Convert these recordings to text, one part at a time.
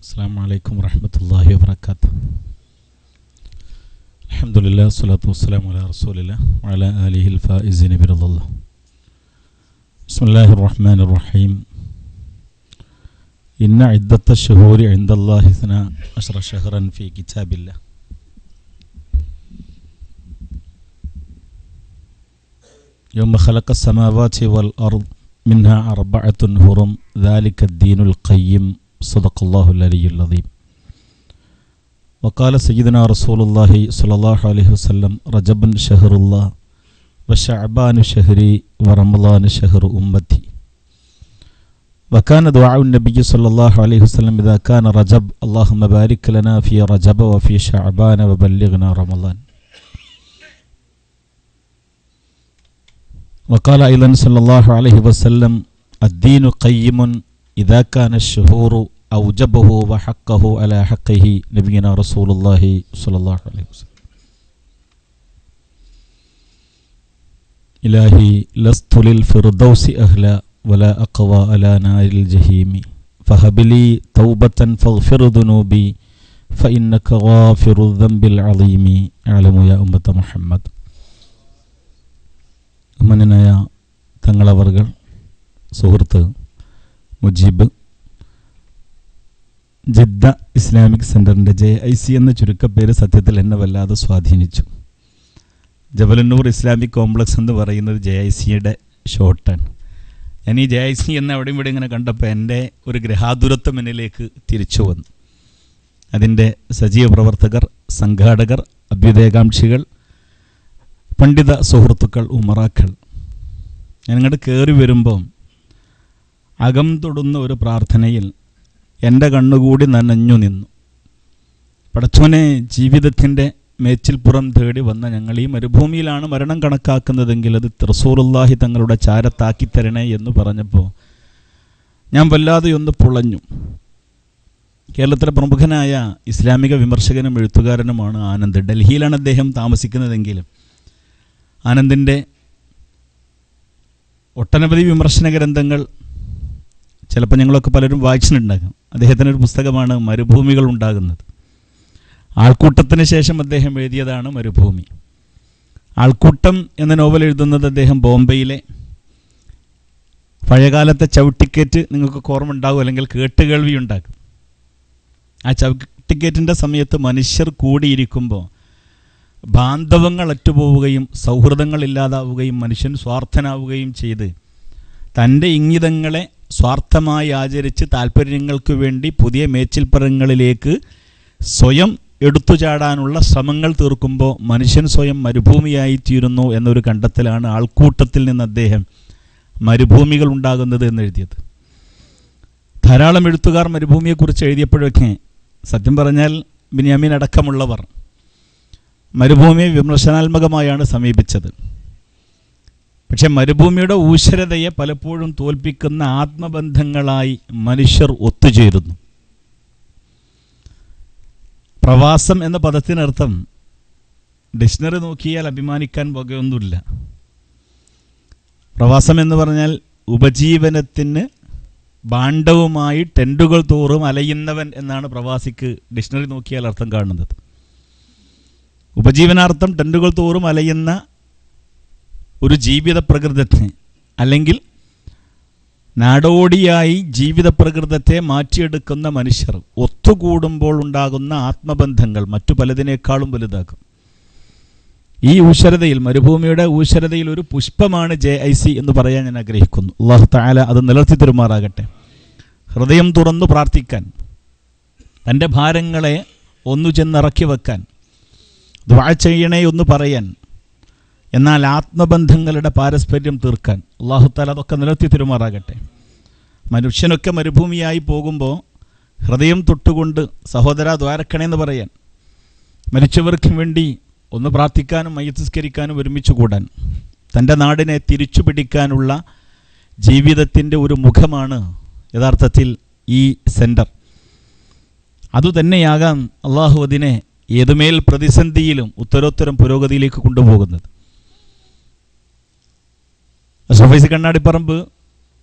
السلام عليكم ورحمة الله وبركاته الحمد لله والصلاة والسلام على رسول الله وعلى آله الفائزين برضا الله بسم الله الرحمن الرحيم إن عدة الشهور عند الله اثنا عشر شهرا في كتاب الله يوم خلق السماوات والأرض منها أربعة هرم ذلك الدين القيم صدق الله العلي العظيم وقال سيدنا رسول الله صلى الله عليه وسلم رجب شهر الله وشعبان شهري ورمضان شهر أمتي وكان دعاء النبي صلى الله عليه وسلم إذا كان رجب اللهم بارك لنا في رجب وفي شعبان وبلغنا رمضان وقال أيضا صلى الله عليه وسلم الدين قيم إذا كان الشهور أوجبه وحقه على حقه نبينا رسول الله صلى الله عليه وسلم إلهي لست للفردوس أهلا ولا أقوى على نار الجحيم فهب لي توبة فاغفر ذنوبي فإنك غافر الذنب العظيم أعلم يا أمة محمد ഉമ്മനായ തങ്ങളവർകൾ സുഹൃത്ത് മുജീബ് ജിദ്ദ ഇസ്ലാമിക് സെൻറ്ററിൻ്റെ ജെ ഐ സി എന്ന ചുരുക്കപ്പേര് സത്യത്തിൽ എന്നെ വല്ലാതെ സ്വാധീനിച്ചു ജബലന്നൂർ ഇസ്ലാമിക് കോംപ്ലക്സ് എന്ന് പറയുന്നത് ജെ ഐ സിയുടെ ഷോർട്ടാണ് ഞാൻ ഈ ജെ ഐ സി എന്ന അവിടെയും ഇവിടെ ഇങ്ങനെ കണ്ടപ്പോൾ എൻ്റെ ഒരു ഗ്രഹാതുരത്വം എന്നിലേക്ക് തിരിച്ചു വന്നു അതിൻ്റെ സജീവ പ്രവർത്തകർ സംഘാടകർ അഭ്യുദയകാംക്ഷികൾ പണ്ഡിത സുഹൃത്തുക്കൾ ഉമറാക്കൾ ഞാൻ ഇങ്ങോട്ട് കയറി വരുമ്പം അകം തൊടുന്ന ഒരു പ്രാർത്ഥനയിൽ എൻ്റെ കണ്ണുകൂടി നനഞ്ഞു നിന്നു പടച്ചോനെ ജീവിതത്തിൻ്റെ മേച്ചിൽപ്പുറം തേടി വന്ന ഞങ്ങൾ ഈ മരുഭൂമിയിലാണ് മരണം കണക്കാക്കുന്നതെങ്കിൽ അത് ത്രസൂറുല്ലാഹി തങ്ങളുടെ ചാരത്താക്കി തരണേ എന്ന് പറഞ്ഞപ്പോൾ ഞാൻ വല്ലാതെ ഒന്ന് പുളഞ്ഞു കേരളത്തിലെ പ്രമുഖനായ ഇസ്ലാമിക വിമർശകനും എഴുത്തുകാരനുമാണ് ആനന്ദ് ഡൽഹിയിലാണ് അദ്ദേഹം താമസിക്കുന്നതെങ്കിലും ആനന്ദിൻ്റെ ഒട്ടനവധി വിമർശന ഗ്രന്ഥങ്ങൾ ചിലപ്പോൾ ഞങ്ങളൊക്കെ പലരും വായിച്ചിട്ടുണ്ടാകും അദ്ദേഹത്തിൻ്റെ ഒരു പുസ്തകമാണ് മരുഭൂമികൾ ഉണ്ടാകുന്നത് ആൾക്കൂട്ടത്തിന് ശേഷം അദ്ദേഹം എഴുതിയതാണ് മരുഭൂമി ആൾക്കൂട്ടം എന്ന നോവൽ എഴുതുന്നത് അദ്ദേഹം ബോംബെയിലെ പഴയകാലത്തെ ചവിട്ടിക്കേറ്റ് നിങ്ങൾക്ക് ഓർമ്മ ഉണ്ടാകും അല്ലെങ്കിൽ കേട്ടുകേൾവി ഉണ്ടാകും ആ ചവിട്ടിക്കേറ്റിൻ്റെ സമയത്ത് മനുഷ്യർ കൂടിയിരിക്കുമ്പോൾ ബാന്ധവങ്ങൾ അറ്റുപോവുകയും സൗഹൃദങ്ങൾ ഇല്ലാതാവുകയും മനുഷ്യൻ സ്വാർത്ഥനാവുകയും ചെയ്ത് തൻ്റെ ഇംഗിതങ്ങളെ സ്വാർത്ഥമായി ആചരിച്ച് താല്പര്യങ്ങൾക്ക് വേണ്ടി പുതിയ മേച്ചിൽപ്പറങ്ങളിലേക്ക് സ്വയം എടുത്തു ചാടാനുള്ള ശ്രമങ്ങൾ തീർക്കുമ്പോൾ മനുഷ്യൻ സ്വയം മരുഭൂമിയായി തീരുന്നു എന്നൊരു കണ്ടെത്തലാണ് ആൾക്കൂട്ടത്തിൽ നിന്ന് അദ്ദേഹം മരുഭൂമികൾ ഉണ്ടാകുന്നത് എന്നെഴുതിയത് ധാരാളം എഴുത്തുകാർ മരുഭൂമിയെക്കുറിച്ച് എഴുതിയപ്പോഴൊക്കെ സത്യം പറഞ്ഞാൽ ബിന്യാമീൻ അടക്കമുള്ളവർ മരുഭൂമിയെ വിമർശനാത്മകമായാണ് സമീപിച്ചത് പക്ഷെ മരുഭൂമിയുടെ ഊശ്വരതയെ പലപ്പോഴും തോൽപ്പിക്കുന്ന ആത്മബന്ധങ്ങളായി മനുഷ്യർ ഒത്തുചേരുന്നു പ്രവാസം എന്ന പദത്തിനർത്ഥം ഡിക്ഷണറി നോക്കിയാൽ അഭിമാനിക്കാൻ വകയൊന്നുമില്ല പ്രവാസം എന്ന് പറഞ്ഞാൽ ഉപജീവനത്തിന് ഭാണ്ഡവുമായി ടെൻറ്റുകൾ തോറും അലയുന്നവൻ എന്നാണ് പ്രവാസിക്ക് ഡിക്ഷണറി നോക്കിയാൽ അർത്ഥം കാണുന്നത് ഉപജീവനാർത്ഥം ടെൻറ്റുകൾ തോറും അലയുന്ന ഒരു ജീവിത പ്രകൃതത്തെ അല്ലെങ്കിൽ നാടോടിയായി ജീവിത പ്രകൃതത്തെ മാറ്റിയെടുക്കുന്ന മനുഷ്യർ ഒത്തുകൂടുമ്പോൾ ഉണ്ടാകുന്ന ആത്മബന്ധങ്ങൾ മറ്റു പലതിനേക്കാളും വലുതാക്കും ഈ ഊശ്വരതയിൽ മരുഭൂമിയുടെ ഊശ്വരതയിൽ ഒരു പുഷ്പമാണ് ജെ ഐ സി എന്ന് പറയാൻ ഞാൻ ആഗ്രഹിക്കുന്നു അള്ളാഹു താല അത് നിലർത്തി തരുമാറാകട്ടെ ഹൃദയം തുറന്നു പ്രാർത്ഥിക്കാൻ തൻ്റെ ഭാരങ്ങളെ ഒന്നു ചെന്നിറക്കി വെക്കാൻ ദ്വാ ചെയ്യണേ ഒന്ന് പറയാൻ എന്നാൽ ആത്മബന്ധങ്ങളുടെ പാരസ്പര്യം തീർക്കാൻ അള്ളാഹുത്താല അതൊക്കെ നിലർത്തി തിരുമാറാകട്ടെ മനുഷ്യനൊക്കെ മരുഭൂമിയായി പോകുമ്പോൾ ഹൃദയം തൊട്ടുകൊണ്ട് സഹോദര ദ്വാരക്കണേ എന്ന് പറയാൻ മരിച്ചവർക്ക് വേണ്ടി ഒന്ന് പ്രാർത്ഥിക്കാനും മയ്യത്തിസ്കരിക്കാനും ഒരുമിച്ച് കൂടാൻ തൻ്റെ നാടിനെ തിരിച്ചു പിടിക്കാനുള്ള ജീവിതത്തിൻ്റെ ഒരു മുഖമാണ് യഥാർത്ഥത്തിൽ ഈ സെൻറ്റർ അതുതന്നെയാകാം അള്ളാഹു അതിനെ ഏതുമേൽ പ്രതിസന്ധിയിലും ഉത്തരോത്തരം പുരോഗതിയിലേക്ക് കൊണ്ടുപോകുന്നത് അഷഫൈസ് കണ്ണാടിപ്പറമ്പ്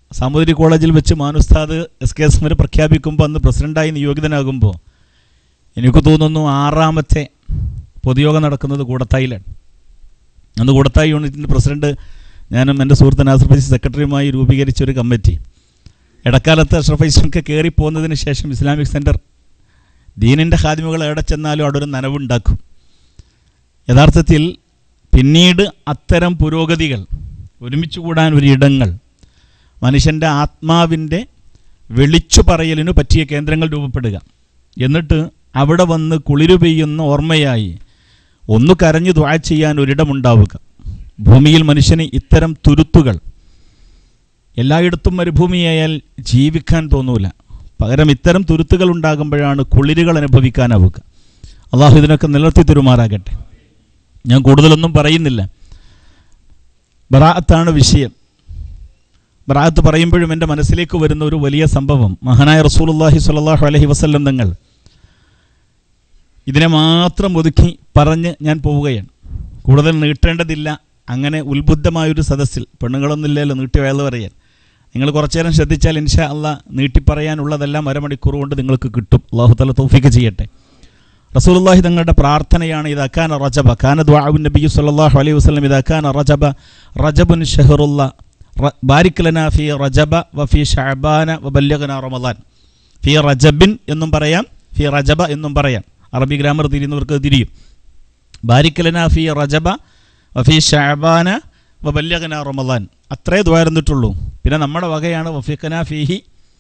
സാമൂതിരി കോളേജിൽ വെച്ച് മാനുസ്താദ് എസ് കെ എസ് പ്രഖ്യാപിക്കുമ്പോൾ അന്ന് പ്രസിഡൻ്റായി നിയോഗിതനാകുമ്പോൾ എനിക്ക് തോന്നുന്നു ആറാമത്തെ പൊതുയോഗം നടക്കുന്നത് കൂടത്തായിലാണ് അന്ന് കൂടത്തായി യൂണിറ്റിൻ്റെ പ്രസിഡന്റ് ഞാനും എൻ്റെ സുഹൃത്ത് നാസർ ഫൈസി സെക്രട്ടറിയുമായി രൂപീകരിച്ച ഒരു കമ്മിറ്റി ഇടക്കാലത്ത് അഷ്റഫ് ഫൈസൊക്കെ കയറിപ്പോകുന്നതിന് ശേഷം ഇസ്ലാമിക് സെൻറ്റർ ദീനിൻ്റെ ഹാദിമുകൾ എവിടെ ചെന്നാലും അവിടെ ഒരു നനവുണ്ടാക്കും യഥാർത്ഥത്തിൽ പിന്നീട് അത്തരം പുരോഗതികൾ ഒരുമിച്ച് കൂടാൻ ഒരു ഇടങ്ങൾ മനുഷ്യൻ്റെ ആത്മാവിൻ്റെ വെളിച്ചു പറയലിനു പറ്റിയ കേന്ദ്രങ്ങൾ രൂപപ്പെടുക എന്നിട്ട് അവിടെ വന്ന് കുളിരു പെയ്യുന്ന ഓർമ്മയായി ഒന്ന് കരഞ്ഞു ദ്വാ ചെയ്യാൻ ഒരിടമുണ്ടാവുക ഭൂമിയിൽ മനുഷ്യന് ഇത്തരം തുരുത്തുകൾ എല്ലായിടത്തും മരുഭൂമിയായാൽ ജീവിക്കാൻ തോന്നൂല പകരം ഇത്തരം തുരുത്തുകൾ ഉണ്ടാകുമ്പോഴാണ് കുളിരുകൾ അനുഭവിക്കാനാവുക അള്ളാഹു ഇതിനൊക്കെ നിലർത്തി തരുമാറാകട്ടെ ഞാൻ കൂടുതലൊന്നും പറയുന്നില്ല ബറാഅത്താണ് വിഷയം ബറാഅത്ത് പറയുമ്പോഴും എൻ്റെ മനസ്സിലേക്ക് വരുന്ന ഒരു വലിയ സംഭവം മഹാനായ റസൂലുള്ളാഹി സ്വല്ലല്ലാഹു അലൈഹി വസല്ലം തങ്ങൾ ഇതിനെ മാത്രം ഒതുക്കി പറഞ്ഞ് ഞാൻ പോവുകയാണ് കൂടുതൽ നീട്ടേണ്ടതില്ല അങ്ങനെ ഉത്ബുദ്ധമായൊരു സദസ്സിൽ പെണ്ണുങ്ങളൊന്നുമില്ലല്ലോ നീട്ടി വയല് പറയാൻ നിങ്ങൾ കുറച്ചു നേരം ശ്രദ്ധിച്ചാൽ ഇൻഷാ അല്ല നീട്ടിപ്പറയാനുള്ളതെല്ലാം അരമണിക്കൂർ കൊണ്ട് നിങ്ങൾക്ക് കിട്ടും അള്ളാഹു തല തൗഫീക്ക് ചെയ്യട്ടെ റസൂലുള്ളാഹി തങ്ങളുടെ പ്രാർത്ഥനയാണ് ഇതാക്കാൻ റജബ ഖാന ദ്വാഉൻ നബി സല്ലല്ലാഹു അലൈഹി വസല്ലം ഇതാക്കാൻ റജബ റജബുൻ ഷഹറുള്ള ബാരിക് ലനാ ഫി റജബ വ ഫി ഷഅബാന വ ബല്ലഗന റമളാൻ ഫി റജബിൻ എന്നും പറയാം ഫി റജബ എന്നും പറയാം അറബി ഗ്രാമർ തിരിയുന്നവർക്ക് അത് തിരിയും ബാരിക് ലനാ ഫി റജബ വ ഫി ഷഅബാന വ ബല്ലഗന റമളാൻ അത്രേ ദ്വാരുന്നിട്ടുള്ളൂ പിന്നെ നമ്മുടെ വകയാണ് വഫിഖന ഫീഹി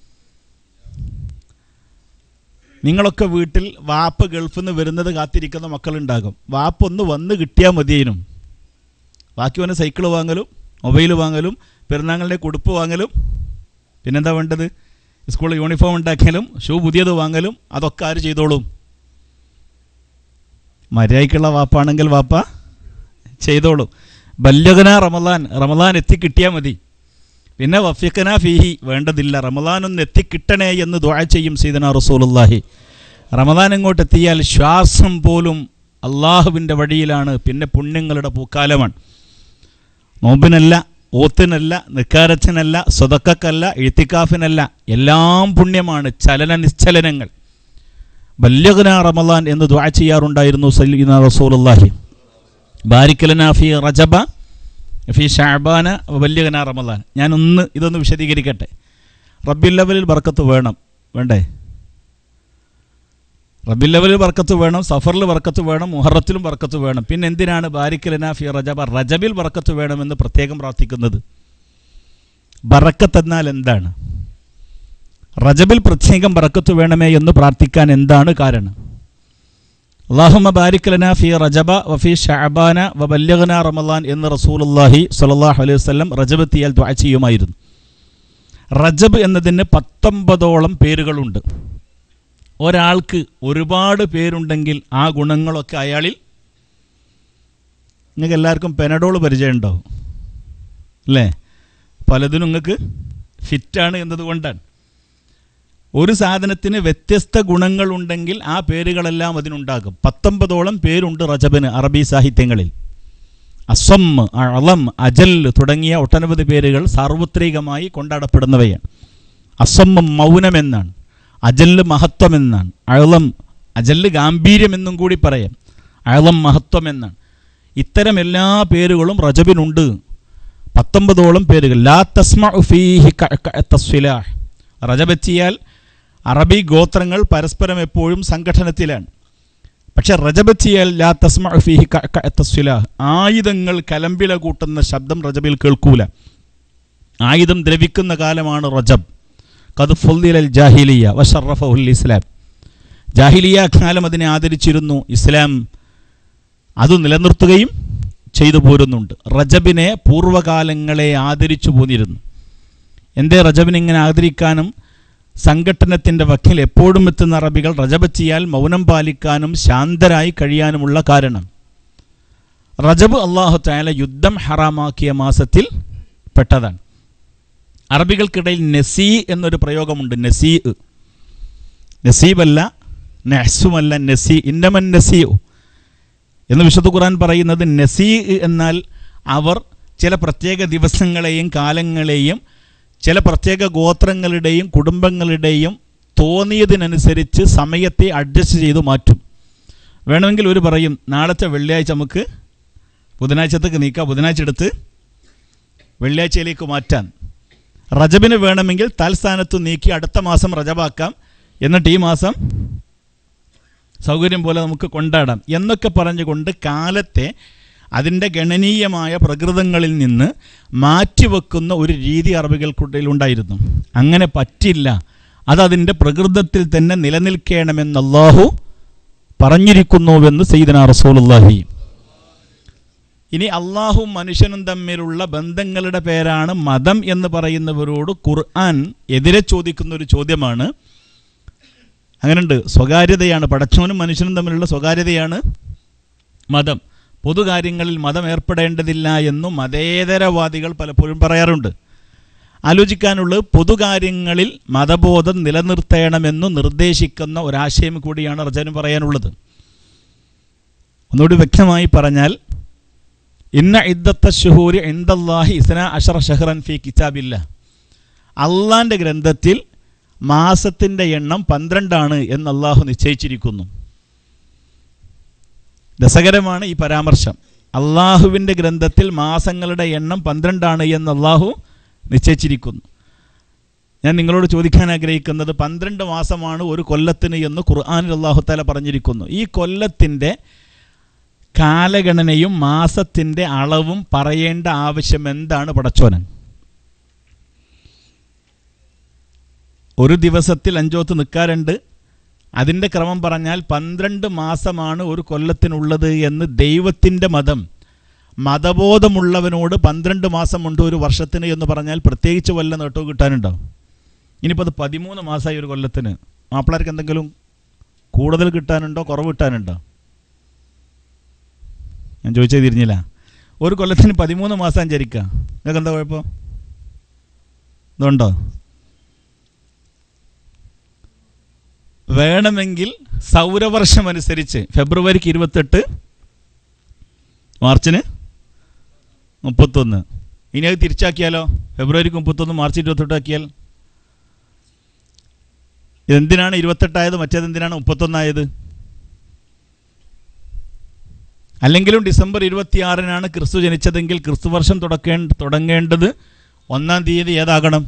നിങ്ങളൊക്കെ വീട്ടിൽ വാപ്പ് ഗൾഫിൽ നിന്ന് വരുന്നത് കാത്തിരിക്കുന്ന മക്കളുണ്ടാകും വാപ്പ് ഒന്ന് വന്ന് കിട്ടിയാൽ മതിയേനും ബാക്കി വന്ന് സൈക്കിൾ വാങ്ങലും മൊബൈൽ വാങ്ങലും പെരുന്നാങ്ങളുടെ കുടുപ്പ് വാങ്ങലും പിന്നെന്താ വേണ്ടത് സ്കൂളിൽ യൂണിഫോം ഉണ്ടാക്കിയാലും ഷൂ പുതിയത് വാങ്ങലും അതൊക്കെ ആര് ചെയ്തോളും മര്യാദയ്ക്കുള്ള വാപ്പാണെങ്കിൽ വാപ്പ ചെയ്തോളൂ ബല്യകന റമലാൻ റമലാൻ എത്തിക്കിട്ടിയാൽ മതി പിന്നെ വഫിഖന ഫീഹി വേണ്ടതില്ല റമലാൻ ഒന്ന് എത്തിക്കിട്ടണേ എന്ന് ദ്വാ ചെയ്യും സീദന റസൂലുല്ലാഹി റമലാൻ ഇങ്ങോട്ട് എത്തിയാൽ ശ്വാസം പോലും അള്ളാഹുവിൻ്റെ വഴിയിലാണ് പിന്നെ പുണ്യങ്ങളുടെ പൂക്കാലമാണ് നോമ്പിനല്ല ഓത്തിനല്ല നിക്കാരച്ചനല്ല സ്വതക്കല്ല എഴുത്തിക്കാഫിനല്ല എല്ലാം പുണ്യമാണ് ചലന നിശ്ചലനങ്ങൾ ബല്യകന റമലാൻ എന്ന് ദ്വാ ചെയ്യാറുണ്ടായിരുന്നു സല്ലീന റസൂലുല്ലാഹി ബാരിക്കലന ഫി റജബ ഫി ഷാബാന വല്യകന റമലാൻ ഞാൻ ഒന്ന് ഇതൊന്ന് വിശദീകരിക്കട്ടെ റബ്ബിൽ ലെവലിൽ ബർക്കത്ത് വേണം വേണ്ടേ റബ്ബിൽ ലെവലിൽ ബർക്കത്ത് വേണം സഫറിൽ ബർക്കത്ത് വേണം മുഹറത്തിലും ബർക്കത്ത് വേണം പിന്നെ എന്തിനാണ് ബാരിക്കലന ഫി റജബ റജബിൽ ബർക്കത്ത് വേണമെന്ന് പ്രത്യേകം പ്രാർത്ഥിക്കുന്നത് ബറക്കത്ത് എന്നാൽ എന്താണ് റജബിൽ പ്രത്യേകം ബറക്കത്ത് വേണമേ എന്ന് പ്രാർത്ഥിക്കാൻ എന്താണ് കാരണം അള്ളാഹുമ ബാരിക്കലന ഫി റജബ വഫി ഷഅബാന വബല്ലഗന റമലാൻ എന്ന് റസൂലുള്ളാഹി സ്വല്ലല്ലാഹു അലൈഹി വസല്ലം റജബ് എത്തിയാൽ ദുആ ചെയ്യുമായിരുന്നു റജബ് എന്നതിന് പത്തൊമ്പതോളം പേരുകളുണ്ട് ഒരാൾക്ക് ഒരുപാട് പേരുണ്ടെങ്കിൽ ആ ഗുണങ്ങളൊക്കെ അയാളിൽ നിങ്ങൾക്ക് എല്ലാവർക്കും പെനഡോൾ പരിചയമുണ്ടോ അല്ലേ പലതിനും നിങ്ങൾക്ക് ഫിറ്റാണ് എന്നതുകൊണ്ടാണ് ഒരു സാധനത്തിന് വ്യത്യസ്ത ഗുണങ്ങളുണ്ടെങ്കിൽ ആ പേരുകളെല്ലാം അതിനുണ്ടാകും പത്തൊമ്പതോളം പേരുണ്ട് റജബിന് അറബി സാഹിത്യങ്ങളിൽ അസം അളം അജൽ തുടങ്ങിയ ഒട്ടനവധി പേരുകൾ സാർവത്രികമായി കൊണ്ടാടപ്പെടുന്നവയാണ് അസം മൗനമെന്നാണ് അജല് മഹത്വമെന്നാണ് അഴളം അജല് ഗാംഭീര്യമെന്നും കൂടി പറയാം അഴളം മഹത്വമെന്നാണ് ഇത്തരം എല്ലാ പേരുകളും റജബിനുണ്ട് പത്തൊമ്പതോളം പേരുകൾ ലാ തസ്മ ഫീഹി തസ്വിലാഹ് റജബെത്തിയാൽ അറബി ഗോത്രങ്ങൾ പരസ്പരം എപ്പോഴും സംഘടനത്തിലാണ് പക്ഷെ റജബെത്തിയാൽ ലാ തസ്മ ഫീഹി തസ്വിലാഹ് ആയുധങ്ങൾ കലമ്പില കൂട്ടുന്ന ശബ്ദം റജബിൽ കേൾക്കൂല ആയുധം ദ്രവിക്കുന്ന കാലമാണ് റജബ് കത് ഫുല്ലിൽ ജാഹിലിയ വഷറഫുൽ ഇസ്ലാം ജാഹിലിയ കാലം അതിനെ ആദരിച്ചിരുന്നു ഇസ്ലാം അത് നിലനിർത്തുകയും ചെയ്തു പോരുന്നുണ്ട് റജബിനെ പൂർവ്വകാലങ്ങളെ ആദരിച്ചു പോന്നിരുന്നു എന്തേ റജബിനെ ഇങ്ങനെ ആദരിക്കാനും സംഘട്ടനത്തിൻ്റെ വക്കിൽ എപ്പോഴും എത്തുന്ന അറബികൾ റജബ് ചെയ്യാൽ മൗനം പാലിക്കാനും ശാന്തരായി കഴിയാനുമുള്ള കാരണം റജബ് അള്ളാഹു താല യുദ്ധം ഹറാമാക്കിയ മാസത്തിൽ പെട്ടതാണ് അറബികൾക്കിടയിൽ നസീ എന്നൊരു പ്രയോഗമുണ്ട് നസീ നസീബല്ല നെഹ്സുമല്ല നസീ ഇന്നമൻ നസീഉ എന്ന് വിശുദ്ധ ഖുർആൻ പറയുന്നത് നസീ എന്നാൽ അവർ ചില പ്രത്യേക ദിവസങ്ങളെയും കാലങ്ങളെയും ചില പ്രത്യേക ഗോത്രങ്ങളുടെയും കുടുംബങ്ങളുടെയും തോന്നിയതിനനുസരിച്ച് സമയത്തെ അഡ്ജസ്റ്റ് ചെയ്തു മാറ്റും വേണമെങ്കിൽ ഒരു പറയും നാളത്തെ വെള്ളിയാഴ്ച നമുക്ക് ബുധനാഴ്ചത്തേക്ക് നീക്കാം ബുധനാഴ്ച എടുത്ത് വെള്ളിയാഴ്ചയിലേക്ക് മാറ്റാൻ റജബിന് വേണമെങ്കിൽ തൽസ്ഥാനത്ത് നീക്കി അടുത്ത മാസം റജബാക്കാം എന്നിട്ട് ഈ മാസം സൗകര്യം പോലെ നമുക്ക് കൊണ്ടാടാം എന്നൊക്കെ പറഞ്ഞുകൊണ്ട് കാലത്തെ അതിൻ്റെ ഗണനീയമായ പ്രകൃതങ്ങളിൽ നിന്ന് മാറ്റിവെക്കുന്ന ഒരു രീതി അറബികൾക്കിടയിൽ ഉണ്ടായിരുന്നു അങ്ങനെ പറ്റില്ല അതതിൻ്റെ പ്രകൃതത്തിൽ തന്നെ നിലനിൽക്കണമെന്ന് അള്ളാഹു പറഞ്ഞിരിക്കുന്നുവെന്ന് സയ്യിദന റസൂലുള്ളാഹി ഇനി അള്ളാഹും മനുഷ്യനും തമ്മിലുള്ള ബന്ധങ്ങളുടെ പേരാണ് മതം എന്ന് പറയുന്നവരോട് ഖുർആൻ എതിരെ ചോദിക്കുന്ന ഒരു ചോദ്യമാണ് അങ്ങനെയുണ്ട് സ്വകാര്യതയാണ് പടച്ചവനും മനുഷ്യനും തമ്മിലുള്ള സ്വകാര്യതയാണ് മതം പൊതുകാര്യങ്ങളിൽ മതം ഏർപ്പെടേണ്ടതില്ല എന്നും മതേതരവാദികൾ പലപ്പോഴും പറയാറുണ്ട് ആലോചിക്കാനുള്ളത് പൊതുകാര്യങ്ങളിൽ മതബോധം നിലനിർത്തണമെന്ന് നിർദ്ദേശിക്കുന്ന ഒരാശയം കൂടിയാണ് റജനും പറയാനുള്ളത് ഒന്നുകൂടി വ്യക്തമായി പറഞ്ഞാൽ ഇന്ന ഇദ്ദത്ത ഷുഹൂരി ഇന്ദല്ലാഹി ഇസ്ന അഷറ ഷഹ്റൻ ഫി കിതാബില്ല അള്ളാൻ്റെ ഗ്രന്ഥത്തിൽ മാസത്തിൻ്റെ എണ്ണം പന്ത്രണ്ടാണ് എന്ന് അള്ളാഹു നിശ്ചയിച്ചിരിക്കുന്നു രസകരമാണ് ഈ പരാമർശം അള്ളാഹുവിൻ്റെ ഗ്രന്ഥത്തിൽ മാസങ്ങളുടെ എണ്ണം പന്ത്രണ്ടാണ് എന്ന് അള്ളാഹു നിശ്ചയിച്ചിരിക്കുന്നു ഞാൻ നിങ്ങളോട് ചോദിക്കാൻ ആഗ്രഹിക്കുന്നത് പന്ത്രണ്ട് മാസമാണ് ഒരു കൊല്ലത്തിന് എന്ന് ഖുർആാനിൽ അള്ളാഹു താല പറഞ്ഞിരിക്കുന്നു ഈ കൊല്ലത്തിൻ്റെ കാലഗണനയും മാസത്തിൻ്റെ അളവും പറയേണ്ട ആവശ്യം എന്താണ് പടച്ചോനൻ ഒരു ദിവസത്തിൽ അഞ്ചോത്ത് നിൽക്കാറുണ്ട് അതിൻ്റെ ക്രമം പറഞ്ഞാൽ പന്ത്രണ്ട് മാസമാണ് ഒരു കൊല്ലത്തിനുള്ളത് എന്ന് ദൈവത്തിൻ്റെ മതം മതബോധമുള്ളവനോട് പന്ത്രണ്ട് മാസമുണ്ട് ഒരു വർഷത്തിന് എന്ന് പറഞ്ഞാൽ പ്രത്യേകിച്ച് വല്ല നേട്ടവും കിട്ടാനുണ്ടോ ഇനിയിപ്പോൾ അത് പതിമൂന്ന് മാസമായി ഒരു കൊല്ലത്തിന് മാപ്പിളർക്ക് എന്തെങ്കിലും കൂടുതൽ കിട്ടാനുണ്ടോ കുറവ് കിട്ടാനുണ്ടോ ഞാൻ ചോദിച്ചത് തിരിഞ്ഞില്ല ഒരു കൊല്ലത്തിന് പതിമൂന്ന് മാസം ചരിക്കുക നിങ്ങൾക്ക് എന്താ കുഴപ്പം ഇതുണ്ടോ വേണമെങ്കിൽ സൗരവർഷം അനുസരിച്ച് ഫെബ്രുവരിക്ക് ഇരുപത്തെട്ട് മാർച്ചിന് മുപ്പത്തൊന്ന് ഇനി അത് തിരിച്ചാക്കിയാലോ ഫെബ്രുവരിക്ക് മുപ്പത്തൊന്ന് മാർച്ച് ഇരുപത്തെട്ട് ആക്കിയാൽ ഇതെന്തിനാണ് ഇരുപത്തെട്ടായത് മറ്റേതെന്തിനാണ് മുപ്പത്തൊന്നായത് അല്ലെങ്കിലും ഡിസംബർ ഇരുപത്തിയാറിനാണ് ക്രിസ്തു ജനിച്ചതെങ്കിൽ ക്രിസ്തു വർഷം തുടക്കേണ്ട തുടങ്ങേണ്ടത് ഒന്നാം തീയതി ഏതാകണം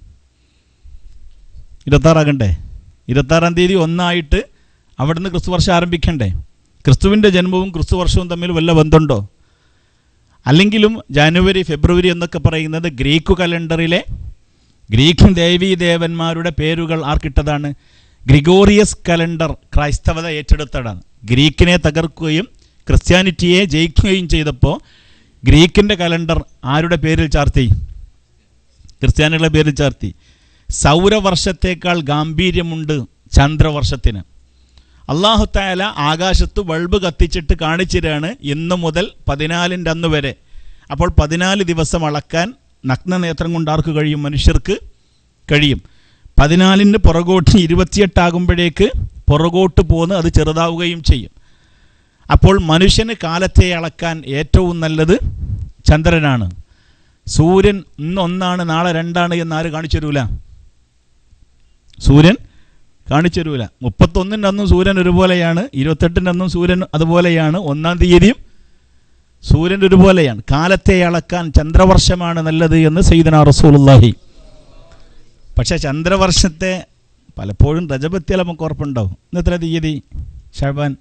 ഇരുപത്താറാകണ്ടേ ഇരുപത്താറാം തീയതി ഒന്നായിട്ട് അവിടുന്ന് ക്രിസ്തു വർഷം ആരംഭിക്കണ്ടേ ക്രിസ്തുവിൻ്റെ ജന്മവും ക്രിസ്തു വർഷവും തമ്മിൽ വല്ല ബന്ധമുണ്ടോ അല്ലെങ്കിലും ജാനുവരി ഫെബ്രുവരി എന്നൊക്കെ പറയുന്നത് ഗ്രീക്ക് കലണ്ടറിലെ ഗ്രീക്ക് ദേവീ ദേവന്മാരുടെ പേരുകൾ ആർക്കിട്ടതാണ് ഗ്രിഗോറിയസ് കലണ്ടർ ക്രൈസ്തവത ഏറ്റെടുത്തതാണ് ഗ്രീക്കിനെ തകർക്കുകയും ക്രിസ്ത്യാനിറ്റിയെ ജയിക്കുകയും ചെയ്തപ്പോൾ ഗ്രീക്കിൻ്റെ കലണ്ടർ ആരുടെ പേരിൽ ചാർത്തി ക്രിസ്ത്യാനികളുടെ പേരിൽ ചാർത്തി സൗരവർഷത്തേക്കാൾ ഗാംഭീര്യമുണ്ട് ചന്ദ്രവർഷത്തിന് അള്ളാഹു താല ആകാശത്ത് ബൾബ് കത്തിച്ചിട്ട് കാണിച്ചിരാണ് ഇന്നു മുതൽ പതിനാലിൻ്റെ അന്ന് വരെ അപ്പോൾ പതിനാല് ദിവസം അളക്കാൻ നഗ്നനേത്രം കൊണ്ട് ആർക്ക് കഴിയും മനുഷ്യർക്ക് കഴിയും പതിനാലിന് പുറകോട്ട് ഇരുപത്തിയെട്ടാകുമ്പോഴേക്ക് പുറകോട്ട് പോന്ന് അത് ചെറുതാവുകയും ചെയ്യും അപ്പോൾ മനുഷ്യന് കാലത്തെ അളക്കാൻ ഏറ്റവും നല്ലത് ചന്ദ്രനാണ് സൂര്യൻ ഇന്ന് ഒന്നാണ് നാളെ രണ്ടാണ് എന്ന് ആര് കാണിച്ചു തരൂല സൂര്യൻ കാണിച്ചു തരൂല മുപ്പത്തൊന്നിൻ്റെ അന്നും സൂര്യൻ ഒരുപോലെയാണ് ഇരുപത്തെട്ടിൻ്റെ അന്നും സൂര്യൻ അതുപോലെയാണ് ഒന്നാം തീയതിയും സൂര്യൻ ഒരുപോലെയാണ് കാലത്തെ അളക്കാൻ ചന്ദ്രവർഷമാണ് നല്ലത് എന്ന് സയ്യിദന റസൂലുള്ളാഹി പക്ഷേ ചന്ദ്രവർഷത്തെ പലപ്പോഴും രജപത്തിയാൽ നമുക്ക് ഉറപ്പുണ്ടാവും ഇന്നത്ര തീയതി ഷാബാൻ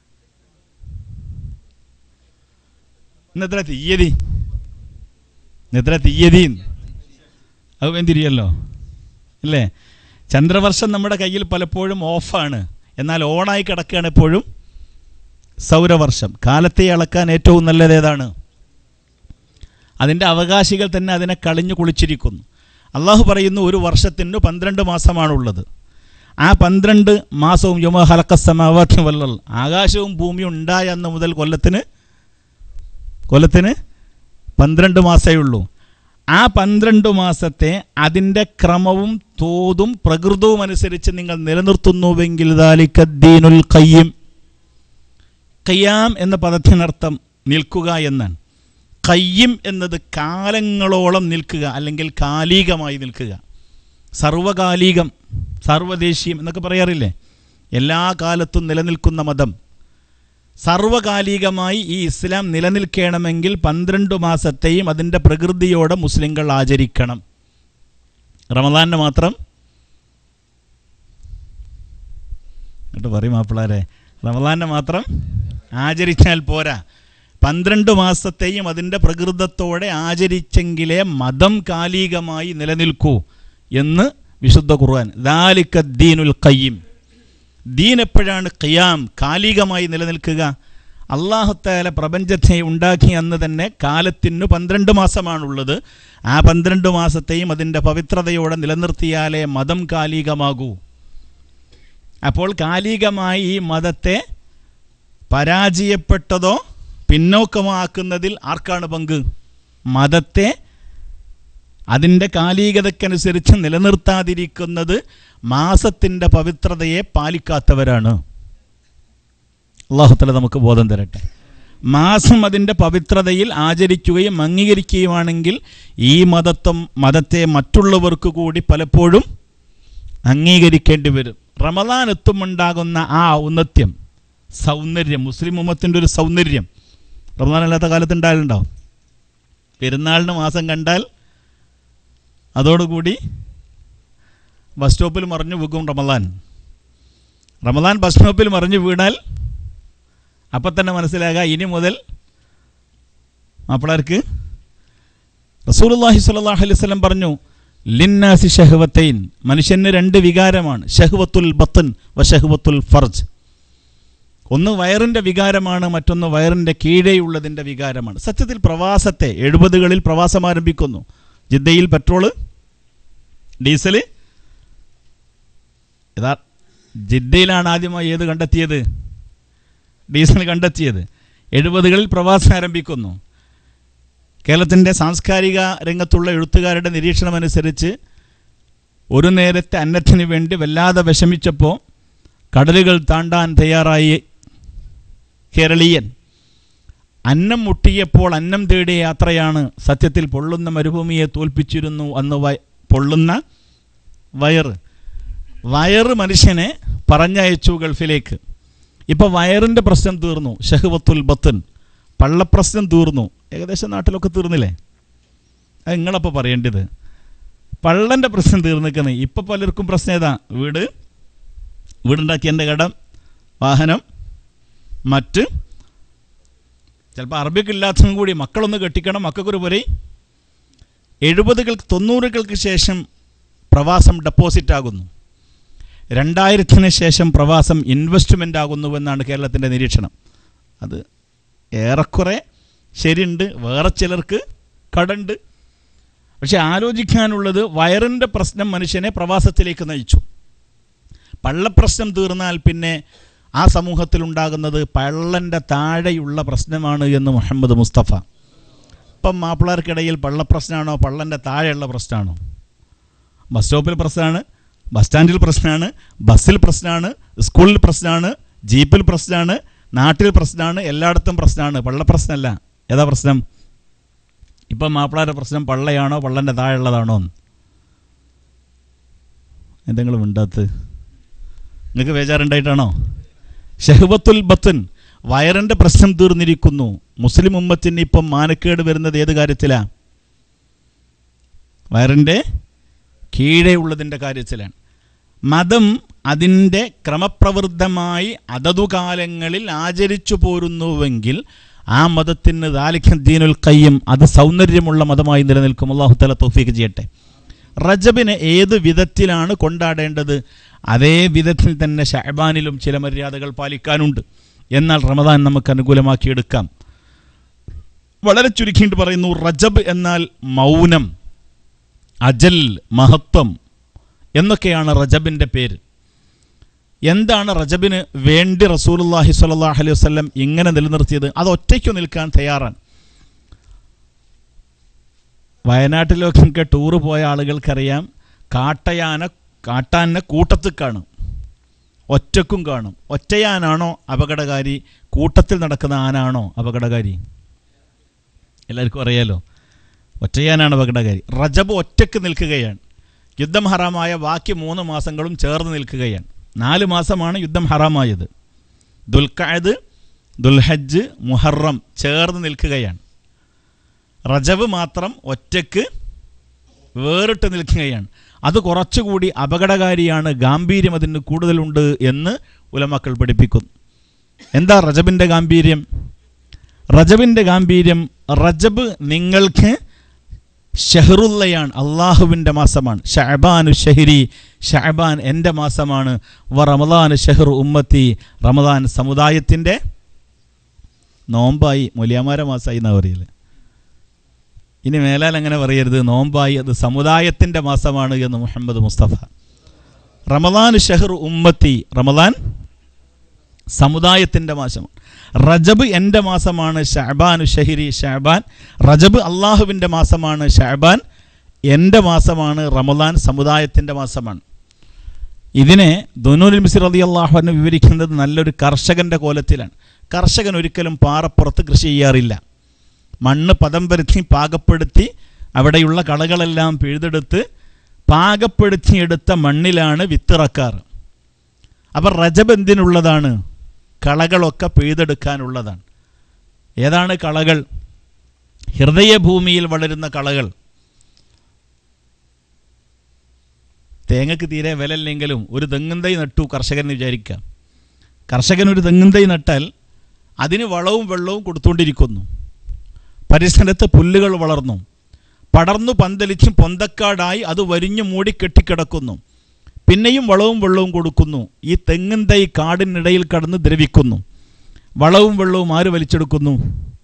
ഇന്നെത്ര തീയതി ഇന്നെത്ര തീയതി അത് വേണ്ടിരിയല്ലോ അല്ലേ ചന്ദ്രവർഷം നമ്മുടെ കയ്യിൽ പലപ്പോഴും ഓഫാണ് എന്നാൽ ഓണായി കിടക്കുകയാണ് എപ്പോഴും സൗരവർഷം കാലത്തെ അളക്കാൻ ഏറ്റവും നല്ലത് ഏതാണ് അതിൻ്റെ അവകാശികൾ തന്നെ അതിനെ കളിഞ്ഞു കുളിച്ചിരിക്കുന്നു അള്ളാഹു പറയുന്നു ഒരു വർഷത്തിന് പന്ത്രണ്ട് മാസമാണുള്ളത് ആ പന്ത്രണ്ട് മാസവും യുമ ഹലക്കസമാവാത്തി വല്ലൽ ആകാശവും ഭൂമിയും ഉണ്ടായ അന്ന് മുതൽ കൊല്ലത്തിന് കൊല്ലത്തിന് പന്ത്രണ്ട് മാസമേ ഉള്ളൂ ആ പന്ത്രണ്ട് മാസത്തെ അതിൻ്റെ ക്രമവും തോതും പ്രകൃതവും അനുസരിച്ച് നിങ്ങൾ നിലനിർത്തുന്നുവെങ്കിൽ ദാലിക്കദ്ദീനുൽ കയ്യം കയ്യാം എന്ന പദത്തിനർത്ഥം നിൽക്കുക എന്നാണ് കയ്യം എന്നത് കാലങ്ങളോളം നിൽക്കുക അല്ലെങ്കിൽ കാലികമായി നിൽക്കുക സർവകാലികം സർവദേശീയം എന്നൊക്കെ പറയാറില്ലേ എല്ലാ കാലത്തും നിലനിൽക്കുന്ന മതം സർവകാലികമായി ഈ ഇസ്ലാം നിലനിൽക്കണമെങ്കിൽ പന്ത്രണ്ട് മാസത്തെയും അതിൻ്റെ പ്രകൃതിയോടെ മുസ്ലിങ്ങൾ ആചരിക്കണം റമദാനിന് മാത്രം എന്നിട്ട് പറയും മാപ്പിളാരെ റമദാനിന് മാത്രം ആചരിച്ചാൽ പോരാ പന്ത്രണ്ട് മാസത്തെയും അതിൻ്റെ പ്രകൃതത്തോടെ ആചരിച്ചെങ്കിലേ മതം കാലികമായി നിലനിൽക്കൂ എന്ന് വിശുദ്ധ ഖുർആൻ ദാലിക്ക ദീനുൽ കയ്യം ദീൻ എപ്പോഴാണ് ഖിയാം കാലികമായി നിലനിൽക്കുക അള്ളാഹുത്താല പ്രപഞ്ചത്തെ ഉണ്ടാക്കി അന്ന് തന്നെ കാലത്തിനു പന്ത്രണ്ട് മാസമാണുള്ളത് ആ പന്ത്രണ്ട് മാസത്തെയും അതിൻ്റെ പവിത്രതയോടെ നിലനിർത്തിയാലേ മതം കാലികമാകൂ അപ്പോൾ കാലികമായി ഈ മതത്തെ പരാജയപ്പെട്ടതോ പിന്നോക്കമാക്കുന്നതിൽ ആർക്കാണ് പങ്ക് മതത്തെ അതിൻ്റെ കാലികതയ്ക്കനുസരിച്ച് നിലനിർത്താതിരിക്കുന്നത് മാസത്തിൻ്റെ പവിത്രതയെ പാലിക്കാത്തവരാണ് അള്ളാഹുത്തല നമുക്ക് ബോധം തരട്ടെ മാസം അതിൻ്റെ പവിത്രതയിൽ ആചരിക്കുകയും അംഗീകരിക്കുകയുമാണെങ്കിൽ ഈ മതത്വം മതത്തെ മറ്റുള്ളവർക്ക് കൂടി പലപ്പോഴും അംഗീകരിക്കേണ്ടി വരും റമദാൻ എത്തുമുണ്ടാകുന്ന ആ ഔന്നത്യം സൗന്ദര്യം മുസ്ലിം ഉമ്മത്തിൻ്റെ ഒരു സൗന്ദര്യം റമദാൻ അല്ലാത്ത കാലത്ത് ഉണ്ടായാലുണ്ടാവും പെരുന്നാളിന് മാസം കണ്ടാൽ അതോടുകൂടി ബസ് സ്റ്റോപ്പിൽ മറിഞ്ഞു വീകും റമദാൻ റമദാൻ ബസ് സ്റ്റോപ്പിൽ മറിഞ്ഞു വീണാൽ അപ്പം തന്നെ മനസ്സിലാകാം ഇനി മുതൽ മാപ്പിളർക്ക് റസൂലുള്ളാഹി സ്വല്ലല്ലാഹു അലൈഹി വസല്ലം പറഞ്ഞു ലിന്നാസി ഷഹ്വത്തൈൻ മനുഷ്യന് രണ്ട് വികാരമാണ് ഷഹ്വത്തുൽ ബത്തൻ വ ഷഹ്വത്തുൽ ഫർജ് ഒന്ന് വയറിൻ്റെ വികാരമാണ് മറ്റൊന്ന് വയറിൻ്റെ കീഴെയുള്ളതിൻ്റെ വികാരമാണ് സത്യത്തിൽ പ്രവാസത്തെ എഴുപതുകളിൽ പ്രവാസം ആരംഭിക്കുന്നു ജിദ്ദയിൽ പെട്രോള് ഡീസല് യഥാ ജിദ്ദയിലാണ് ആദ്യമായി ഏത് കണ്ടെത്തിയത് ഡീസൽ കണ്ടെത്തിയത് എഴുപതുകളിൽ പ്രവാസം ആരംഭിക്കുന്നു കേരളത്തിൻ്റെ സാംസ്കാരിക രംഗത്തുള്ള എഴുത്തുകാരുടെ നിരീക്ഷണമനുസരിച്ച് ഒരു നേരത്തെ അന്നത്തിന് വേണ്ടി വല്ലാതെ വിഷമിച്ചപ്പോൾ കടലുകൾ താണ്ടാൻ തയ്യാറായി കേരളീയൻ അന്നം മുട്ടിയപ്പോൾ അന്നം തേടിയ യാത്രയാണ് സത്യത്തിൽ പൊള്ളുന്ന മരുഭൂമിയെ തോൽപ്പിച്ചിരുന്നു അന്ന് വയ പൊള്ളുന്ന വയറ് വയറ് മനുഷ്യനെ പറഞ്ഞയച്ചു ഗൾഫിലേക്ക് ഇപ്പോൾ വയറിൻ്റെ പ്രശ്നം തീർന്നു ഷഹ്വത്തുൽ ബത്തൻ പള്ളപ്രശ്നം തീർന്നു ഏകദേശം നാട്ടിലൊക്കെ തീർന്നില്ലേ അത് നിങ്ങളപ്പോൾ പറയേണ്ടത് പള്ളൻ്റെ പ്രശ്നം തീർന്നിക്കുന്നത് ഇപ്പോൾ പലർക്കും പ്രശ്നം ഏതാ വീട് വീടുണ്ടാക്കിയതിൻ്റെ കടം വാഹനം മറ്റ് ചിലപ്പോൾ അറബിക്ക് ഇല്ലാത്തതും കൂടി മക്കളൊന്ന് കെട്ടിക്കണം മക്കൾക്കൊരു പുരൈ എഴുപതുകൾക്ക് തൊണ്ണൂറുകൾക്ക് ശേഷം പ്രവാസം ഡെപ്പോസിറ്റ് ആകുന്നു രണ്ടായിരത്തിന് ശേഷം പ്രവാസം ഇൻവെസ്റ്റ്മെൻ്റ് ആകുന്നുവെന്നാണ് കേരളത്തിൻ്റെ നിരീക്ഷണം അത് ഏറെക്കുറെ ശരിയുണ്ട് വേറെ ചിലർക്ക് കടണ്ട് പക്ഷെ ആലോചിക്കാനുള്ളത് വയറിൻ്റെ പ്രശ്നം മനുഷ്യനെ പ്രവാസത്തിലേക്ക് നയിച്ചു പള്ളപ്രശ്നം തീർന്നാൽ പിന്നെ ആ സമൂഹത്തിൽ ഉണ്ടാകുന്നത് പള്ളൻ്റെ താഴെയുള്ള പ്രശ്നമാണ് എന്ന് മുഹമ്മദ് മുസ്തഫ ഇപ്പം മാപ്പിളർക്കിടയിൽ പള്ളപ്രശ്നമാണോ പള്ളൻ്റെ താഴെയുള്ള പ്രശ്നമാണോ ബസ് സ്റ്റോപ്പിൽ പ്രശ്നമാണ് ബസ് സ്റ്റാൻഡിൽ പ്രശ്നമാണ് ബസ്സിൽ പ്രശ്നമാണ് സ്കൂളിൽ പ്രശ്നമാണ് ജീപ്പിൽ പ്രശ്നമാണ് നാട്ടിൽ പ്രശ്നമാണ് എല്ലായിടത്തും പ്രശ്നമാണ് പള്ളപ്രശ്നമല്ല ഏതാ പ്രശ്നം ഇപ്പം മാപ്പിളാരുടെ പ്രശ്നം പള്ളയാണോ പള്ളൻ്റെ താഴെയുള്ളതാണോ എന്തെങ്കിലും ഉണ്ടാത്ത് നിങ്ങൾക്ക് ബേജാറുണ്ടായിട്ടാണോ ഷഹബത്തുൽ ബത്തൻ വയറിൻ്റെ പ്രശ്നം തീർന്നിരിക്കുന്നു മുസ്ലിം ഉമ്മത്തിന് ഇപ്പം മാനക്കേട് വരുന്നത് ഏത് കാര്യത്തിലാണ് വയറിൻ്റെ കീഴെ ഉള്ളതിൻ്റെ കാര്യത്തിലാണ് മതം അതിൻ്റെ ക്രമപ്രവൃദ്ധമായി അതതുകാലങ്ങളിൽ ആചരിച്ചു പോരുന്നുവെങ്കിൽ ആ മതത്തിന് ദാലിഖ്യം ദീനുൽ കയ്യം അത് സൗന്ദര്യമുള്ള മതമായി നിലനിൽക്കും അള്ളാഹു തല തൗഫീക്ക് ചെയ്യട്ടെ റജബിനെ ഏത് വിധത്തിലാണ് കൊണ്ടാടേണ്ടത് അതേ വിധത്തിൽ തന്നെ ഷഹബാനിലും ചില മര്യാദകൾ പാലിക്കാനുണ്ട് എന്നാൽ റമദാൻ നമുക്ക് അനുകൂലമാക്കിയെടുക്കാം വളരെ ചുരുക്കിയിട്ട് പറയുന്നു റജബ് എന്നാൽ മൗനം അജൽ മഹത്വം എന്നൊക്കെയാണ് റജബിൻ്റെ പേര് എന്താണ് റജബിന് വേണ്ടി റസൂലുല്ലാഹി സ്വല്ലല്ലാഹു അലൈഹി വസല്ലം ഇങ്ങനെ നിലനിർത്തിയത് അത് ഒറ്റയ്ക്ക് നിൽക്കാൻ തയ്യാറാണ് വയനാട്ടിലൊക്കെ ടൂറ് പോയ ആളുകൾക്കറിയാം കാട്ടയാന കാട്ടാനെ കൂട്ടത്തിൽ കാണും ഒറ്റക്കും കാണും ഒറ്റയാനാണോ അപകടകാരി കൂട്ടത്തിൽ നടക്കുന്ന ആനാണോ അപകടകാരി എല്ലാവർക്കും അറിയാലോ ഒറ്റയാനാണ് അപകടകാരി റജബ് ഒറ്റക്ക് നിൽക്കുകയാണ് യുദ്ധം ഹറാമായ ബാക്കി മൂന്ന് മാസങ്ങളും ചേർന്ന് നിൽക്കുകയാണ് നാല് മാസമാണ് യുദ്ധം ഹറാമായത് ദുൽഖഅദ് ദുൽഹജ്ജ് മുഹറം ചേർന്ന് നിൽക്കുകയാണ് റജബ് മാത്രം ഒറ്റക്ക് വേറിട്ട് നിൽക്കുകയാണ് അത് കുറച്ചുകൂടി അപകടകാരിയാണ് ഗാംഭീര്യം അതിന് കൂടുതലുണ്ട് എന്ന് ഉലമക്കൾ പഠിപ്പിക്കുന്നു എന്താ റജബിൻ്റെ ഗാംഭീര്യം റജബിൻ്റെ ഗാംഭീര്യം റജബ് നിങ്ങൾക്ക് ഷെഹറുല്ലയാണ് അള്ളാഹുവിൻ്റെ മാസമാണ് ഷഹബാനു ഷെഹരി ഷഹബാൻ എൻ്റെ മാസമാണ് വ റമദാൻ ഷെഹർ ഉമ്മത്തി റമദാൻ സമുദായത്തിൻ്റെ നോമ്പായി മൊലിയാമാര മാസമായി എന്നാ പറയല് ഇനി മേലാൽ അങ്ങനെ പറയരുത് നോമ്പായി അത് സമുദായത്തിൻ്റെ മാസമാണ് എന്ന് മുഹമ്മദ് മുസ്തഫ റമദാൻ ഷെഹർ ഉമ്മത്തി റമദാൻ സമുദായത്തിൻ്റെ മാസമാണ് റജബ് എൻ്റെ മാസമാണ് ഷഹബാൻ ഷഹിരി ഷഹബാൻ റജബ് അള്ളാഹുവിൻ്റെ മാസമാണ് ഷഹബാൻ എൻ്റെ മാസമാണ് റമദാൻ സമുദായത്തിൻ്റെ മാസമാണ് ഇതിനെ ദുനൂൽ മിസിർ അലി അള്ളാഹുവിനെ വിവരിക്കുന്നത് നല്ലൊരു കർഷകൻ്റെ കോലത്തിലാണ് കർഷകൻ ഒരിക്കലും പാറപ്പുറത്ത് കൃഷി ചെയ്യാറില്ല മണ്ണ് പദം വരുത്തി പാകപ്പെടുത്തി അവിടെയുള്ള കളകളെല്ലാം പിഴുതെടുത്ത് പാകപ്പെടുത്തിയെടുത്ത മണ്ണിലാണ് വിത്തിറക്കാറ് അപ്പം റജബ് എന്തിനുള്ളതാണ് കളകളൊക്കെ പിഴുതെടുക്കാനുള്ളതാണ് ഏതാണ് കളകൾ ഹൃദയഭൂമിയിൽ വളരുന്ന കളകൾ തേങ്ങക്ക് തീരെ വിലയില്ലെങ്കിലും ഒരു തെങ്ങും തൈ നട്ടു കർഷകൻ എന്ന് വിചാരിക്കാം കർഷകൻ ഒരു തെങ്ങും തൈ നട്ടാൽ അതിന് വളവും വെള്ളവും കൊടുത്തുകൊണ്ടിരിക്കുന്നു പരിസരത്ത് പുല്ലുകൾ വളർന്നു പടർന്നു പന്തലിച്ചും പൊന്തക്കാടായി അത് വരിഞ്ഞു മൂടി കെട്ടിക്കിടക്കുന്നു പിന്നെയും വളവും വെള്ളവും കൊടുക്കുന്നു ഈ തെങ്ങിൻ തൈ കാടിനിടയിൽ കടന്ന് ദ്രവിക്കുന്നു വളവും വെള്ളവും ആര് വലിച്ചെടുക്കുന്നു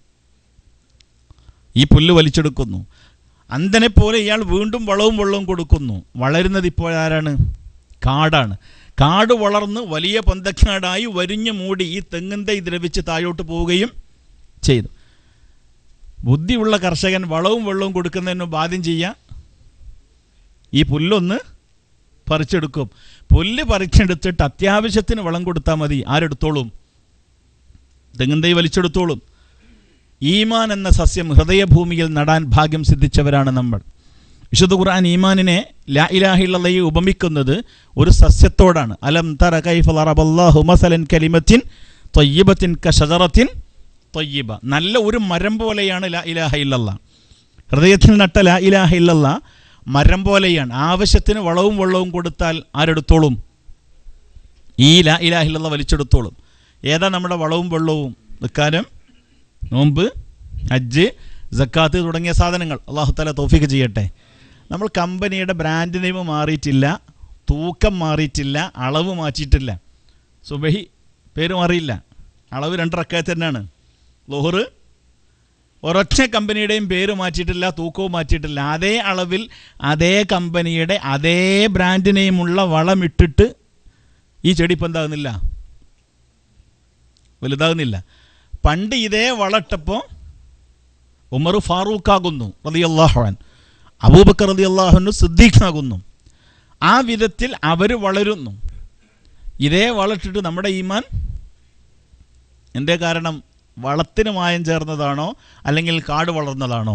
ഈ പുല്ല് വലിച്ചെടുക്കുന്നു അന്തനെ പോലെ ഇയാൾ വീണ്ടും വളവും വെള്ളവും കൊടുക്കുന്നു വളരുന്നത് ഇപ്പോൾ ആരാണ് കാടാണ് കാട് വളർന്ന് വലിയ പന്തക്കാടായി വരിഞ്ഞു മൂടി ഈ തെങ്ങിൻ തൈ ദ്രവിച്ച് താഴോട്ട് പോവുകയും ചെയ്തു ബുദ്ധിയുള്ള കർഷകൻ വളവും വെള്ളവും കൊടുക്കുന്നതിന് ബാധ്യം ചെയ്യാം ഈ പുല്ലൊന്ന് പറിച്ചെടുക്കും പുല്ല് പറിച്ചെടുത്തിട്ട് അത്യാവശ്യത്തിന് വളം കൊടുത്താൽ മതി ആരെടുത്തോളും തെങ്ങും തൈ വലിച്ചെടുത്തോളും ഈമാൻ എന്ന സസ്യം ഹൃദയഭൂമിയിൽ നടാൻ ഭാഗ്യം സിദ്ധിച്ചവരാണ് നമ്മൾ വിശുദ്ധ ഖുർആൻ ഈമാനിനെ ലാ ഇലാഹിള്ളയെ ഉപമിക്കുന്നത് ഒരു സസ്യത്തോടാണ് അലം തറ കൈഫ ലറബല്ലാഹു മസലൻ കലിമത്തിൻ തൊയ്യബത്തിൻ കഷറത്തിൻ തൊയ്യബ നല്ല ഒരു മരം പോലെയാണ് ലാ ഇലാഹ ഇല്ലല്ല ഹൃദയത്തിൽ നട്ട ലാ ഇലാഹ ഇല്ലല്ല മരം പോലെയാണ് ആവശ്യത്തിന് വളവും വെള്ളവും കൊടുത്താൽ ആരെടുത്തോളും ഈ ലാ ഇലാഹ ഇല്ലല്ല വലിച്ചെടുത്തോളും ഏതാ നമ്മുടെ വളവും വെള്ളവും നിൽക്കാനും നോമ്പ് ഹജ്ജ് ജക്കാത്ത് തുടങ്ങിയ സാധനങ്ങൾ അള്ളാഹു താല തോഫിക്ക് ചെയ്യട്ടെ നമ്മൾ കമ്പനിയുടെ ബ്രാൻഡ് നെയിം മാറിയിട്ടില്ല തൂക്കം മാറിയിട്ടില്ല അളവ് മാറ്റിയിട്ടില്ല സുബഹി പേര് മാറിയില്ല അളവ് രണ്ടറക്കായത്ത് തന്നെയാണ് ലോഹറ് ഒരൊറ്റ കമ്പനിയുടെയും പേര് മാറ്റിയിട്ടില്ല തൂക്കവും മാറ്റിയിട്ടില്ല അതേ അളവിൽ അതേ കമ്പനിയുടെ അതേ ബ്രാൻഡ് നെയിമുള്ള വളമിട്ടിട്ട് ഈ ചെടി ഇപ്പം എന്താകുന്നില്ല വലുതാകുന്നില്ല പണ്ട് ഇതേ വളട്ടപ്പോൾ ഉമർ ഫാറൂഖാകുന്നു റതി അള്ളാഹുൻ അബൂബക്കർ റതി അള്ളാഹുന് സിദ്ദീഖാകുന്നു ആ വിധത്തിൽ അവർ വളരുന്നു ഇതേ വളട്ടിട്ട് നമ്മുടെ ഈമാൻ എന്തേ കാരണം വളത്തിന് മായം ചേർന്നതാണോ അല്ലെങ്കിൽ കാട് വളർന്നതാണോ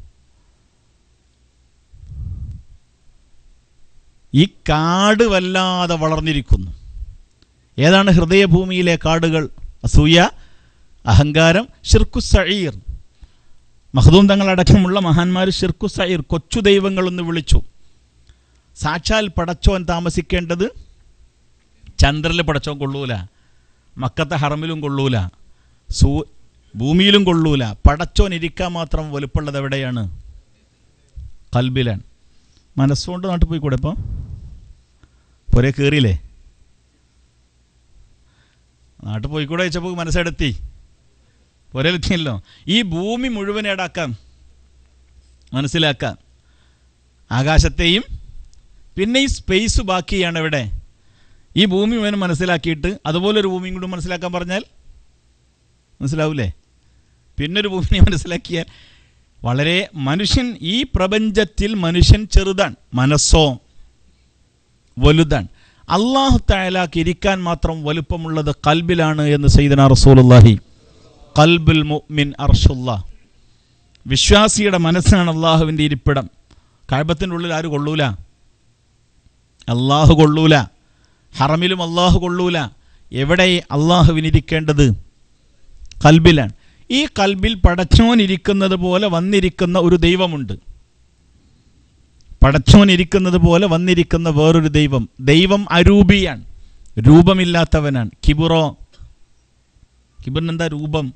ഈ കാട് വല്ലാതെ വളർന്നിരിക്കുന്നു ഏതാണ് ഹൃദയഭൂമിയിലെ കാടുകൾ അസൂയ അഹങ്കാരം ഷിർക്കു സഴീർ മഹദൂം തങ്ങളടക്കമുള്ള മഹാന്മാർ ഷിർക്കു സഴീർ കൊച്ചു ദൈവങ്ങളെന്ന് വിളിച്ചു സാക്ഷാൽ പടച്ചോൻ താമസിക്കേണ്ടത് ചന്ദ്രനിൽ പടച്ചോൻ കൊള്ളൂല മക്കത്തെ ഹറമിലും കൊള്ളൂല സൂ ഭൂമിയിലും കൊള്ളൂല പടച്ചോൻ ഇരിക്കാൻ മാത്രം വലുപ്പമുള്ളത് എവിടെയാണ് കൽബിലാണ് മനസ്സുകൊണ്ട് നാട്ടിൽ പോയി കൂടെ ഇപ്പോൾ പുരേ കയറിയില്ലേ നാട്ടിൽ പോയിക്കൂടെ വെച്ചപ്പോൾ മനസ്സെടുത്തി പുരലെത്തിയല്ലോ ഈ ഭൂമി മുഴുവൻ ഏടാക്കാം മനസ്സിലാക്കാം ആകാശത്തെയും പിന്നെ ഈ സ്പേസ് ബാക്കിയാണ് ഇവിടെ ഈ ഭൂമി മുഴുവൻ മനസ്സിലാക്കിയിട്ട് അതുപോലെ ഒരു ഭൂമിയും കൂടി മനസ്സിലാക്കാൻ പറഞ്ഞാൽ മനസ്സിലാവൂലേ പിന്നെ ഒരു ഭൂമിനെ മനസ്സിലാക്കിയാൽ വളരെ മനുഷ്യൻ ഈ പ്രപഞ്ചത്തിൽ മനുഷ്യൻ ചെറുതാണ് മനസ്സോ വലുതാണ് അള്ളാഹു തായാലാക്ക് ഇരിക്കാൻ മാത്രം വലുപ്പമുള്ളത് കൽബിലാണ് എന്ന് സൈദന റസൂലുള്ളാഹി കൽബുൽ മുഅ്മിൻ അർഷുല്ല വിശ്വാസിയുടെ മനസ്സാണ് അള്ളാഹുവിൻ്റെ ഇരിപ്പിടം കഴബത്തിൻ്റെ ഉള്ളിൽ ആര് കൊള്ളൂല അള്ളാഹു കൊള്ളൂല ഹറമിലും അള്ളാഹു കൊള്ളൂല എവിടെ അള്ളാഹുവിനിരിക്കേണ്ടത് കൽബിലാണ് ഈ കൽബിൽ പടച്ചോൻ ഇരിക്കുന്നത് പോലെ വന്നിരിക്കുന്ന ഒരു ദൈവമുണ്ട് പടച്ചോൻ ഇരിക്കുന്നത് പോലെ വന്നിരിക്കുന്ന വേറൊരു ദൈവം ദൈവം അരൂപിയാണ് രൂപമില്ലാത്തവനാണ് കിബുറോ കിബിറിനെന്താ രൂപം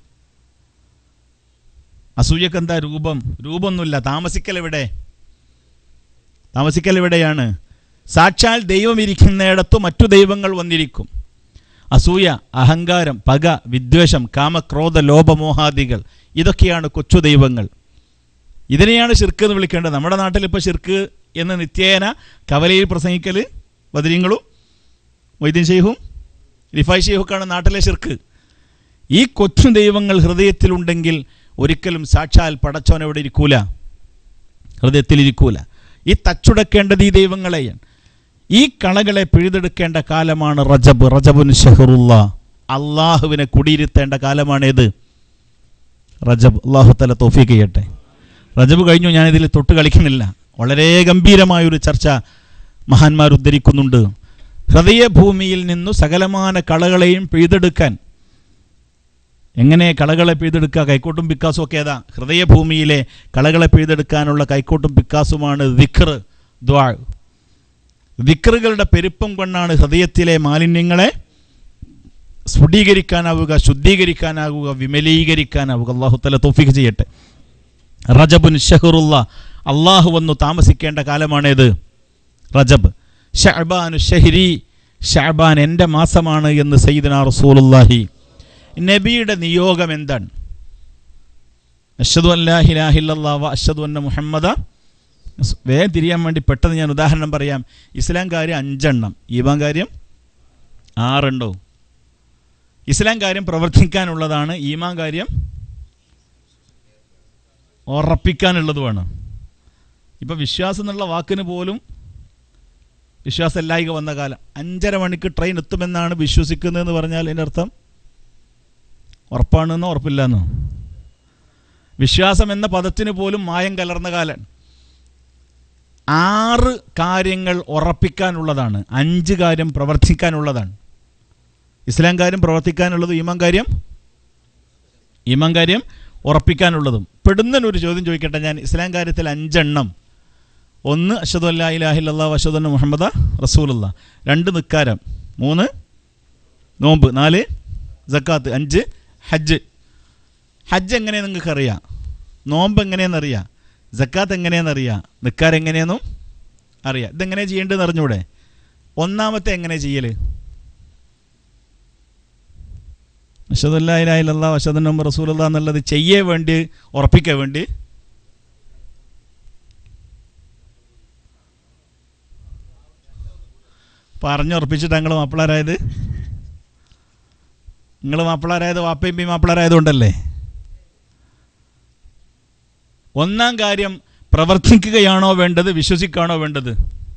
അസൂയക്ക് എന്താ രൂപം രൂപമൊന്നുമില്ല താമസിക്കൽ എവിടെ താമസിക്കൽ എവിടെയാണ് സാക്ഷാൽ ദൈവം ഇരിക്കുന്നിടത്ത് മറ്റു ദൈവങ്ങൾ വന്നിരിക്കും അസൂയ അഹങ്കാരം പക വിദ്വേഷം കാമക്രോധ ലോപമോഹാദികൾ ഇതൊക്കെയാണ് കൊച്ചു ദൈവങ്ങൾ ഇതിനെയാണ് ഷിർക്ക് എന്ന് വിളിക്കേണ്ടത് നമ്മുടെ നാട്ടിൽ ഇപ്പോൾ ഷിർക്ക് എന്ന് നിത്യേന കവലയിൽ പ്രസംഗിക്കൽ ബദരീങ്ങളും മൊയ്തീൻ ഷെയ്ഖും റിഫായ് ഷെയ്ഖുക്കാണ് നാട്ടിലെ ഷിർക്ക് ഈ കൊച്ചു ദൈവങ്ങൾ ഹൃദയത്തിലുണ്ടെങ്കിൽ ഒരിക്കലും സാക്ഷാൽ പടച്ചോൻ എവിടെ ഇരിക്കൂല ഹൃദയത്തിലിരിക്കൂല ഈ തച്ചുടക്കേണ്ടത് ഈ ദൈവങ്ങളെയാണ് ഈ കളകളെ പിഴുതെടുക്കേണ്ട കാലമാണ് റജബ് റജബുൻ ഷഹറുല്ല അള്ളാഹുവിനെ കുടിയിരുത്തേണ്ട കാലമാണേത് റജബ് അള്ളാഹു തല തോഫീക്ക് ചെയ്യട്ടെ റജബ് കഴിഞ്ഞു ഞാനിതിൽ തൊട്ട് കളിക്കുന്നില്ല വളരെ ഗംഭീരമായൊരു ചർച്ച മഹാന്മാർ ഉദ്ധരിക്കുന്നുണ്ട് ഹൃദയഭൂമിയിൽ നിന്നു സകലമാന കളകളെയും പിഴുതെടുക്കാൻ എങ്ങനെ കളകളെ പിഴുതെടുക്കുക കൈക്കോട്ടും പിക്കാസും ഒക്കെ ഏതാ ഹൃദയഭൂമിയിലെ കളകളെ പിഴുതെടുക്കാനുള്ള കൈക്കോട്ടും പിക്കാസുമാണ് ദിക്ർ ദ്വാ ദിക്റുകളുടെ പെരുപ്പം കൊണ്ടാണ് ഹൃദയത്തിലെ മാലിന്യങ്ങളെ സ്ഫുടീകരിക്കാനാവുക ശുദ്ധീകരിക്കാനാവുക വിമലീകരിക്കാനാവുക അള്ളാഹു തല തോഫിക്ക് ചെയ്യട്ടെ റജബുൻ ഷഹറുള്ള അള്ളാഹു വന്നു താമസിക്കേണ്ട കാലമാണേത് റജബ് ഷഹബാനു ഷഹരി ഷഹബാൻ എൻ്റെ മാസമാണ് എന്ന് സയ്യിദന റസൂലുല്ലാഹി നബിയുടെ നിയോഗം എന്താണ് അഷദു അല്ലാഹിലാഹില്ലാ അഷദു അന്ന മുഹമ്മദ വേഗം തിരിയാൻ വേണ്ടി പെട്ടെന്ന് ഞാൻ ഉദാഹരണം പറയാം ഇസ്ലാം കാര്യം അഞ്ചെണ്ണം ഈമാൻ കാര്യം ആറുണ്ടോ ഇസ്ലാം കാര്യം പ്രവർത്തിക്കാനുള്ളതാണ് ഈമാൻ കാര്യം ഉറപ്പിക്കാനുള്ളതുമാണ് ഇപ്പം വിശ്വാസം എന്നുള്ള വാക്കിന് പോലും വിശ്വാസമില്ലായിക വന്ന കാലം അഞ്ചര മണിക്ക് ട്രെയിൻ എത്തുമെന്നാണ് വിശ്വസിക്കുന്നതെന്ന് പറഞ്ഞാൽ അതിൻ്റെ അർത്ഥം ഉറപ്പാണെന്നോ ഉറപ്പില്ലെന്നോ വിശ്വാസം എന്ന പദത്തിന് പോലും മായം കലർന്ന കാലം ആറ് കാര്യങ്ങൾ ഉറപ്പിക്കാനുള്ളതാണ് അഞ്ച് കാര്യം പ്രവർത്തിക്കാനുള്ളതാണ് ഇസ്ലാം കാര്യം പ്രവർത്തിക്കാനുള്ളത് ഈമാൻ കാര്യം ഈമാൻ കാര്യം ഉറപ്പിക്കാനുള്ളതും പെടുന്നൊരു ചോദ്യം ചോദിക്കട്ടെ ഞാൻ ഇസ്ലാം കാര്യത്തിൽ അഞ്ചെണ്ണം ഒന്ന് അഷദു അല്ലാ ഇലാഹില്ലാ അഷദ് മുഹമ്മദ റസൂലുള്ള രണ്ട് നിക്കാരം മൂന്ന് നോമ്പ് നാല് ജക്കാത്ത് അഞ്ച് ഹജ്ജ് ഹജ്ജ് എങ്ങനെയാണ് നിങ്ങൾക്ക് അറിയാം നോമ്പ് എങ്ങനെയെന്നറിയാം ജക്കാത്ത് എങ്ങനെയെന്നറിയാം നിക്കാർ എങ്ങനെയെന്നും അറിയാം ഇതെങ്ങനെ ചെയ്യേണ്ടതെന്ന് അറിഞ്ഞൂടെ ഒന്നാമത്തെ എങ്ങനെ ചെയ്യൽ അഷദല്ലാഹിലാഹില്ലാ അഷദ് നമ്പർ റസൂലുള്ള എന്നുള്ളത് ചെയ്യേ വേണ്ടി ഉറപ്പിക്കാൻ വേണ്ടി പറഞ്ഞുറപ്പിച്ചിട്ട് ഞങ്ങൾ മാപ്പിളാരായത് നിങ്ങൾ മാപ്പിളാരായത് വാപ്പയും പി മാപ്പിളാരായതുകൊണ്ടല്ലേ ഒന്നാം കാര്യം പ്രവർത്തിക്കുകയാണോ വേണ്ടത് വിശ്വസിക്കുകയാണോ വേണ്ടത്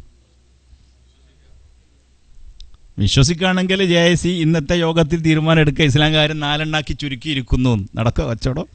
വിശ്വസിക്കുകയാണെങ്കിൽ ജെ സി ഇന്നത്തെ യോഗത്തിൽ തീരുമാനം എടുക്കുക ഇസ്ലാം കാര്യം നാലെണ്ണാക്കി ചുരുക്കിയിരിക്കുന്നു നടക്കുക കച്ചവടം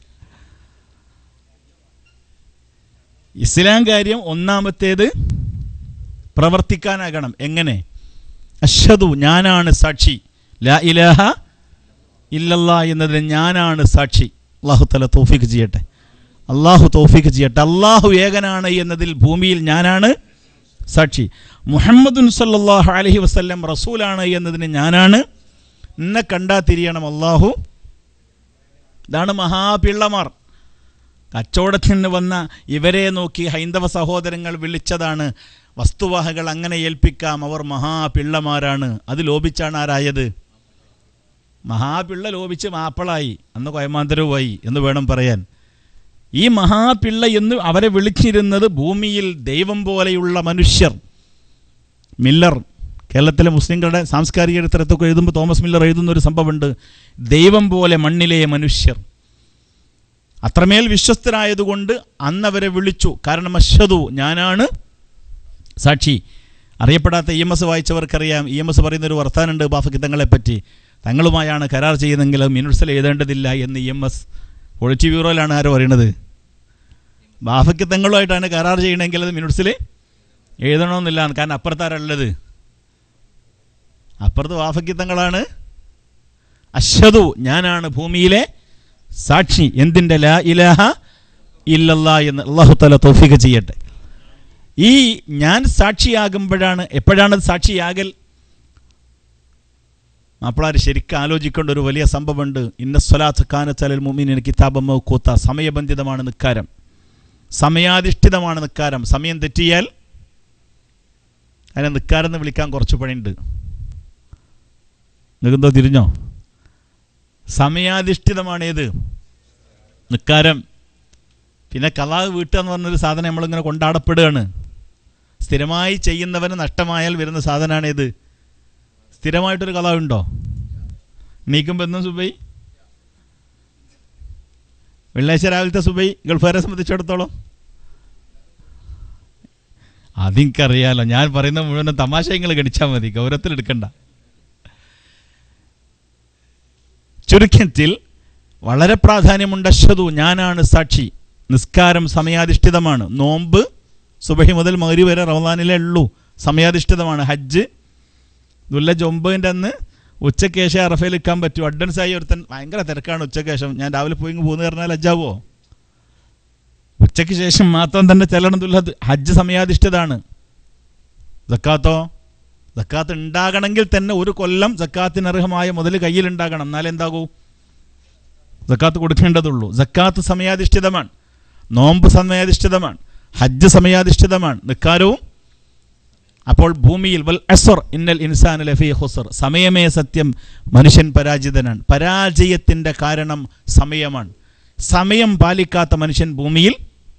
ഇസ്ലാം കാര്യം ഒന്നാമത്തേത് പ്രവർത്തിക്കാനാകണം എങ്ങനെ അഷദു ഞാനാണ് സാക്ഷി ലാ ഇലാഹ ഇല്ലല്ല എന്നതിന് ഞാനാണ് സാക്ഷി അള്ളാഹു തല തോഫിക്ക് ചെയ്യട്ടെ അള്ളാഹു തോഫിക്ക് ചെയ്യട്ടെ അള്ളാഹു ഏകനാണ് എന്നതിൽ ഭൂമിയിൽ ഞാനാണ് സാക്ഷി മുഹമ്മദുൻ സല്ലാഹു അലഹി വസ്ല്ലം റസൂലാണ് എന്നതിന് ഞാനാണ് എന്നെ കണ്ടാ തിരിയണം അള്ളാഹു ഇതാണ് മഹാപിള്ളമാർ കച്ചവടത്തിന് വന്ന ഇവരെ നോക്കി ഹൈന്ദവ സഹോദരങ്ങൾ വിളിച്ചതാണ് വസ്തുവാഹകൾ അങ്ങനെ ഏൽപ്പിക്കാം അവർ മഹാപിള്ളമാരാണ് അത് ലോപിച്ചാണ് ആരായത് മഹാപിള്ള ലോപിച്ച് മാപ്പിളായി അന്ന് കോയമാന്തരവുമായി എന്ന് വേണം പറയാൻ ഈ മഹാപിള്ള എന്ന് അവരെ വിളിച്ചിരുന്നത് ഭൂമിയിൽ ദൈവം പോലെയുള്ള മനുഷ്യർ മില്ലർ കേരളത്തിലെ മുസ്ലിങ്ങളുടെ സാംസ്കാരിക ചരിത്രത്തൊക്കെ എഴുതുമ്പോൾ തോമസ് മില്ലർ എഴുതുന്ന ഒരു സംഭവമുണ്ട് ദൈവം പോലെ മണ്ണിലെ മനുഷ്യർ അത്രമേൽ വിശ്വസ്തരായതുകൊണ്ട് അന്നവരെ വിളിച്ചു കാരണം അശ്വതു ഞാനാണ് സാക്ഷി അറിയപ്പെടാത്ത ഇ എം എസ് വായിച്ചവർക്കറിയാം ഇ എം എസ് പറയുന്നൊരു വർത്താനുണ്ട് ബാഫക്ക് തങ്ങളെപ്പറ്റി തങ്ങളുമായാണ് കരാർ ചെയ്യുന്നതെങ്കിൽ മിനുട്സൽ എഴുതേണ്ടതില്ല എന്ന് ഇ എം എസ് പൊളിറ്റി ബ്യൂറോയിലാണ് ആരോ പറയുന്നത് വാഫക്യത്തങ്ങളുമായിട്ടാണ് കരാർ ചെയ്യണമെങ്കിൽ അത് മിനിറ്റ്സിൽ എഴുതണമെന്നില്ല കാരണം അപ്പുറത്താരുള്ളത് അപ്പുറത്ത് വാഫക്യത്തങ്ങളാണ് അശ്വതു ഞാനാണ് ഭൂമിയിലെ സാക്ഷി എന്തിൻ്റെ ലാ ഇലാഹ ഇല്ലല്ലാ എന്ന് അള്ളാഹു തല തോഫിക്ക് ചെയ്യട്ടെ ഈ ഞാൻ സാക്ഷിയാകുമ്പോഴാണ് എപ്പോഴാണ് അത് സാക്ഷിയാകൽ മാപ്പിളാർ ശരിക്കും ആലോചിക്കേണ്ട ഒരു വലിയ സംഭവമുണ്ട് ഇന്ന സ്വലാത്ത് കാനത്തലൽ മുമീനിന് കിതാബമ്മ കൂത്ത സമയബന്ധിതമാണ് നിക്കാരം സമയാധിഷ്ഠിതമാണ് നിക്കാരം സമയം തെറ്റിയാൽ അതിനെ നിക്കാരെന്ന് വിളിക്കാൻ കുറച്ച് പണിയുണ്ട് നിങ്ങൾക്കെന്തോ തിരിഞ്ഞോ സമയാധിഷ്ഠിതമാണ് ഏത് നിക്കാരം പിന്നെ കലാവ് വീട്ടുക എന്ന് പറഞ്ഞൊരു സാധനം നമ്മളിങ്ങനെ കൊണ്ടാടപ്പെടുകയാണ് സ്ഥിരമായി ചെയ്യുന്നവന് നഷ്ടമായാൽ വരുന്ന സാധനമാണ് ഏത് സ്ഥിരമായിട്ടൊരു കലാവുണ്ടോ നീക്കുമ്പോൾ എന്നും സുബൈ വെള്ളിയാഴ്ച രാവിലത്തെ സുബൈ ഗൾഫുകാരെ സംബന്ധിച്ചിടത്തോളം അതെനിക്കറിയാലോ ഞാൻ പറയുന്ന മുഴുവൻ തമാശ നിങ്ങൾ ഗണിച്ചാൽ മതി ഗൗരവത്തിലെടുക്കണ്ട ചുരുക്കത്തിൽ വളരെ പ്രാധാന്യമുണ്ട് അശ്വതു ഞാനാണ് സാക്ഷി നിസ്കാരം സമയാധിഷ്ഠിതമാണ് നോമ്പ് സുബഹി മുതൽ മകരി വരെ റമദാനിലേ ഉള്ളൂ സമയാധിഷ്ഠിതമാണ് ഹജ്ജ് ദുല്ലജ് ഒമ്പതിൻ്റെ അന്ന് ഉച്ചയ്ക്ക് ശേഷം അറഫയിൽ നിൽക്കാൻ പറ്റും അഡ്വാൻസ് ആയി ഒരുത്തൻ ഭയങ്കര തിരക്കാണ് ഉച്ചയ്ക്ക് ശേഷം ഞാൻ രാവിലെ പോയി ഇങ്ങ് പോകുന്ന പറഞ്ഞാൽ ഹജ്ജാവോ ഉച്ചയ്ക്ക് ശേഷം മാത്രം തന്നെ ചെല്ലണം ദുല്ലത് ഹജ്ജ് സമയാധിഷ്ഠിതാണ് സക്കാത്തോ സക്കാത്ത് ഉണ്ടാകണമെങ്കിൽ തന്നെ ഒരു കൊല്ലം സക്കാത്തിന് അർഹമായ മുതൽ കയ്യിലുണ്ടാകണം എന്നാലേ എന്താകൂ സക്കാത്ത് കൊടുക്കേണ്ടതുള്ളൂ സക്കാത്ത് സമയാധിഷ്ഠിതമാണ് നോമ്പ് സമയാധിഷ്ഠിതമാണ് ഹജ്ജ് സമയാധിഷ്ഠിതമാണ് നിക്കാരവും അപ്പോൾ ഭൂമിയിൽ വൽ അസർ ഇന്നൽ ഇൻസാൻ ലഫി ഹുസർ സമയമേ സത്യം മനുഷ്യൻ പരാജിതനാണ് പരാജയത്തിൻ്റെ കാരണം സമയമാണ് സമയം പാലിക്കാത്ത മനുഷ്യൻ ഭൂമിയിൽ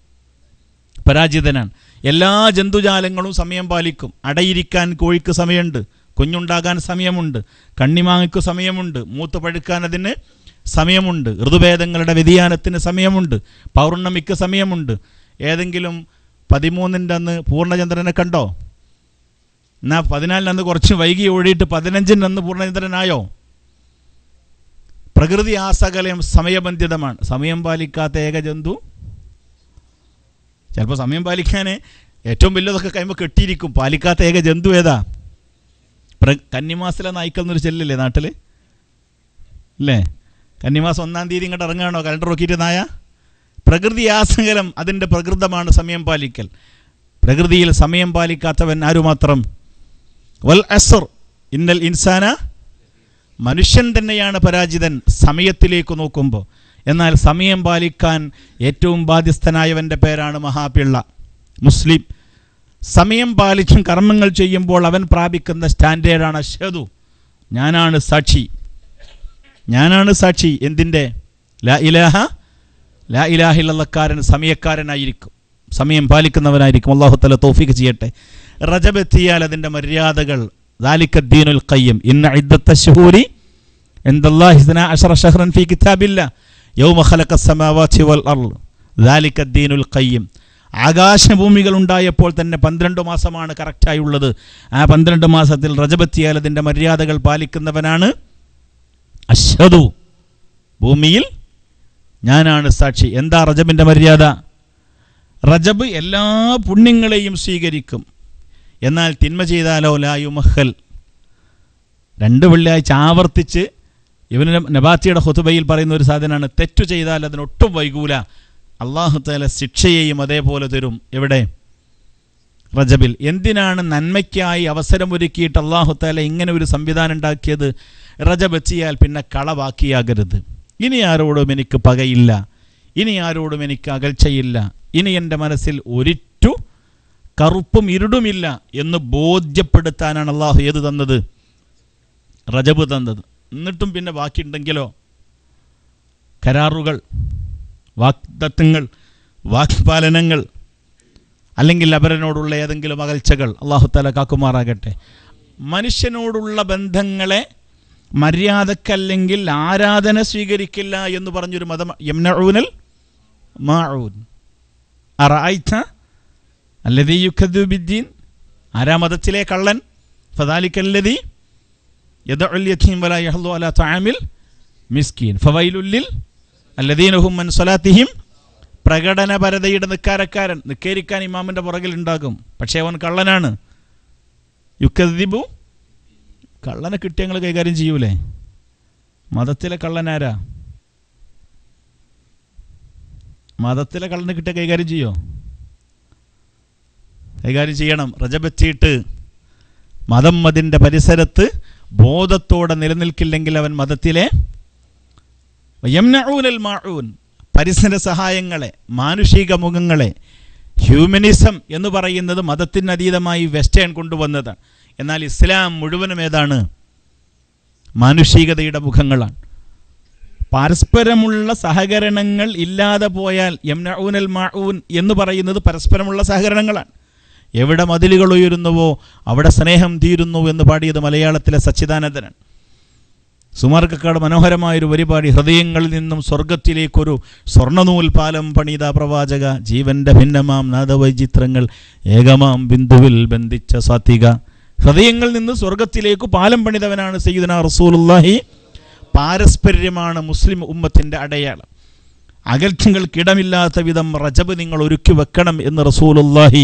പരാജിതനാണ് എല്ലാ ജന്തുജാലങ്ങളും സമയം പാലിക്കും അടയിരിക്കാൻ കോഴിക്ക് സമയമുണ്ട് കുഞ്ഞുണ്ടാകാൻ സമയമുണ്ട് കണ്ണിമാങ്ങയ്ക്ക് സമയമുണ്ട് മൂത്ത് പഴുക്കാൻ അതിന് സമയമുണ്ട് ഋതുഭേദങ്ങളുടെ വ്യതിയാനത്തിന് സമയമുണ്ട് പൗർണമിക്ക് സമയമുണ്ട് ഏതെങ്കിലും പതിമൂന്നിൻ്റെ അന്ന് പൂർണ്ണചന്ദ്രനെ കണ്ടോ എന്നാ പതിനാലിന് അന്ന് കുറച്ച് വൈകി ഓടിയിട്ട് പതിനഞ്ചിന് അന്ന് പൂർണ്ണചന്ദ്രനായോ പ്രകൃതി ആസകലയം സമയബന്ധിതമാണ് സമയം പാലിക്കാത്ത ഏക ജന്തു ചിലപ്പോൾ സമയം പാലിക്കാൻ ഏറ്റവും വലിയതൊക്കെ കഴിയുമ്പോൾ കെട്ടിയിരിക്കും പാലിക്കാത്ത ഏക ജന്തു ഏതാ പ്ര കന്നിമാസത്തിലെ നായ്ക്കൾ എന്നൊരു ചെല്ലില്ലേ നാട്ടിൽ അല്ലേ കന്നിമാസം ഒന്നാം തീയതി ഇങ്ങോട്ട് ഇറങ്ങുകയാണോ കലണ്ടർ നോക്കിയിട്ട് നായ പ്രകൃതി ആസകലം അതിൻ്റെ പ്രകൃതമാണ് സമയം പാലിക്കൽ പ്രകൃതിയിൽ സമയം പാലിക്കാത്തവൻ ആരു മാത്രം വൽ അസർ ഇന്നൽ ഇൻസാന മനുഷ്യൻ തന്നെയാണ് പരാജിതൻ സമയത്തിലേക്ക് നോക്കുമ്പോൾ എന്നാൽ സമയം പാലിക്കാൻ ഏറ്റവും ബാധ്യസ്ഥനായവൻ്റെ പേരാണ് മഹാപിള്ള മുസ്ലിം സമയം പാലിച്ചും കർമ്മങ്ങൾ ചെയ്യുമ്പോൾ അവൻ പ്രാപിക്കുന്ന സ്റ്റാൻഡേർഡാണ് അഷദു ഞാനാണ് സാക്ഷി ഞാനാണ് സാക്ഷി എന്തിൻ്റെ ലാ ഇലാഹ ലാ ഇലാഹില്ലക്കാരൻ സമയക്കാരനായിരിക്കും സമയം പാലിക്കുന്നവനായിരിക്കും അള്ളാഹുത്തല തോഫിക്ക് ചെയ്യട്ടെ റജബ് എത്തിയാൽ അതിൻ്റെ മര്യാദകൾ ദാലിക്കദ്ദീനുൽ ഖയ്യം ഇന്ന ഇദ്ദത്ത ശുഹൂരി എന്തല്ലാഹിസ്ന അഷറ ഷഹ്റൻ ഫി കിതാബില്ല യൗമ ഖലഖ സമാവാതി വൽ അർള് ദാലിക്കദ്ദീനുൽ ഖയ്യം ആകാശഭൂമികൾ ഉണ്ടായപ്പോൾ തന്നെ പന്ത്രണ്ട് മാസമാണ് കറക്റ്റായി ഉള്ളത് ആ പന്ത്രണ്ട് മാസത്തിൽ റജബെത്തിയാൽ അതിൻ്റെ മര്യാദകൾ പാലിക്കുന്നവനാണ് അശ്വതു ഭൂമിയിൽ ഞാനാണ് സാക്ഷി എന്താ റജബിൻ്റെ മര്യാദ റജബ് എല്ലാ പുണ്യങ്ങളെയും സ്വീകരിക്കും എന്നാൽ തിന്മ ചെയ്താലോ ലായുമഹൽ രണ്ട് വെള്ളിയാഴ്ച ആവർത്തിച്ച് ഇവന് നബാത്തിയുടെ ഹുതുബയിൽ പറയുന്ന ഒരു സാധനമാണ് തെറ്റു ചെയ്താൽ അതിനൊട്ടും വൈകൂല അള്ളാഹു താല ശിക്ഷയെയും അതേപോലെ തരും എവിടെ റജബിൽ എന്തിനാണ് നന്മയ്ക്കായി അവസരമൊരുക്കിയിട്ട് അള്ളാഹു താല ഇങ്ങനെ ഒരു സംവിധാനം ഉണ്ടാക്കിയത് റജബ് എത്തിയാൽ പിന്നെ കളവാക്കിയാകരുത് ഇനി ആരോടും എനിക്ക് പകയില്ല ഇനി ആരോടും എനിക്ക് അകൽച്ചയില്ല ഇനി എൻ്റെ മനസ്സിൽ ഒരിറ്റു കറുപ്പും ഇരുടുമില്ല എന്ന് ബോധ്യപ്പെടുത്താനാണ് അള്ളാഹു ഏത് തന്നത് റജബ് തന്നത് എന്നിട്ടും പിന്നെ ബാക്കിയുണ്ടെങ്കിലോ കരാറുകൾ വാഗ്ദത്തങ്ങൾ വാക്പാലനങ്ങൾ അല്ലെങ്കിൽ അപരനോടുള്ള ഏതെങ്കിലും അകൽച്ചകൾ അള്ളാഹുത്തല കാക്കുമാറാകട്ടെ മനുഷ്യനോടുള്ള ബന്ധങ്ങളെ മര്യാദക്കല്ലെങ്കിൽ ആരാധന സ്വീകരിക്കില്ല എന്ന് പറഞ്ഞൊരു മതം യംനഊനൽ മാഊൻ അറായിച്ച അല്ലതീ യുഖദ്ദുബിദ്ദീൻ ആരാ മതത്തിലെ കള്ളൻ ഫദാലിക്കല്ലതി യദഉൽ യതീം വലാ യഹ്ലു അലാ തആമിൽ മിസ്കീൻ ഫവൈലുൽ ലിൽ അല്ലദീന ഹും മൻ സ്വലാത്തിഹിം പ്രകടനപരതയുടെ നിക്കാരക്കാരൻ നിക്കേരിക്കാൻ ഇമാമിൻ്റെ പുറകിൽ ഉണ്ടാകും പക്ഷേ അവൻ കള്ളനാണ് യുക്കദിബു കള്ളനെ കിട്ടിയ ഞങ്ങൾ കൈകാര്യം ചെയ്യൂലേ മതത്തിലെ കള്ളനാരാ മതത്തിലെ കള്ളനെ കിട്ടിയ കൈകാര്യം ചെയ്യോ കൈകാര്യം ചെയ്യണം റജബെത്തിയിട്ട് മതം അതിൻ്റെ പരിസരത്ത് ബോധത്തോടെ നിലനിൽക്കില്ലെങ്കിൽ അവൻ മതത്തിലെ യംനഊനൽ മാഊൻ പരിസര സഹായങ്ങളെ മാനുഷിക മുഖങ്ങളെ ഹ്യൂമനിസം എന്ന് പറയുന്നത് മതത്തിന് അതീതമായി വെസ്റ്റേൺ കൊണ്ടുവന്നതാണ് എന്നാൽ ഇസ്ലാം മുഴുവനും ഏതാണ് മാനുഷികതയുടെ മുഖങ്ങളാണ് പരസ്പരമുള്ള സഹകരണങ്ങൾ ഇല്ലാതെ പോയാൽ യംനഊനൽ മാഊൻ എന്ന് പറയുന്നത് പരസ്പരമുള്ള സഹകരണങ്ങളാണ് എവിടെ മതിലുകൾ ഉയരുന്നുവോ അവിടെ സ്നേഹം തീരുന്നു എന്ന് പാടിയത് മലയാളത്തിലെ സച്ചിദാനന്ദനാണ് സുമാർക്കക്കാട് മനോഹരമായൊരു പരിപാടി ഹൃദയങ്ങളിൽ നിന്നും സ്വർഗത്തിലേക്കൊരു സ്വർണ്ണനൂൽ പാലം പണിത പ്രവാചക ജീവന്റെ ഭിന്നമാം നാദവൈചിത്രങ്ങൾ ഏകമാം ബിന്ദുവിൽ ബന്ധിച്ച സാത്വിക ഹൃദയങ്ങളിൽ നിന്ന് സ്വർഗത്തിലേക്ക് പാലം പണിതവനാണ് സയ്യിദന റസൂലുള്ളാഹി പാരസ്പര്യമാണ് മുസ്ലിം ഉമ്മത്തിൻ്റെ അടയാളം അകൽച്ചങ്ങൾക്കിടമില്ലാത്ത വിധം റജബ് നിങ്ങൾ ഒരുക്കി വെക്കണം എന്ന് റസൂലുള്ളാഹി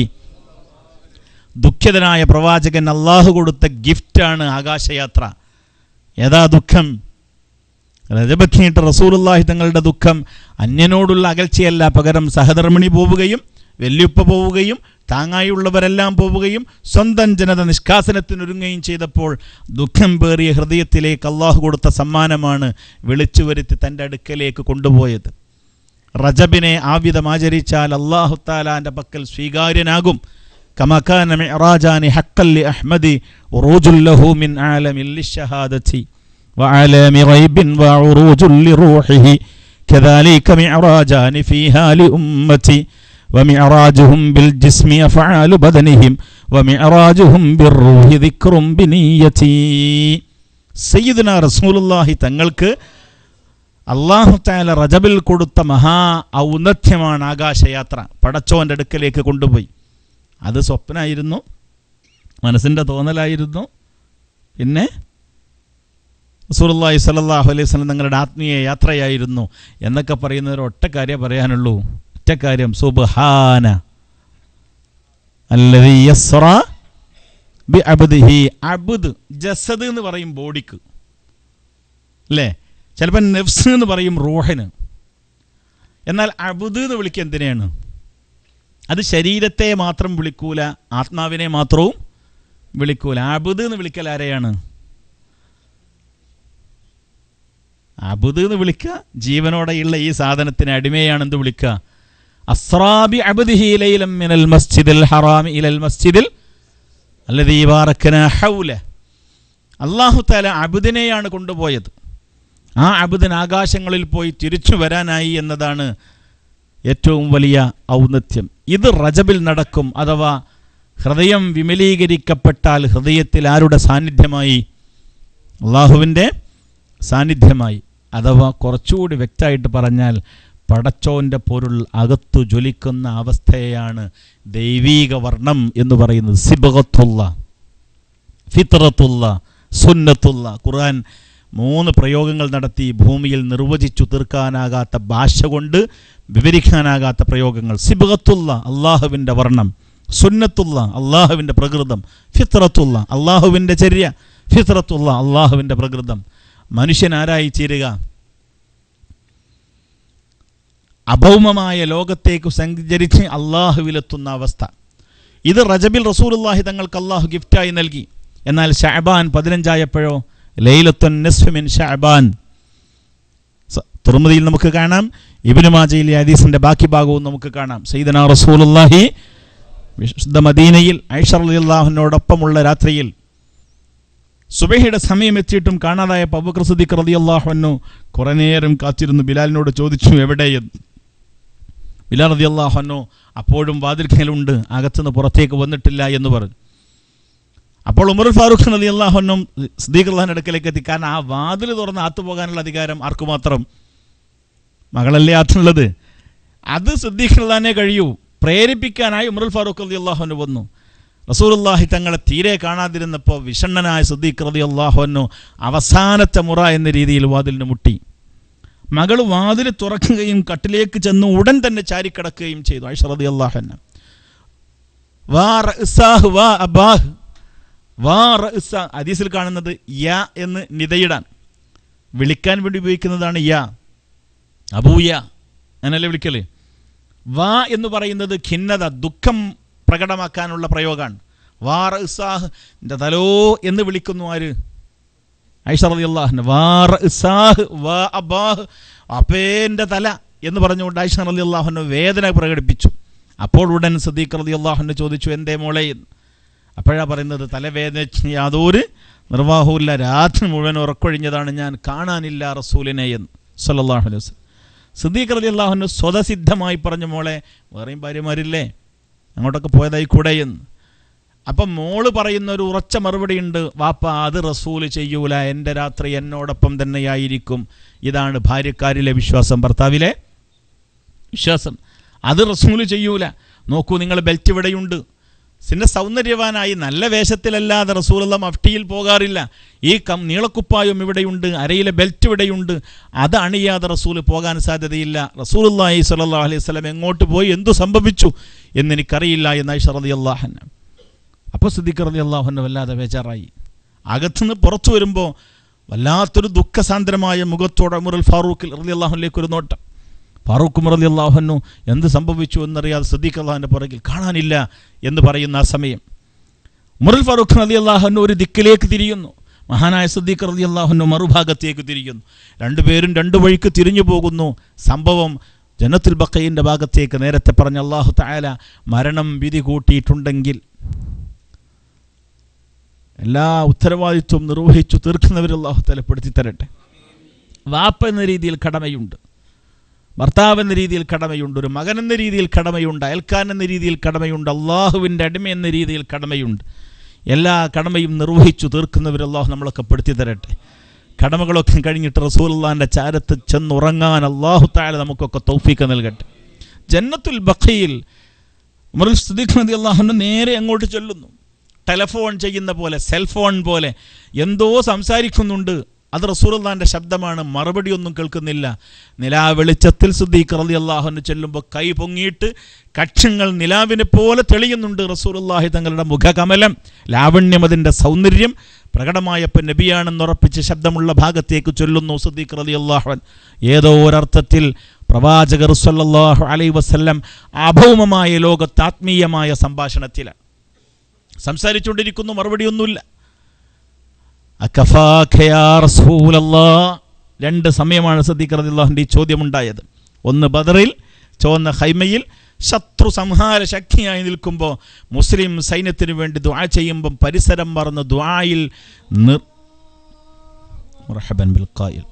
ദുഃഖിതനായ പ്രവാചകൻ അള്ളാഹു കൊടുത്ത ഗിഫ്റ്റാണ് ആകാശയാത്ര ഏതാ ദുഃഖം രജപത്തിനിട്ട് റസൂലുള്ളാഹി തങ്ങളുടെ ദുഃഖം അന്യനോടുള്ള അകൽച്ചയല്ല പകരം സഹധർമ്മിണി പോവുകയും വല്യുപ്പ പോവുകയും താങ്ങായുള്ളവരെല്ലാം പോവുകയും സ്വന്തം ജനത നിഷ്കാസനത്തിനൊരുങ്ങുകയും ചെയ്തപ്പോൾ ദുഃഖം പേറിയ ഹൃദയത്തിലേക്ക് അള്ളാഹു കൊടുത്ത സമ്മാനമാണ് വിളിച്ചു വരുത്തി തൻ്റെ അടുക്കലേക്ക് കൊണ്ടുപോയത് റജബിനെ ആവിധം ആചരിച്ചാൽ അള്ളാഹു താലാൻ്റെ പക്കൽ സ്വീകാര്യനാകും كما كان معراجان حقا لأحمد وروج له من عالم للشهادة وعالم غيب وعروج لروحه كذلك معراجان فيها لأمتي ومعراجهم بالجسم أفعال بدنهم ومعراجهم بالروح ذكر بنيتي سيدنا رسول الله തങ്ങൾക്ക് അള്ളാഹു താല റജബിൽ കൊടുത്ത മഹാ ഔന്നത്യമാണ് ആകാശയാത്ര പടച്ചോൻ്റെ അടുക്കലേക്ക് കൊണ്ടുപോയി അത് സ്വപ്നമായിരുന്നു മനസ്സിൻ്റെ തോന്നലായിരുന്നു പിന്നെ റസൂലുള്ളാഹി സ്വല്ലല്ലാഹു അലൈഹി വസല്ലം നിങ്ങളുടെ ആത്മീയ യാത്രയായിരുന്നു എന്നൊക്കെ പറയുന്നവർ ഒറ്റ കാര്യം പറയാനുള്ളൂ ഒറ്റ കാര്യം സുബ്ഹാന അല്ലദീ യസ്റ ബി അബ്ദിഹി അബ്ദ് ജസദ് എന്ന് പറയും ബോഡിക്ക് അല്ലേ ചിലപ്പോൾ നെഫ്സ് എന്ന് പറയും റൂഹിന് എന്നാൽ അബുദ് എന്ന് വിളിക്കുക എന്തിനെയാണ് അത് ശരീരത്തെ മാത്രം വിളിക്കൂല ആത്മാവിനെ മാത്രവും വിളിക്കൂല അബുദ് എന്ന് വിളിക്കൽ ആരെയാണ് അബുദ് എന്ന് വിളിക്കുക ജീവനോടെയുള്ള ഈ സാധനത്തിന് അടിമയാണെന്ന് വിളിക്കുക അസ്രാബി അബുദിഹി ലൈലം മിനൽ മസ്ജിദിൽ ഹറാമി ഇലൽ മസ്ജിദിൽ അല്ലദീ ബാറക്കന ഹൗല അള്ളാഹു താല അബുദിനെയാണ് കൊണ്ടുപോയത് ആ അബുദിന് ആകാശങ്ങളിൽ പോയി തിരിച്ചു വരാനായി എന്നതാണ് ഏറ്റവും വലിയ ഔന്നത്യം ഇത് റജബിൽ നടക്കും അഥവാ ഹൃദയം വിമലീകരിക്കപ്പെട്ടാൽ ഹൃദയത്തിൽ ആരുടെ സാന്നിധ്യമായി അള്ളാഹുവിൻ്റെ സാന്നിധ്യമായി അഥവാ കുറച്ചുകൂടി വ്യക്തമായിട്ട് പറഞ്ഞാൽ പടച്ചോൻ്റെ പൊരുൾ അകത്തു ജ്വലിക്കുന്ന അവസ്ഥയെയാണ് ദൈവീക വർണ്ണം എന്ന് പറയുന്നത് സിബകത്തുള്ള ഫിത്രത്തുള്ള സുന്നത്തുള്ള ഖുർആൻ മൂന്ന് പ്രയോഗങ്ങൾ നടത്തി ഭൂമിയിൽ നിർവചിച്ചു തീർക്കാനാകാത്ത ഭാഷ കൊണ്ട് വിവരിക്കാനാകാത്ത പ്രയോഗങ്ങൾ സിബകത്തുള്ള അള്ളാഹുവിൻ്റെ വർണ്ണം സുന്നത്തുള്ള അള്ളാഹുവിൻ്റെ പ്രകൃതം ഫിത്രത്തുള്ള അള്ളാഹുവിൻ്റെ ചര്യ ഫിത്രത്തുള്ള അള്ളാഹുവിൻ്റെ പ്രകൃതം മനുഷ്യൻ ആരായി ചേരുക അഭൗമമായ ലോകത്തേക്ക് സഞ്ചരിച്ച് അള്ളാഹുവിലെത്തുന്ന അവസ്ഥ ഇത് റജബിൽ റസൂലുള്ളാഹി തങ്ങൾക്ക് അള്ളാഹു ഗിഫ്റ്റായി നൽകി എന്നാൽ ഷഅബാൻ പതിനഞ്ചായപ്പോഴോ ലൈലത്തുൻ നസ്ഫിമിൻ ഷഅബാൻ തുറമുദിയിൽ നമുക്ക് കാണാം ഇബിനു മാജയിലെ ഹദീസിന്റെ ബാക്കി ഭാഗവും നമുക്ക് കാണാം സയ്യിദന റസൂലുള്ളാഹി വിശുദ്ധ മദീനയിൽ ഐഷർ അള്ളാഹുവിനോടൊപ്പമുള്ള രാത്രിയിൽ സുബഹിയുടെ സമയം എത്തിയിട്ടും കാണാതായ പബുക്കർ സിദ്ദീഖ് റളിയല്ലാഹു കുറേ നേരം കാത്തിരുന്നു ബിലാലിനോട് ചോദിച്ചു എവിടെയെന്ന് ബിലാൽ റളിയല്ലാഹു അപ്പോഴും വാതിൽക്കലുണ്ട് അകത്തുനിന്ന് പുറത്തേക്ക് വന്നിട്ടില്ല എന്ന് പറഞ്ഞു അപ്പോൾ ഉമർ ഫാറൂഖ് അലി അള്ളാഹുനും സിദ്ദീഖ് അള്ളാഹിൻ്റെ അടുക്കലേക്ക് എത്തി കാരണം ആ വാതിൽ തുറന്ന് അകത്ത് പോകാനുള്ള അധികാരം ആർക്കു മാത്രം മകളല്ലേ ആത്തുള്ളത് അത് സിദ്ദീഖ് അള്ളഹാനെ കഴിയൂ പ്രേരിപ്പിക്കാനായി ഉമർ ഫാറൂഖ് അലി അള്ളാഹുന് വന്നു റസൂലുള്ളാഹി തങ്ങളെ തീരെ കാണാതിരുന്നപ്പോൾ വിഷണ്ണനായ സിദ്ദീഖ് റതി അള്ളാഹുനു അവസാനത്തെ മുറ എന്ന രീതിയിൽ വാതിലിന് മുട്ടി മകൾ വാതിൽ തുറക്കുകയും കട്ടിലേക്ക് ചെന്ന് ഉടൻ തന്നെ ചാരിക്കിടക്കുകയും ചെയ്തു ആയിഷ റതി അള്ളാഹന്ന വാ റഅ്സാഹ് വാ അബാഹ് വാ റഅ്സാ ഹദീസിൽ കാണുന്നത് യാ എന്ന് നിതയിടാൻ വിളിക്കാൻ വേണ്ടി ഉപയോഗിക്കുന്നതാണ് യാ അബൂയ അങ്ങനല്ലേ വിളിക്കല് വാ എന്ന് പറയുന്നത് ഖിന്നത ദുഃഖം പ്രകടമാക്കാനുള്ള പ്രയോഗമാണ് വാ റഅ്സാഹ് എൻ്റെ തലോ എന്ന് വിളിക്കുന്നു ആര് ഐഷ റളിയല്ലാഹു വാ റഅ്സാഹ് വാ അബാഹ് അപ്പേൻ്റെ തല എന്ന് പറഞ്ഞുകൊണ്ട് ഐഷ റളിയല്ലാഹു വേദന പ്രകടിപ്പിച്ചു അപ്പോൾ ഉടൻ സദീഖ് റളിയല്ലാഹു ചോദിച്ചു എന്തേ മോളെ എന്ന് അപ്പോഴാണ് പറയുന്നത് തലവേദന യാതൊരു നിർവാഹവുമില്ല രാത്രി മുഴുവൻ ഉറക്കൊഴിഞ്ഞതാണ് ഞാൻ കാണാനില്ല റസൂലിനെ എന്ന് സല്ലല്ലാഹു അലൈഹി വസല്ലം സിദ്ദീഖ് റളിയല്ലാഹു സ്വതസിദ്ധമായി പറഞ്ഞു മോളെ വേറെയും ഭാര്യമാരില്ലേ അങ്ങോട്ടൊക്കെ പോയതായി കൂടെ എന്ന് അപ്പം മോള് പറയുന്ന ഒരു ഉറച്ച മറുപടി ഉണ്ട് വാപ്പ അത് റസൂല് ചെയ്യൂല എൻ്റെ രാത്രി എന്നോടൊപ്പം തന്നെയായിരിക്കും ഇതാണ് ഭാര്യക്കാരിലെ വിശ്വാസം ഭർത്താവിലെ വിശ്വാസം അത് റസൂല് ചെയ്യൂല നോക്കൂ നിങ്ങൾ ബെൽറ്റ് ഇവിടെയുണ്ട് പിന്നെ സൗന്ദര്യവാനായി നല്ല വേഷത്തിലല്ലാതെ റസൂലുള്ള മഫ്റ്റിയിൽ പോകാറില്ല ഈ കം നീളക്കുപ്പായും ഇവിടെയുണ്ട് അരയിലെ ബെൽറ്റ് ഇവിടെയുണ്ട് അത് അണിയാതെ റസൂൽ പോകാൻ സാധ്യതയില്ല റസൂലുള്ളാഹി സ്വല്ലല്ലാഹു അലൈഹി വസല്ലം എങ്ങോട്ട് പോയി എന്തു സംഭവിച്ചു എന്നെനിക്കറിയില്ല എന്ന് ഐഷ റളിയല്ലാഹു അൻഹ അപ്പോൾ സിദ്ദീഖ് റളിയല്ലാഹു അൻഹു വല്ലാതെ ബേജാറായി അകത്തുനിന്ന് പുറത്തു വരുമ്പോൾ വല്ലാത്തൊരു ദുഃഖസാന്ദ്രമായ മുഖത്തോടെ ഉമറുൽ ഫാറൂഖിൽ റളിയല്ലാഹുലേക്ക് ഒരു നോട്ടം ഫാറൂഖ് ഉമർ റളിയല്ലാഹു അൻഹു എന്ത് സംഭവിച്ചു എന്നറിയാതെ സിദ്ദീഖ് അള്ളാഹിൻ്റെ പുറകിൽ കാണാനില്ല എന്ന് പറയുന്ന ആ സമയം ഉമറുൽ ഫാറൂഖ് റളിയല്ലാഹു അൻഹു ഒരു ദിക്കിലേക്ക് തിരിയുന്നു മഹാനായ സിദ്ദീഖ് റളിയല്ലാഹു അൻഹു മറുഭാഗത്തേക്ക് തിരിയുന്നു രണ്ടുപേരും രണ്ടു വഴിക്ക് തിരിഞ്ഞു പോകുന്നു സംഭവം ജനത്തുൽ ബക്കയിൻ്റെ ഭാഗത്തേക്ക് നേരത്തെ പറഞ്ഞ അള്ളാഹു തആല മരണം വിധി കൂട്ടിയിട്ടുണ്ടെങ്കിൽ എല്ലാ ഉത്തരവാദിത്വവും നിർവഹിച്ചു തീർക്കുന്നവർ അള്ളാഹു തലപ്പെടുത്തി തരട്ടെ വാപ്പ എന്ന രീതിയിൽ കടമയുണ്ട് ഭർത്താവ് എന്ന രീതിയിൽ കടമയുണ്ട് ഒരു മകൻ എന്ന രീതിയിൽ കടമയുണ്ട് അയൽക്കാരൻ എന്ന രീതിയിൽ കടമയുണ്ട് അള്ളാഹുവിൻ്റെ അടിമ എന്ന രീതിയിൽ കടമയുണ്ട് എല്ലാ കടമയും നിർവഹിച്ചു തീർക്കുന്നവർ അള്ളാഹു നമ്മളൊക്കെ പെടുത്തി തരട്ടെ കടമകളൊക്കെ കഴിഞ്ഞിട്ട് റസൂലുള്ളാൻ്റെ ചാരത്ത് ചെന്നുറങ്ങാൻ അള്ളാഹു താല നമുക്കൊക്കെ തൗഫീക്ക് നൽകട്ടെ ജന്നത്തുൽ ബഖയിൽ ഉമറുൽ സിദ്ദീഖ് നദി അള്ളാഹുന് നേരെ അങ്ങോട്ട് ചെല്ലുന്നു ടെലഫോൺ ചെയ്യുന്ന പോലെ സെൽഫോൺ പോലെ എന്തോ സംസാരിക്കുന്നുണ്ട് അത് റസൂലുള്ളാന്റെ ശബ്ദമാണ് മറുപടിയൊന്നും കേൾക്കുന്നില്ല നിലാ വെളിച്ചത്തിൽ സുദ്ദീഖ് റളി അള്ളാഹുന് ചെല്ലുമ്പോൾ കൈ പൊങ്ങിയിട്ട് കക്ഷങ്ങൾ നിലാവിനെ പോലെ തെളിയുന്നുണ്ട് റസൂലുള്ളാഹി തങ്ങളുടെ മുഖകമലം ലാവണ്യം അതിൻ്റെ സൗന്ദര്യം പ്രകടമായപ്പോൾ നബിയാണെന്നുറപ്പിച്ച് ശബ്ദമുള്ള ഭാഗത്തേക്ക് ചൊല്ലുന്നു സുദ്ദീഖ് റളി അള്ളാഹുൻ ഏതോ ഒരർത്ഥത്തിൽ പ്രവാചകർ സല്ലല്ലാഹു അലൈഹി വസല്ലം അഭൗമമായ ലോകത്ത് ആത്മീയമായ സംഭാഷണത്തിലാണ് സംസാരിച്ചുകൊണ്ടിരിക്കുന്നു മറുപടിയൊന്നുമില്ല അക്കഫാഖ യാ റസൂലല്ലാ രണ്ട് സമയമാണ് സദ്ദീഖ് റളിയല്ലാഹുവിൻ്റെ ഈ ചോദ്യമുണ്ടായത് ഒന്ന് ബദറിൽ ചുവന്ന ഹൈമയിൽ ശത്രു സംഹാര ശക്തിയായി നിൽക്കുമ്പോൾ മുസ്ലിം സൈന്യത്തിന് വേണ്ടി ദുആ ചെയ്യുമ്പം പരിസരം മറന്ന് ദുആയിൽ നിർ മുറഹബൻ ബിൽ ഖായിൽ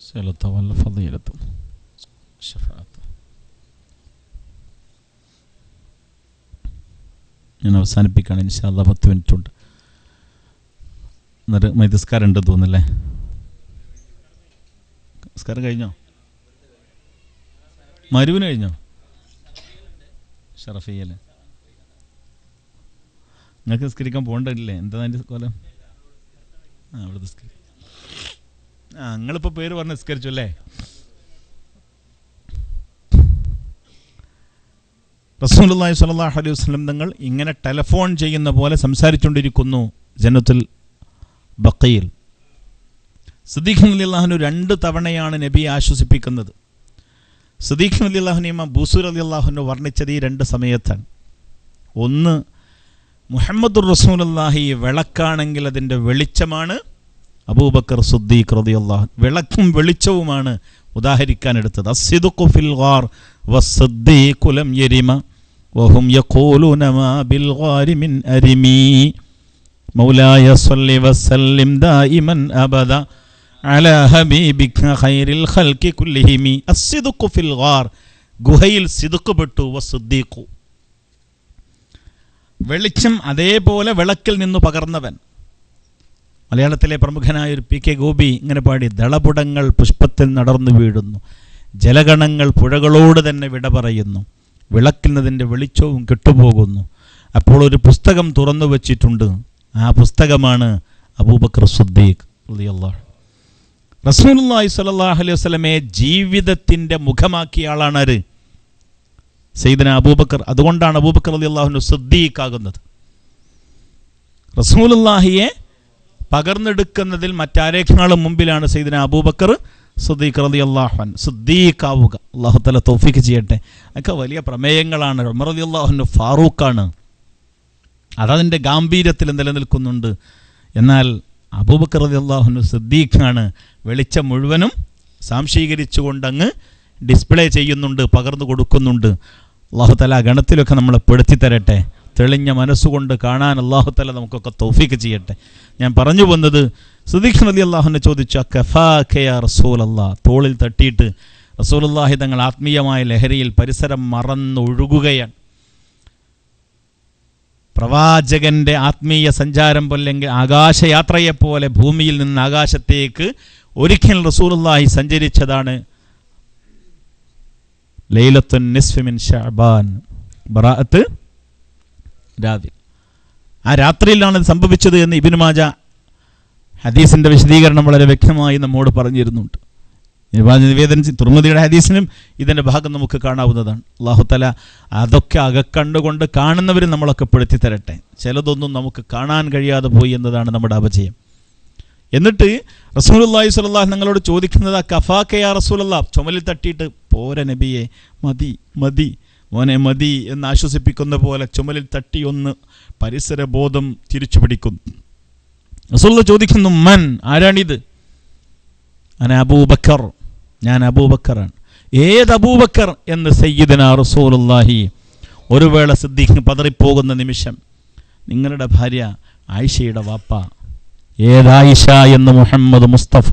صلة والفضيلة شفاعة ഞാൻ അവസാനിപ്പിക്കുകയാണ് ഇൻഷാല്ല പത്ത് മിനിറ്റ് ഉണ്ട് എന്നിട്ട് മൈതസ്കാരം ഉണ്ട് തോന്നുന്നല്ലേ നമസ്കാരം കഴിഞ്ഞോ മരുവിന് കഴിഞ്ഞോ ഷറഫിയല്ലേ നിങ്ങൾക്ക് നിസ്കരിക്കാൻ പോകണ്ടില്ലേ എന്താ അതിൻ്റെ കൊലം ആ അവിടെ നിസ്കരി ആ നിങ്ങളിപ്പോൾ പേര് പറഞ്ഞ് നിസ്കരിച്ചു അല്ലേ റസൂലുള്ളാഹി സ്വല്ലല്ലാഹു അലൈഹി വസല്ലം തങ്ങൾ ഇങ്ങനെ ടെലഫോൺ ചെയ്യുന്ന പോലെ സംസാരിച്ചുകൊണ്ടിരിക്കുന്നു ജന്നത്തുൽ ബക്കയിൽ സിദ്ദീഖ് അലി അള്ളാഹുനു രണ്ട് തവണയാണ് നബിയെ ആശ്വസിപ്പിക്കുന്നത് സിദ്ദീഖ് അലി അള്ളാഹുനെയും ബൂസൂർ അലി അള്ളാഹുനു വർണ്ണിച്ചത് ഈ രണ്ട് സമയത്താണ് ഒന്ന് മുഹമ്മദുർ റസൂലുള്ളാഹി വിളക്കാണെങ്കിൽ അതിൻ്റെ വെളിച്ചമാണ് അബൂബക്കർ സുദ്ദീഖ് റളിയല്ലാഹു വിളക്കും വെളിച്ചവുമാണ് ഉദാഹരിക്കാൻ എടുത്തത് അസ്സിദുഖു ഫിൽ ഗാർ വസ്സദ്ദീഖു ലം യരിമ വഹും യഖൂലൂന മാ ബിൽ ഗാരി മിൻ അരിമി മൗലായ സ്വല്ലി വസല്ലിം ദായിമൻ അബദ അലാ ഹബീബിക ഖൈറിൽ ഖൽഖി കുല്ലിഹിമി അസ്സിദുഖു ഫിൽ ഗാർ ഗുഹയിൽ സിദുഖ് പെട്ടു വസ്സദ്ദീഖു വെളിച്ചം അതേപോലെ വിളക്കിൽ നിന്ന് പകർന്നവൻ മലയാളത്തിലെ പ്രമുഖനായ ഒരു പി കെ ഗോപി ഇങ്ങനെ പാടി ദളപുടങ്ങൾ പുഷ്പത്തിൽ നടന്നു വീഴുന്നു ജലഗണങ്ങൾ പുഴകളോട് തന്നെ വിട പറയുന്നു വിളക്കുന്നതിൻ്റെ വെളിച്ചവും കെട്ടുപോകുന്നു അപ്പോൾ ഒരു പുസ്തകം തുറന്നു വച്ചിട്ടുണ്ട് ആ പുസ്തകമാണ് അബൂബക്കർ സുദ്ദീഖ് റളിയല്ലാഹു റസൂലുള്ളാഹി സ്വല്ലല്ലാഹു അലൈഹി വസല്ലമയെ ജീവിതത്തിൻ്റെ മുഖമാക്കിയ ആളാണ് ആര് സയ്യിദന അബൂബക്കർ അതുകൊണ്ടാണ് അബൂബക്കർ റളിയല്ലാഹു സിദ്ദീഖ് ആകുന്നത് റസൂലുള്ളാഹിയെ പകർന്നെടുക്കുന്നതിൽ മറ്റാരേക്കാളും മുമ്പിലാണ് സയ്യിദന അബൂബക്കർ സുദ്ദീഖ് റതി അള്ളാഹുൻ സുദ്ദീഖ് ആവുക അള്ളാഹു തല തൗഫീഖ് ചെയ്യട്ടെ ഒക്കെ വലിയ പ്രമേയങ്ങളാണ് ഉമർ റതി അള്ളാഹുന് ഫാറൂഖാണ് അതതിൻ്റെ ഗാംഭീര്യത്തിൽ നിലനിൽക്കുന്നുണ്ട് എന്നാൽ അബൂബക്കർ റതി അള്ളാഹുന് സിദ്ദീഖാണ് വെളിച്ചം മുഴുവനും സാംശീകരിച്ചുകൊണ്ട് അങ്ങ് ഡിസ്പ്ലേ ചെയ്യുന്നുണ്ട് പകർന്നു കൊടുക്കുന്നുണ്ട് അള്ളാഹു തല ആ ഗണത്തിലൊക്കെ നമ്മളെ പെടുത്തി തരട്ടെ തെളിഞ്ഞ മനസ്സുകൊണ്ട് കാണാൻ അള്ളാഹു തല നമുക്കൊക്കെ തൗഫീക്ക് ചെയ്യട്ടെ ഞാൻ പറഞ്ഞു വന്നത് സുദീഖ് നദി അള്ളാഹുനെ ചോദിച്ചു കഫാഖയ റസൂൽ അള്ളാഹ് തോളിൽ തട്ടിയിട്ട് റസൂലുള്ളാഹി തങ്ങൾ ആത്മീയമായ ലഹരിയിൽ പരിസരം മറന്നൊഴുകുകയാണ് പ്രവാചകന്റെ ആത്മീയ സഞ്ചാരം പോലെങ്കിൽ ആകാശയാത്രയെപ്പോലെ ഭൂമിയിൽ നിന്ന് ആകാശത്തേക്ക് ഒരിക്കൽ റസൂലുള്ളാഹി സഞ്ചരിച്ചതാണ് ലൈലത്തുൻ നിസ്ഫിമിൻ ഷഅബാൻ ബറാഅത്ത് രാവിൽ ആ രാത്രിയിലാണ് ഇത് സംഭവിച്ചത് എന്ന് ഇബിന് മാജ ഹദീസിന്റെ വിശദീകരണം വളരെ വ്യക്തമായി നമ്മോട് പറഞ്ഞിരുന്നുണ്ട് ഇബാജ് നിവേദനം തുർമുദിയുടെ ഹദീസിനും ഇതിൻ്റെ ഭാഗം നമുക്ക് കാണാവുന്നതാണ് അള്ളാഹുത്തല അതൊക്കെ അകക്കണ്ടുകൊണ്ട് കാണുന്നവർ നമ്മളൊക്കെ പെടുത്തി തരട്ടെ ചിലതൊന്നും നമുക്ക് കാണാൻ കഴിയാതെ പോയി എന്നതാണ് നമ്മുടെ അപജയം എന്നിട്ട് റസൂലുള്ളാഹി സ്വല്ലല്ലാഹു ഞങ്ങളോട് ചോദിക്കുന്നത് ആ കഫാക്കയാ റസൂലല്ലാ ചുമലിൽ തട്ടിയിട്ട് പോര നബിയെ മതി മതി മോനെ മതി എന്ന് ആശ്വസിപ്പിക്കുന്ന പോലെ ചുമലിൽ തട്ടി ഒന്ന് പരിസരബോധം തിരിച്ചു പിടിക്കുന്നു റസൂള്ള ചോദിക്കുന്നു മൻ ആരാണിത് അന അബൂബക്കർ ഞാൻ അബൂബക്കറാണ് ഏത് അബൂബക്കർ എന്ന് സയ്യിദന റസൂലുള്ളാഹി ഒരു വേള സിദ്ദീഖ് പതറിപ്പോകുന്ന നിമിഷം നിങ്ങളുടെ ഭാര്യ ആയിഷയുടെ വാപ്പ ഏതായിഷ എന്ന് മുഹമ്മദ് മുസ്തഫ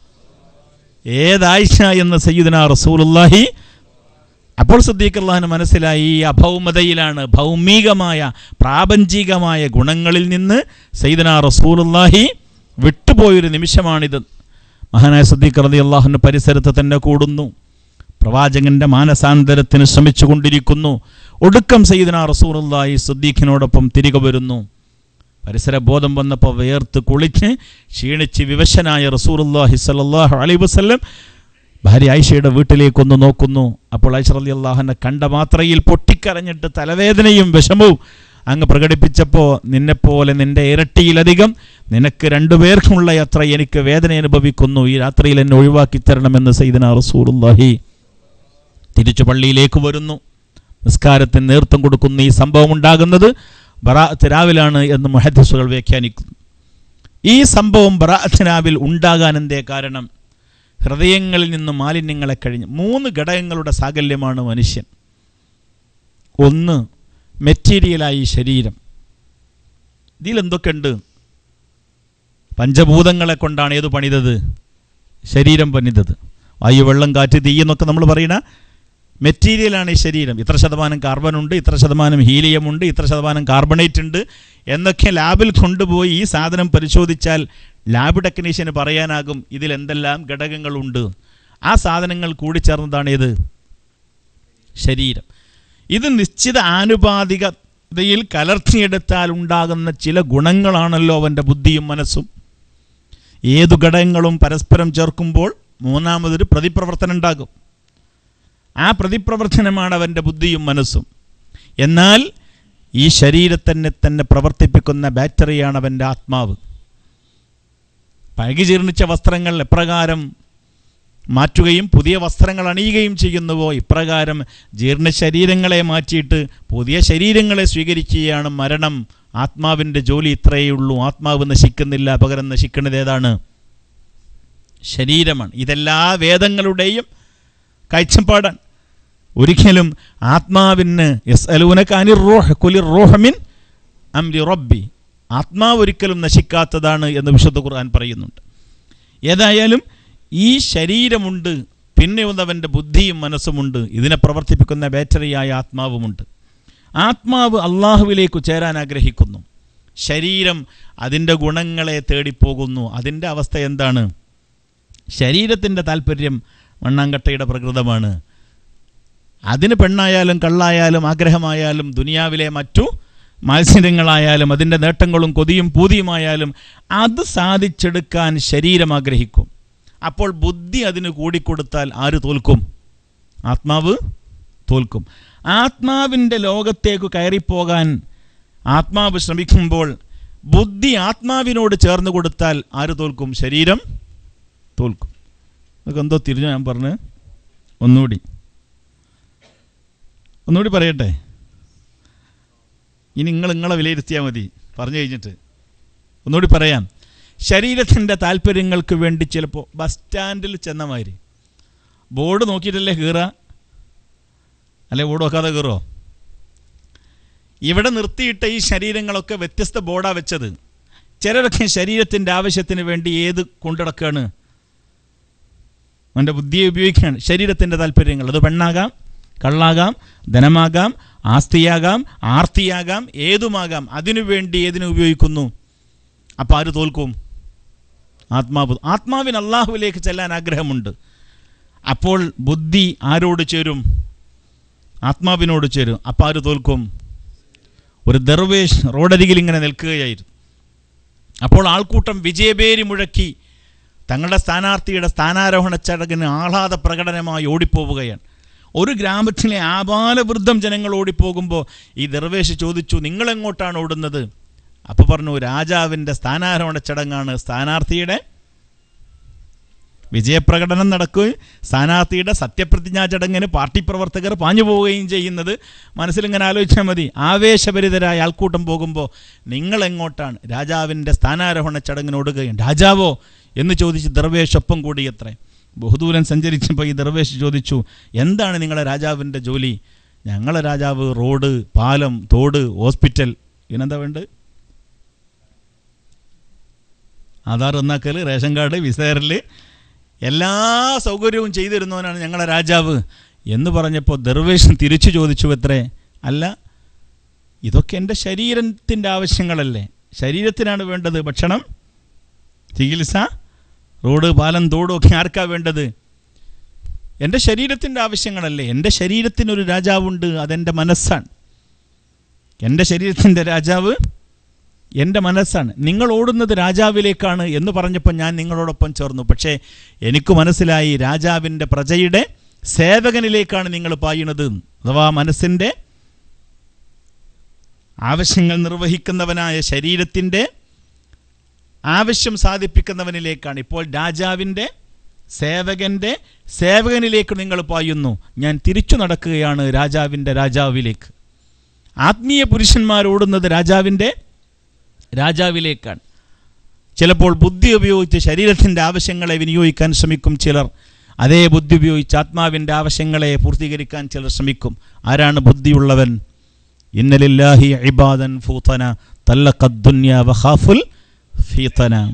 ഏതായിഷ എന്ന് സയ്യിദന റസൂലുള്ളാഹി അപ്പോൾ സിദ്ദീഖ് അള്ളാഹിന് മനസ്സിലായി ഈ അഭൗമതയിലാണ് ഭൗമികമായ പ്രാപഞ്ചികമായ ഗുണങ്ങളിൽ നിന്ന് സയ്യിദന റസൂലുള്ളാഹി വിട്ടുപോയൊരു നിമിഷമാണിത് മഹാനായ സിദ്ദീഖ് റതി അള്ളാഹുവിൻ്റെ പരിസരത്ത് തന്നെ കൂടുന്നു പ്രവാചകന്റെ മാനസാന്തരത്തിന് ശ്രമിച്ചുകൊണ്ടിരിക്കുന്നു ഒടുക്കം സയ്യിദന റസൂലുള്ളാഹി സിദ്ദീഖിനോടൊപ്പം തിരികെ വരുന്നു പരിസര ബോധം വന്നപ്പോൾ വേർത്ത് കുളിച്ച് ക്ഷീണിച്ച് വിവശനായ റസൂലുള്ളാഹി സ്വല്ലല്ലാഹു അലൈഹി വസല്ലം ഭാര്യ ആയിഷയുടെ വീട്ടിലേക്കൊന്ന് നോക്കുന്നു അപ്പോൾ ആയിഷ റലി അള്ളാഹുനെ കണ്ട മാത്രയിൽ പൊട്ടിക്കരഞ്ഞിട്ട് തലവേദനയും വിഷമവും അങ്ങ് പ്രകടിപ്പിച്ചപ്പോൾ നിന്നെപ്പോലെ നിന്റെ ഇരട്ടിയിലധികം നിനക്ക് രണ്ടുപേർക്കുമുള്ള യാത്ര എനിക്ക് വേദന അനുഭവിക്കുന്നു ഈ രാത്രിയിൽ എന്നെ ഒഴിവാക്കി തരണമെന്ന് സൈദന റസൂലുള്ളാഹി തിരിച്ചു പള്ളിയിലേക്ക് വരുന്നു നിസ്കാരത്തിന് നേതൃത്വം കൊടുക്കുന്ന ഈ സംഭവം ഉണ്ടാകുന്നത് ബറാഅത്ത് രാവിലാണ് എന്ന് മുഹദ്ദിസുകൾ വ്യാഖ്യാനിക്കുന്നു ഈ സംഭവം ബറാഅത്ത് രാവിൽ ഉണ്ടാകാൻ എന്തേ കാരണം ഹൃദയങ്ങളിൽ നിന്ന് മാലിന്യങ്ങളെ കഴിഞ്ഞ് മൂന്ന് ഘടകങ്ങളുടെ സാകല്യമാണ് മനുഷ്യൻ ഒന്ന് മെറ്റീരിയലായി ശരീരം ഇതിലെന്തൊക്കെയുണ്ട് പഞ്ചഭൂതങ്ങളെ കൊണ്ടാണ് ഏത് പണിതത് ശരീരം പണിതത് വായു വെള്ളം കാറ്റ് തീ എന്നൊക്കെ നമ്മൾ പറയുന്ന മെറ്റീരിയലാണ് ഈ ശരീരം ഇത്ര ശതമാനം കാർബൺ ഉണ്ട് ഇത്ര ശതമാനം ഹീലിയം ഉണ്ട് ഇത്ര ശതമാനം കാർബണേറ്റ് ഉണ്ട് എന്നൊക്കെ ലാബിൽ കൊണ്ടുപോയി ഈ സാധനം പരിശോധിച്ചാൽ ലാബ് ടെക്നീഷ്യന് പറയാനാകും ഇതിൽ എന്തെല്ലാം ഘടകങ്ങളുണ്ട് ആ സാധനങ്ങൾ കൂടിച്ചേർന്നതാണ് ഇത് ശരീരം ഇത് നിശ്ചിത ആനുപാതികതയിൽ കലർത്തിയെടുത്താൽ ഉണ്ടാകുന്ന ചില ഗുണങ്ങളാണല്ലോ അവൻ്റെ ബുദ്ധിയും മനസ്സും ഏതു ഘടകങ്ങളും പരസ്പരം ചേർക്കുമ്പോൾ മൂന്നാമതൊരു പ്രതിപ്രവർത്തനം ഉണ്ടാകും ആ പ്രതിപ്രവർത്തനമാണ് അവൻ്റെ ബുദ്ധിയും മനസ്സും എന്നാൽ ഈ ശരീരത്തന്നെ തന്നെ പ്രവർത്തിപ്പിക്കുന്ന ബാറ്ററിയാണ് അവൻ്റെ ആത്മാവ് പഴകി ജീർണിച്ച വസ്ത്രങ്ങൾ എപ്രകാരം മാറ്റുകയും പുതിയ വസ്ത്രങ്ങൾ അണിയുകയും ചെയ്യുന്നുവോ ഇപ്രകാരം ജീർണ ശരീരങ്ങളെ മാറ്റിയിട്ട് പുതിയ ശരീരങ്ങളെ സ്വീകരിക്കുകയാണ് മരണം ആത്മാവിൻ്റെ ജോലി ഇത്രയേ ഉള്ളൂ ആത്മാവ് നശിക്കുന്നില്ല പകരം നശിക്കുന്നത് ഏതാണ് ശരീരമാണ് ഇതെല്ലാ വേദങ്ങളുടെയും കാഴ്ചപ്പാടാണ് ഒരിക്കലും ആത്മാവിന് യസ് അലൂനക്കാനിർ റോഹ് കുലിർ റോഹമിൻ അംരി റബ്ബി ആത്മാവ് ഒരിക്കലും നശിക്കാത്തതാണ് എന്ന് വിശുദ്ധ ഖുർആൻ പറയുന്നുണ്ട് ഏതായാലും ഈ ശരീരമുണ്ട് പിന്നെ ഒന്നവൻ്റെ ബുദ്ധിയും മനസ്സുമുണ്ട് ഇതിനെ പ്രവർത്തിപ്പിക്കുന്ന ബാറ്ററിയായ ആത്മാവുമുണ്ട് ആത്മാവ് അള്ളാഹുവിലേക്ക് ചേരാൻ ആഗ്രഹിക്കുന്നു ശരീരം അതിൻ്റെ ഗുണങ്ങളെ തേടിപ്പോകുന്നു അതിൻ്റെ അവസ്ഥ എന്താണ് ശരീരത്തിൻ്റെ താല്പര്യം മണ്ണാങ്കട്ടയുടെ പ്രകൃതമാണ് അതിന് പെണ്ണായാലും കള്ളായാലും ആഗ്രഹമായാലും ദുനിയാവിലെ മറ്റു മത്സരങ്ങളായാലും അതിൻ്റെ നേട്ടങ്ങളും കൊതിയും പൂതിയുമായാലും അത് സാധിച്ചെടുക്കാൻ ശരീരം ആഗ്രഹിക്കും അപ്പോൾ ബുദ്ധി അതിന് കൂടിക്കൊടുത്താൽ ആര് തോൽക്കും ആത്മാവ് തോൽക്കും ആത്മാവിൻ്റെ ലോകത്തേക്ക് കയറിപ്പോകാൻ ആത്മാവ് ശ്രമിക്കുമ്പോൾ ബുദ്ധി ആത്മാവിനോട് ചേർന്ന് കൊടുത്താൽ ആര് തോൽക്കും ശരീരം തോൽക്കും അതൊക്കെ എന്തോ തിരിഞ്ഞു ഞാൻ പറഞ്ഞ് ഒന്നുകൂടി ഒന്നുകൂടി പറയട്ടെ ഇനി നിങ്ങൾ നിങ്ങളെ വിലയിരുത്തിയാൽ മതി പറഞ്ഞു കഴിഞ്ഞിട്ട് ഒന്നുകൂടി പറയാം ശരീരത്തിൻ്റെ താല്പര്യങ്ങൾക്ക് വേണ്ടി ചിലപ്പോൾ ബസ് സ്റ്റാൻഡിൽ ചെന്ന മാതിരി ബോർഡ് നോക്കിയിട്ടല്ലേ കീറുക അല്ലെ ബോർഡ് നോക്കാതെ കീറോ ഇവിടെ നിർത്തിയിട്ട ഈ ശരീരങ്ങളൊക്കെ വ്യത്യസ്ത ബോർഡാണ് വെച്ചത് ചിലരൊക്കെ ശരീരത്തിൻ്റെ ആവശ്യത്തിന് വേണ്ടി ഏത് കൊണ്ടിടക്കുകയാണ് അവൻ്റെ ബുദ്ധിയെ ഉപയോഗിക്കുകയാണ് ശരീരത്തിൻ്റെ താല്പര്യങ്ങൾ അത് പെണ്ണാകാം കള്ളാകാം ധനമാകാം ആസ്തിയാകാം ആർത്തിയാകാം ഏതുമാകാം അതിനു വേണ്ടി ഏതിനു ഉപയോഗിക്കുന്നു അപ്പോൾ ആര് തോൽക്കും ആത്മാവ് ആത്മാവിന് അള്ളാഹുവിലേക്ക് ചെല്ലാൻ ആഗ്രഹമുണ്ട് അപ്പോൾ ബുദ്ധി ആരോട് ചേരും ആത്മാവിനോട് ചേരും അപ്പോൾ ആര് തോൽക്കും ഒരു ദർവേഷ് റോഡരികിൽ ഇങ്ങനെ നിൽക്കുകയായിരുന്നു അപ്പോൾ ആൾക്കൂട്ടം വിജയപേരി മുഴക്കി തങ്ങളുടെ സ്ഥാനാർത്ഥിയുടെ സ്ഥാനാരോഹണ ചടങ്ങിന് ആഹ്ലാദ പ്രകടനമായി ഓടിപ്പോവുകയാണ് ഒരു ഗ്രാമത്തിലെ ആപാലവൃദ്ധം ജനങ്ങൾ ഓടിപ്പോകുമ്പോൾ ഈ ദർവേഷ് ചോദിച്ചു നിങ്ങളെങ്ങോട്ടാണ് ഓടുന്നത് അപ്പോൾ പറഞ്ഞു രാജാവിൻ്റെ സ്ഥാനാരോഹണ ചടങ്ങാണ് സ്ഥാനാർത്ഥിയുടെ വിജയപ്രകടനം നടക്കുകയും സ്ഥാനാർത്ഥിയുടെ സത്യപ്രതിജ്ഞാ ചടങ്ങിന് പാർട്ടി പ്രവർത്തകർ പാഞ്ഞു പോവുകയും ചെയ്യുന്നത് മനസ്സിലിങ്ങനെ ആലോചിച്ചാൽ മതി ആവേശഭരിതരായ ആൾക്കൂട്ടം പോകുമ്പോൾ നിങ്ങൾ എങ്ങോട്ടാണ് രാജാവിൻ്റെ സ്ഥാനാരോഹണ ചടങ്ങിന് ഓടുകയും രാജാവോ എന്ന് ചോദിച്ച് ദർവേഷ് ഒപ്പം കൂടിയത്രേ ബഹുദൂരം സഞ്ചരിച്ചപ്പോൾ ഈ ദർവേഷ് ചോദിച്ചു എന്താണ് നിങ്ങളെ രാജാവിൻ്റെ ജോലി ഞങ്ങളെ രാജാവ് റോഡ് പാലം തോട് ഹോസ്പിറ്റൽ ഇതിനെന്താ വേണ്ടത് ആധാർ ഒന്നാക്കൽ റേഷൻ കാർഡ് വിസയറിൽ എല്ലാ സൗകര്യവും ചെയ്തിരുന്നവനാണ് ഞങ്ങളെ രാജാവ് എന്ന് പറഞ്ഞപ്പോൾ ദർവേഷൻ തിരിച്ചു ചോദിച്ചു എത്രേ അല്ല ഇതൊക്കെ എൻ്റെ ശരീരത്തിൻ്റെ ആവശ്യങ്ങളല്ലേ ശരീരത്തിനാണ് വേണ്ടത് ഭക്ഷണം ചികിത്സ റോഡ് പാലം തോടും ഒക്കെ ആർക്കാ വേണ്ടത് എൻ്റെ ശരീരത്തിൻ്റെ ആവശ്യങ്ങളല്ലേ എൻ്റെ ശരീരത്തിനൊരു രാജാവുണ്ട് അതെൻ്റെ മനസ്സാണ് എൻ്റെ ശരീരത്തിൻ്റെ രാജാവ് എൻ്റെ മനസ്സാണ് നിങ്ങൾ ഓടുന്നത് രാജാവിലേക്കാണ് എന്ന് പറഞ്ഞപ്പോൾ ഞാൻ നിങ്ങളോടൊപ്പം ചേർന്നു പക്ഷേ എനിക്ക് മനസ്സിലായി രാജാവിൻ്റെ പ്രജയുടെ സേവകനിലേക്കാണ് നിങ്ങൾ പായുന്നത് അഥവാ മനസ്സിൻ്റെ ആവശ്യങ്ങൾ നിർവഹിക്കുന്നവനായ ശരീരത്തിൻ്റെ ആവശ്യം സാധിപ്പിക്കുന്നവനിലേക്കാണ് ഇപ്പോൾ രാജാവിൻ്റെ സേവകൻ്റെ സേവകനിലേക്ക് നിങ്ങൾ പായുന്നു ഞാൻ തിരിച്ചു നടക്കുകയാണ് രാജാവിൻ്റെ രാജാവിലേക്ക് ആത്മീയ പുരുഷന്മാരോടുന്നത് രാജാവിൻ്റെ രാജാവിലേക്കാണ് ചിലപ്പോൾ ബുദ്ധി ഉപയോഗിച്ച് ശരീരത്തിൻ്റെ ആവശ്യങ്ങളെ വിനിയോഗിക്കാൻ ശ്രമിക്കും ചിലർ അതേ ബുദ്ധി ഉപയോഗിച്ച് ആത്മാവിൻ്റെ ആവശ്യങ്ങളെ പൂർത്തീകരിക്കാൻ ചിലർ ശ്രമിക്കും ആരാണ് ബുദ്ധിയുള്ളവൻ ഇന്നലില്ലാഹി ഇബാദൻ ഫൂത്തന തല്ലഖദ്ദുന്യ വഖാഫുൽ ഫീത്തന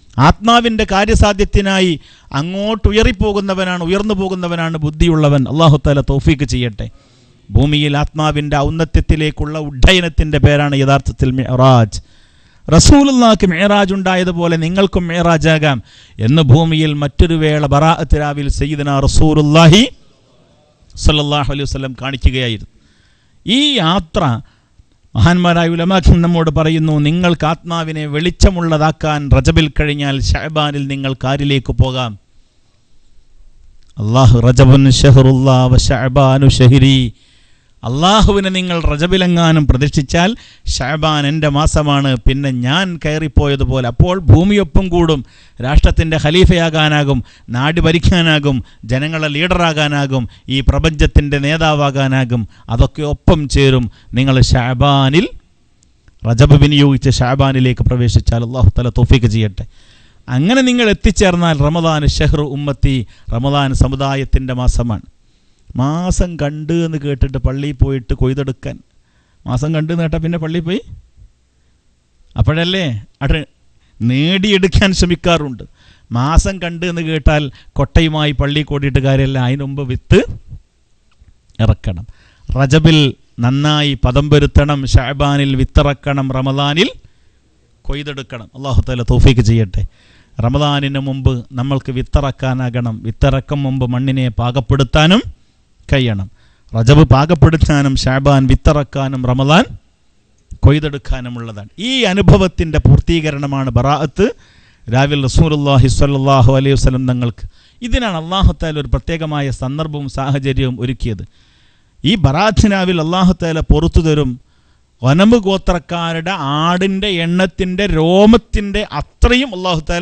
ആത്മാവിൻ്റെ കാര്യസാധ്യത്തിനായി അങ്ങോട്ട് ഉയറിപ്പോകുന്നവനാണ് ഉയർന്നു പോകുന്നവനാണ് ബുദ്ധിയുള്ളവൻ അള്ളാഹുത്താല തൗഫീക്ക് ചെയ്യട്ടെ ഭൂമിയിൽ ആത്മാവിൻ്റെ ഔന്നത്യത്തിലേക്കുള്ള ഉഡ്ഡയനത്തിൻ്റെ പേരാണ് യഥാർത്ഥത്തിൽ മെഹറാജ് റസൂലുള്ളാക്ക് മേറാജ് ഉണ്ടായതുപോലെ നിങ്ങൾക്കും മേറാജാകാം എന്ന് ഭൂമിയിൽ മറ്റൊരു വേള ബറാഅത്ത് രാവിൽ സയ്യിദന റസൂലുള്ളാഹി സല്ലല്ലാഹു അലൈഹി വസല്ലം കാണിക്കുകയായിരുന്നു ഈ യാത്ര മഹാന്മാരായ ഉലമാഖൻ നമ്മോട് പറയുന്നു നിങ്ങൾക്ക് ആത്മാവിനെ വെളിച്ചമുള്ളതാക്കാൻ റജബിൽ കഴിഞ്ഞാൽ ഷഹബാനിൽ നിങ്ങൾ കാരിലേക്ക് പോകാം അള്ളാഹു റജബുൻ ഷഹറുല്ലാ വ ഷഹബാനു ഷഹരി അള്ളാഹുവിനെ നിങ്ങൾ റജബിലെങ്ങാനും പ്രതീക്ഷിച്ചാൽ ഷഹബാൻ എൻ്റെ മാസമാണ് പിന്നെ ഞാൻ കയറിപ്പോയതുപോലെ അപ്പോൾ ഭൂമിയൊപ്പം കൂടും രാഷ്ട്രത്തിൻ്റെ ഖലീഫയാകാനാകും നാട് ഭരിക്കാനാകും ജനങ്ങളെ ലീഡറാകാനാകും ഈ പ്രപഞ്ചത്തിൻ്റെ നേതാവാകാനാകും അതൊക്കെ ഒപ്പം ചേരും നിങ്ങൾ ഷഹബാനിൽ റജബ് വിനിയോഗിച്ച് ഷാബാനിലേക്ക് പ്രവേശിച്ചാൽ അള്ളാഹു തല തോഫീക്ക് ചെയ്യട്ടെ അങ്ങനെ നിങ്ങൾ എത്തിച്ചേർന്നാൽ റമദാൻ ഷെഹ്റു ഉമ്മത്തി റമദാൻ സമുദായത്തിൻ്റെ മാസമാണ് മാസം കണ്ട് എന്ന് കേട്ടിട്ട് പള്ളിയിൽ പോയിട്ട് കൊയ്തെടുക്കാൻ മാസം കണ്ട് എന്ന് കേട്ടാൽ പിന്നെ പള്ളിയിൽ പോയി അപ്പോഴല്ലേ അവിടെ നേടിയെടുക്കാൻ ശ്രമിക്കാറുണ്ട് മാസം കണ്ട് എന്ന് കേട്ടാൽ കൊട്ടയുമായി പള്ളി കൂടിയിട്ട് കാര്യമല്ല അതിന് മുമ്പ് വിത്ത് ഇറക്കണം റജബിൽ നന്നായി പദം വരുത്തണം ഷാബാനിൽ വിത്തിറക്കണം റമദാനിൽ കൊയ്തെടുക്കണം അള്ളാഹു താല തൗഫീക്ക് ചെയ്യട്ടെ റമദാനിന് മുമ്പ് നമ്മൾക്ക് വിത്തിറക്കാനാകണം വിത്തിറക്കം മുമ്പ് മണ്ണിനെ പാകപ്പെടുത്താനും കഴിയണം റജബ് പാകപ്പെടുത്താനും ഷാബാൻ വിത്തിറക്കാനും റമദാൻ കൊയ്തെടുക്കാനുമുള്ളതാണ് ഈ അനുഭവത്തിൻ്റെ പൂർത്തീകരണമാണ് ബറാഅത്ത് രാവിൽ റസൂലുള്ളാഹി സ്വല്ലല്ലാഹു അലൈഹി വസല്ലം തങ്ങൾക്ക് ഇതിനാണ് അള്ളാഹുത്താല ഒരു പ്രത്യേകമായ സന്ദർഭവും സാഹചര്യവും ഒരുക്കിയത് ഈ ബറാത്തിനാവിൽ അള്ളാഹുത്താല പുറത്തു തരും വനമ്പ് ഗോത്രക്കാരുടെ ആടിൻ്റെ എണ്ണത്തിൻ്റെ രോമത്തിൻ്റെ അത്രയും അള്ളാഹുത്താല